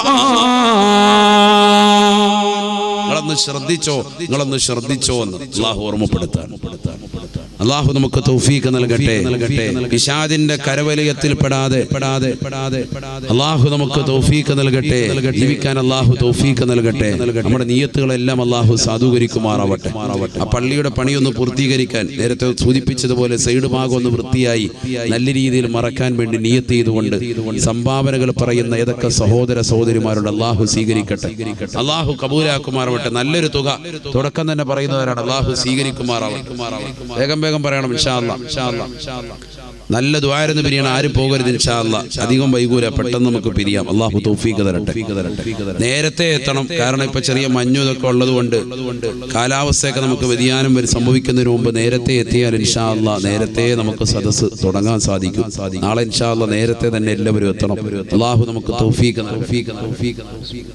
നിങ്ങളൊന്ന് ശ്രദ്ധിച്ചോ നിങ്ങളൊന്ന് ശ്രദ്ധിച്ചോ എന്ന് അള്ളാഹു ഓർമ്മപ്പെടുത്താൻ അള്ളാഹു നമുക്ക് തൗഫീക്ക് നൽകട്ടെ നൽകട്ടെ പിശാദിന്റെ കരവലയത്തിൽ പെടാതെ പെടാതെ പെടാതെ അള്ളാഹു നമുക്ക് തൗഫീക്ക് നൽകട്ടെ ജീവിക്കാൻ അള്ളാഹു തൗഫീക്ക് നൽകട്ടെ നമ്മുടെ നീയത്തുകളെല്ലാം അള്ളാഹു സാധൂകരിക്കുമാറാവട്ടെ ആ പള്ളിയുടെ പണിയൊന്ന് പൂർത്തീകരിക്കാൻ നേരത്തെ സൂചിപ്പിച്ചതുപോലെ സൈഡ് ഭാഗം ഒന്ന് വൃത്തിയായി നല്ല രീതിയിൽ മറക്കാൻ വേണ്ടി നിയത്ത് ചെയ്തുകൊണ്ട് സംഭാവനകൾ പറയുന്ന ഏതൊക്കെ സഹോദര സഹോദരിമാരുണ്ട് അള്ളാഹു സ്വീകരിക്കട്ടെ അള്ളാഹു കബൂലാക്കുമാറാവട്ടെ നല്ലൊരു തുക തുടക്കം തന്നെ പറയുന്നവരാണ് അള്ളാഹു സ്വീകരിക്കുമാറാവട്ടെ വേഗം വേഗം പറയണം ഇൻഷാ അല്ലാ, ഇൻഷാ അല്ലാ, ഇൻഷാ അല്ലാ. നല്ല ദ്വാരെന്ന് പിരിയണം ആരും പോകരുത് ഇൻഷാ അല്ലാ. അധികം വൈകൂല പെട്ടെന്ന് നമുക്ക് പിരിയാം അള്ളാഹു തൗഫീഖ് തരട്ടെ നേരത്തെ എത്തണം കാരണം ഇപ്പൊ ചെറിയ മഞ്ഞു ഇതൊക്കെ ഉള്ളത് കൊണ്ട് കാലാവസ്ഥയൊക്കെ നമുക്ക് വ്യതിയാനം വരും സംഭവിക്കുന്നതിന് മുമ്പ് നേരത്തെ എത്തിയാൽ ഇൻഷാ അല്ലാ നേരത്തെ നമുക്ക് സദസ്സ് തുടങ്ങാൻ സാധിക്കും നാളെ ഇൻഷാ അല്ലാ നേരത്തെ തന്നെ എല്ലാവരും എത്തണം അള്ളാഹു നമുക്ക് തൗഫീഖ് തൗഫീഖ് തൗഫീഖ് തൗഫീഖ്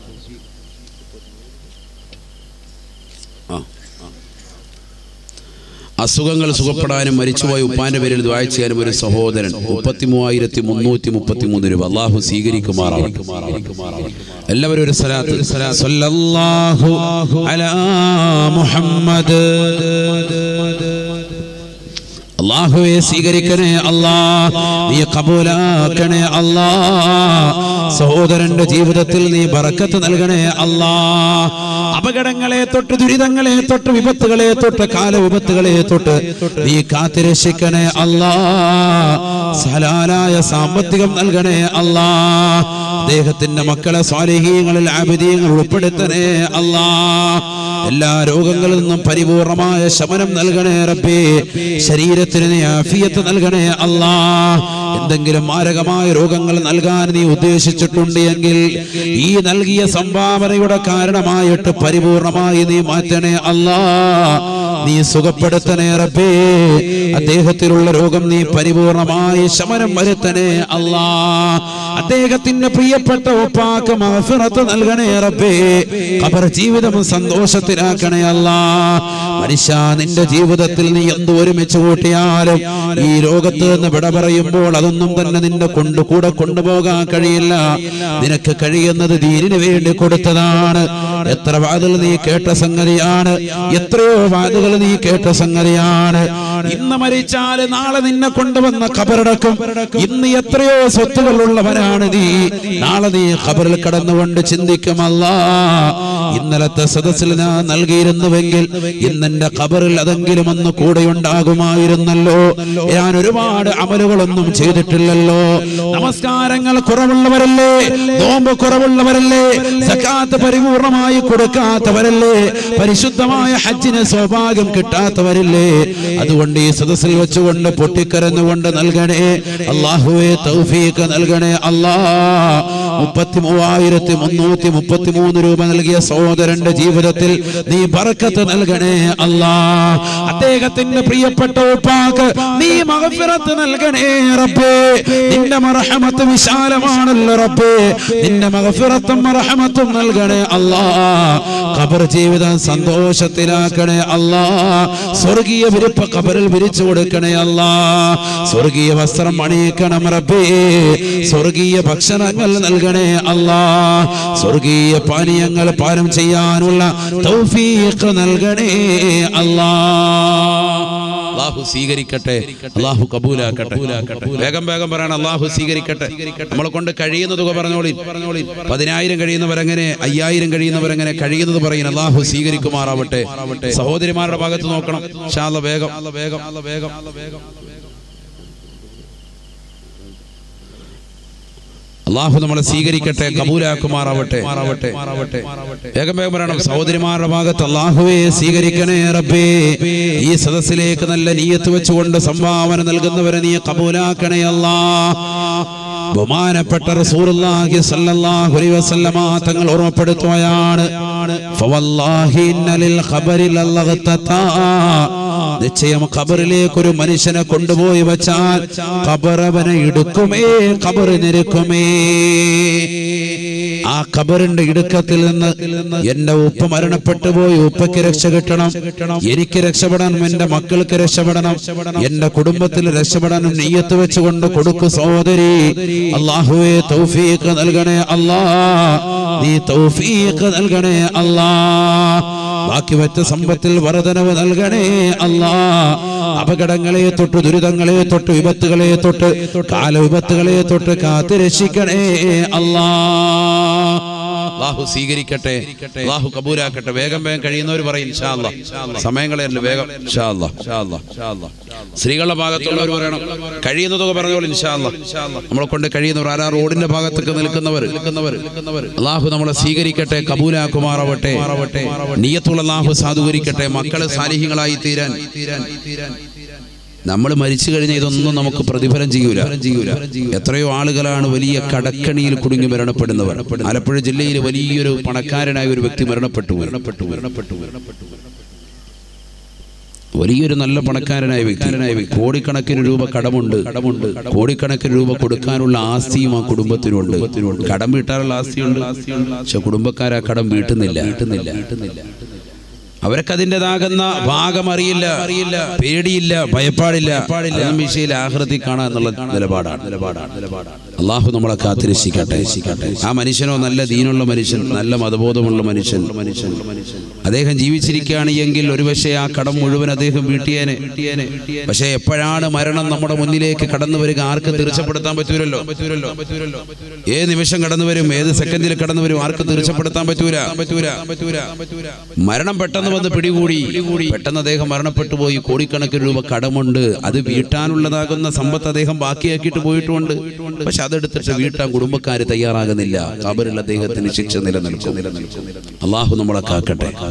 ആ അസുഖങ്ങൾ സുഖപ്പെടാനും മരിച്ചുപോയ ഉപ്പാന്റെ പേരിൽ ദ്വായ ചെയ്യാനും ഒരു സഹോദരൻ മുപ്പത്തി മൂവായിരത്തി മുന്നൂറ്റി മുപ്പത്തി മൂന്ന് രൂപ അള്ളാഹു സ്വീകരിക്കുമാറാവട്ടെ എല്ലാവരും ഒരു സലാത്ത് സല്ലല്ലാഹു അലാ മുഹമ്മദ് അള്ളാഹുവെ സ്വീകരിക്കണേ അല്ലാ നീ കബൂലാക്കണേ അല്ലാ സഹോദരന്റെ ജീവിതത്തിൽ നീ ബറക്കത്ത് നൽകണേ അല്ലാ അപകടങ്ങളെ തൊട്ട് ദുരിതങ്ങളെ തൊട്ട് വിപത്തുകളെ തൊട്ട് കാലവിപത്തുകളെ തൊട്ട് നീ കാത്തിരക്ഷിക്കണേ അല്ലാ സലാലായ സാമ്പത്തികം നൽകണേ അല്ലാ അദ്ദേഹത്തിന്റെ മക്കളെ സ്വാലിഹീങ്ങളിൽ ആബിദീങ്ങൾ ഉൾപ്പെടുത്തണേ അല്ലാ എല്ലാ രോഗങ്ങളിൽ നിന്നും പരിപൂർണമായ ശമനം നൽകണേ റബ്ബേ ശരീരത്തിന് നീ ആഫിയത്ത് നൽകണേ അല്ലാ എന്തെങ്കിലും മാരകമായ രോഗങ്ങൾ നൽകാൻ നീ ഉദ്ദേശിച്ചിട്ടുണ്ട് എങ്കിൽ ഈ നൽകിയ സംഭാവനയുടെ കാരണമായിട്ട് പരിപൂർണമായി നീ മാറ്റണേ അല്ലാ നീ സുഖപ്പെടുത്തണേ റബ്ബേ അദ്ദേഹത്തിലുള്ള രോഗം നീ പരിപൂർണമായി ശമനം വരുത്തണേ അല്ലാ അദ്ദേഹത്തിന്റെ പ്രിയപ്പെട്ട ഒപ്പാക്ക് മഹഫിറത്ത് നൽകണേ റബ്ബേ ഖബർ ജീവിതം സന്തോഷത്തിലാക്കണേ അല്ലാ മനുഷ്യ നിന്റെ ജീവിതത്തിൽ നീ എന്ത് ഒരുമിച്ച് കൂട്ടിയാലും ഈ ലോകത്ത് നിന്ന് വിട പറയുമ്പോൾ അതൊന്നും തന്നെ നിന്റെ കൊണ്ട് കൂടെ കൊണ്ടുപോകാൻ കഴിയില്ല നിനക്ക് കഴിയുന്നത് ദീനിന് വേണ്ടി കൊടുത്തതാണ് എത്ര വാതുകൾ നീ കേട്ട സംഗതിയാണ് എത്രയോ വാതുകൾ നീ കേട്ട സംഗതിയാണ് ഇന്ന് മരിച്ചാൽ നാളെ നിന്നെ കൊണ്ടുവന്ന ഖബറടക്കും ഇന്ന് എത്രയോ സ്വത്തുകൾ ഉള്ളവരാണ് നീ നാളെ നീ ഖബറിൽ കടന്നുകൊണ്ട് ചിന്തിക്കുമല്ല ഇന്നലത്തെ സദസ്സിൽ ഞാൻ നൽകിയിരുന്നുവെങ്കിൽ ഇന്നെന്റെ ഖബറിൽ അതെങ്കിലും ഒന്ന് കൂടെ ഉണ്ടാകുമായിരുന്നല്ലോ ഞാൻ ഒരുപാട് അമലുകളൊന്നും ചെയ്തിട്ടില്ലല്ലോ നമസ്കാരങ്ങൾ കുറവുള്ളവരല്ലേ നോമ്പ് കുറവുള്ളവരല്ലേ സക്കാത്ത് പരിപൂർണമായി കൊടുക്കാത്തവരല്ലേ പരിശുദ്ധമായ ഹജ്ജിന് സൗഭാഗ്യം കിട്ടാത്തവരില്ലേ അതുകൊണ്ട് ഈ സദസ്സിൽ വെച്ചുകൊണ്ട് പൊട്ടിക്കരഞ്ഞുകൊണ്ട് നൽകണേ അള്ളാഹുവെ തൗഫീഖ് നൽകണേ അല്ലാ മുപ്പത്തി മൂവായിരത്തി മുന്നൂറ്റി മുപ്പത്തി മൂന്ന് രൂപ നൽകിയ സഹോദരന്റെ ജീവിതത്തിൽ നീ ബർക്കത്ത് നൽകണേ അല്ലാ അദ്ദേഹത്തിന്റെ പ്രിയപ്പെട്ട ഉപ്പാക്ക് നീ മഹഫിറത്ത് നൽകണേ റബ്ബേ നിന്റെ മറഹമത്ത് വിശാലമാണല്ലോ റബ്ബേ നിന്റെ മഹഫിറത്തും മറഹമത്തും നൽകണേ അല്ലാ ഖബർ ജീവിതം സന്തോഷത്തിലാക്കണേ അല്ലാ സ്വർഗീയ വിരിപ്പ് ഖബറിൽ വിരിച്ചു കൊടുക്കണേ അല്ലാ സ്വർഗീയ വസ്ത്രം അണിയിക്കണം റബ്ബേ സ്വർഗീയ ഭക്ഷണങ്ങൾ നൽകണേ അല്ലാ സ്വർഗീയ പാനീയങ്ങൾ പാനം ചെയ്യാനുള്ള തൗഫീഖ് നൽകണേ അല്ലാ അള്ളാഹു സ്വീകരിക്കട്ടെ അള്ളാഹു കബൂലാക്കട്ടെ വേഗം വേഗം പറയണം അള്ളാഹു സ്വീകരിക്കട്ടെ നമ്മളെ കൊണ്ട് കഴിയുന്ന തുക പറഞ്ഞോളി പറഞ്ഞോളി പതിനായിരം കഴിയുന്നവരെങ്ങനെ അയ്യായിരം കഴിയുന്നവരെങ്ങനെ കഴിയുന്നത് പറയുന്നത് അള്ളാഹു സ്വീകരിക്കുമാറാവട്ടെ സഹോദരിമാരുടെ ഭാഗത്ത് നോക്കണം ഷാല വേഗം വേഗം വേഗം വേഗം അള്ളാഹു നമ്മളെ സ്വീകരിക്കട്ടെ കബൂലാക്കുമാറാവട്ടെ വേഗം വേഗം പറയണം സഹോദരിമാരുടെ ഭാഗത്ത് അള്ളാഹുവെ സ്വീകരിക്കണേ റബ്ബേ ഈ സദസ്സിലേക്ക് നല്ല നീയത്ത് വെച്ചുകൊണ്ട് സംഭാവന നൽകുന്നവരെ നീ കബൂലാക്കണേ അല്ലാ ബഹുമാനപ്പെട്ട റസൂലുള്ളാഹി സ്വല്ലല്ലാഹു അലൈഹി വസല്ലമ തങ്ങൾ ഓർമ്മപ്പെടുത്തുകയാണ് ഫവല്ലാഹി ഇന്നലിൽ ഖബരിൽ ലഗതതാ നിശ്ചയം ഖബറിലേക്ക് ഒരു മനുഷ്യനെ കൊണ്ടുപോയി വെച്ചാൽ ഖബർ അവനെ ഇടുക്കുമേ ഖബർ നിരക്കുമേ ആ ഖബറിന്റെ ഇടുക്കത്തിൽ നിന്ന് എന്റെ ഉപ്പ മരണപ്പെട്ടു പോയി ഉപ്പയ്ക്ക് രക്ഷ കിട്ടണം എനിക്ക് രക്ഷപ്പെടണം എന്റെ മക്കൾക്ക് രക്ഷപ്പെടണം എന്റെ കുടുംബത്തിൽ രക്ഷപ്പെടാനും നെയ്യത്ത് വെച്ചുകൊണ്ട് കൊടുക്കു സഹോദരി അള്ളാഹുവെ തൗഫീഖ് നൽകണേ അല്ലാ നീ തൗഫീഖ് നൽകണേ അല്ലാ ബാക്കി വെച്ച സമ്പത്തിൽ വർധനവ് നൽകണേ അല്ലാ അപകടങ്ങളെ തൊട്ട് ദുരിതങ്ങളെ തൊട്ട് വിപത്തുകളെ തൊട്ട് കാലവിപത്തുകളെ തൊട്ട് കാത്തു രക്ഷിക്കണേ അല്ലാ അള്ളാഹു സ്വീകരിക്കട്ടെ അള്ളാഹു കബൂലാക്കട്ടെ വേഗം വേഗം കഴിയുന്നവർ പറയും ഇൻഷാ അല്ലാ. സമയങ്ങളെയല്ല വേഗം ഇൻഷാ അല്ലാ. സ്ത്രീകളുടെ ഭാഗത്തുള്ളവർ പറയണം കഴിയുന്നതൊക്കെ പറഞ്ഞോളൂ ഇൻഷാ അല്ലാ. നമ്മളെ കൊണ്ട് കഴിയുന്നവർ ആരാ റോഡിന്റെ ഭാഗത്തൊക്കെ നിൽക്കുന്നവർ നിൽക്കുന്നവർ അള്ളാഹു നമ്മളെ സ്വീകരിക്കട്ടെ കബൂലാക്കുമാറാവട്ടെ നീയത്തുള്ള അള്ളാഹു സാധൂകരിക്കട്ടെ മക്കളെ സാലിഹ്യങ്ങളായി തീരാൻ നമ്മൾ മരിച്ചു കഴിഞ്ഞാൽ ഇതൊന്നും നമുക്ക് പ്രതിഫലം ചെയ്യൂല ചെയ്യൂല എത്രയോ ആളുകളാണ് വലിയ കടക്കണിയിൽ കുടുങ്ങി മരണപ്പെടുന്നവർ ആലപ്പുഴ ജില്ലയിൽ വലിയൊരു പണക്കാരനായ ഒരു വ്യക്തി മരണപ്പെട്ടു മരണപ്പെട്ടു മരണപ്പെട്ടു മരണപ്പെട്ടു വലിയൊരു നല്ല പണക്കാരനായ വ്യക്തിനായ വ്യക്തി കോടിക്കണക്കിന് രൂപ കടമുണ്ട് കടമുണ്ട് കോടിക്കണക്കിന് രൂപ കൊടുക്കാനുള്ള ആസ്തിയും ആ കുടുംബത്തിനുണ്ട് കടം വീട്ടാനുള്ള ആസ്തിയുണ്ട് പക്ഷെ കുടുംബക്കാർ ആ കടം വീട്ടുന്നില്ല വീട്ടുന്നില്ല വീട്ടുന്നില്ല അവർക്ക് അതിൻ്റെതാകുന്ന ഭാഗം അറിയില്ല അറിയില്ല പേടിയില്ല ഭയപ്പാടില്ല അതൊന്നും വിഷയത്തിൽ ആഹൃതി കാണാൻ എന്നുള്ള നിലപാടാണ് നിലപാടാണ് നിലപാടാണ് അള്ളാഹു നമ്മളെ കാത്തിരക്ഷിക്കട്ടെ ആ മനുഷ്യനോ നല്ല ദീനുള്ള മനുഷ്യൻ നല്ല മതബോധമുള്ള മനുഷ്യൻ മനുഷ്യൻ അദ്ദേഹം ജീവിച്ചിരിക്കുകയാണ് എങ്കിൽ ഒരുപക്ഷെ ആ കടം മുഴുവൻ അദ്ദേഹം വീട്ടിയേനെ പക്ഷേ എപ്പോഴാണ് മരണം നമ്മുടെ മുന്നിലേക്ക് കടന്നു വരിക ആർക്കും തീർച്ചപ്പെടുത്താൻ പറ്റൂലല്ലോ പറ്റൂലല്ലോ പറ്റൂലല്ലോ ഏത് നിമിഷം കടന്നു വരും ഏത് സെക്കൻഡിൽ കടന്നു വരും ആർക്കും തീർച്ചപ്പെടുത്താൻ പറ്റൂല പറ്റൂല പറ്റൂല മരണം പെട്ടെന്ന് വന്ന് പിടികൂടി പെട്ടെന്ന് അദ്ദേഹം മരണപ്പെട്ടു പോയി കോടിക്കണക്കിന് രൂപ കടമുണ്ട് അത് വീട്ടാനുള്ളതാകുന്ന സമ്പത്ത് അദ്ദേഹം ബാക്കിയാക്കിയിട്ട് പോയിട്ടുമുണ്ട് പക്ഷെ അതെടുത്തിട്ട് വീട്ടാൻ കുടുംബക്കാർ തയ്യാറാകുന്നില്ല കബറിൽ അദ്ദേഹത്തിന് ശിക്ഷ നിലനിൽക്കും നിലനിൽക്കും അള്ളാഹു നമ്മളെ കാക്കട്ടെ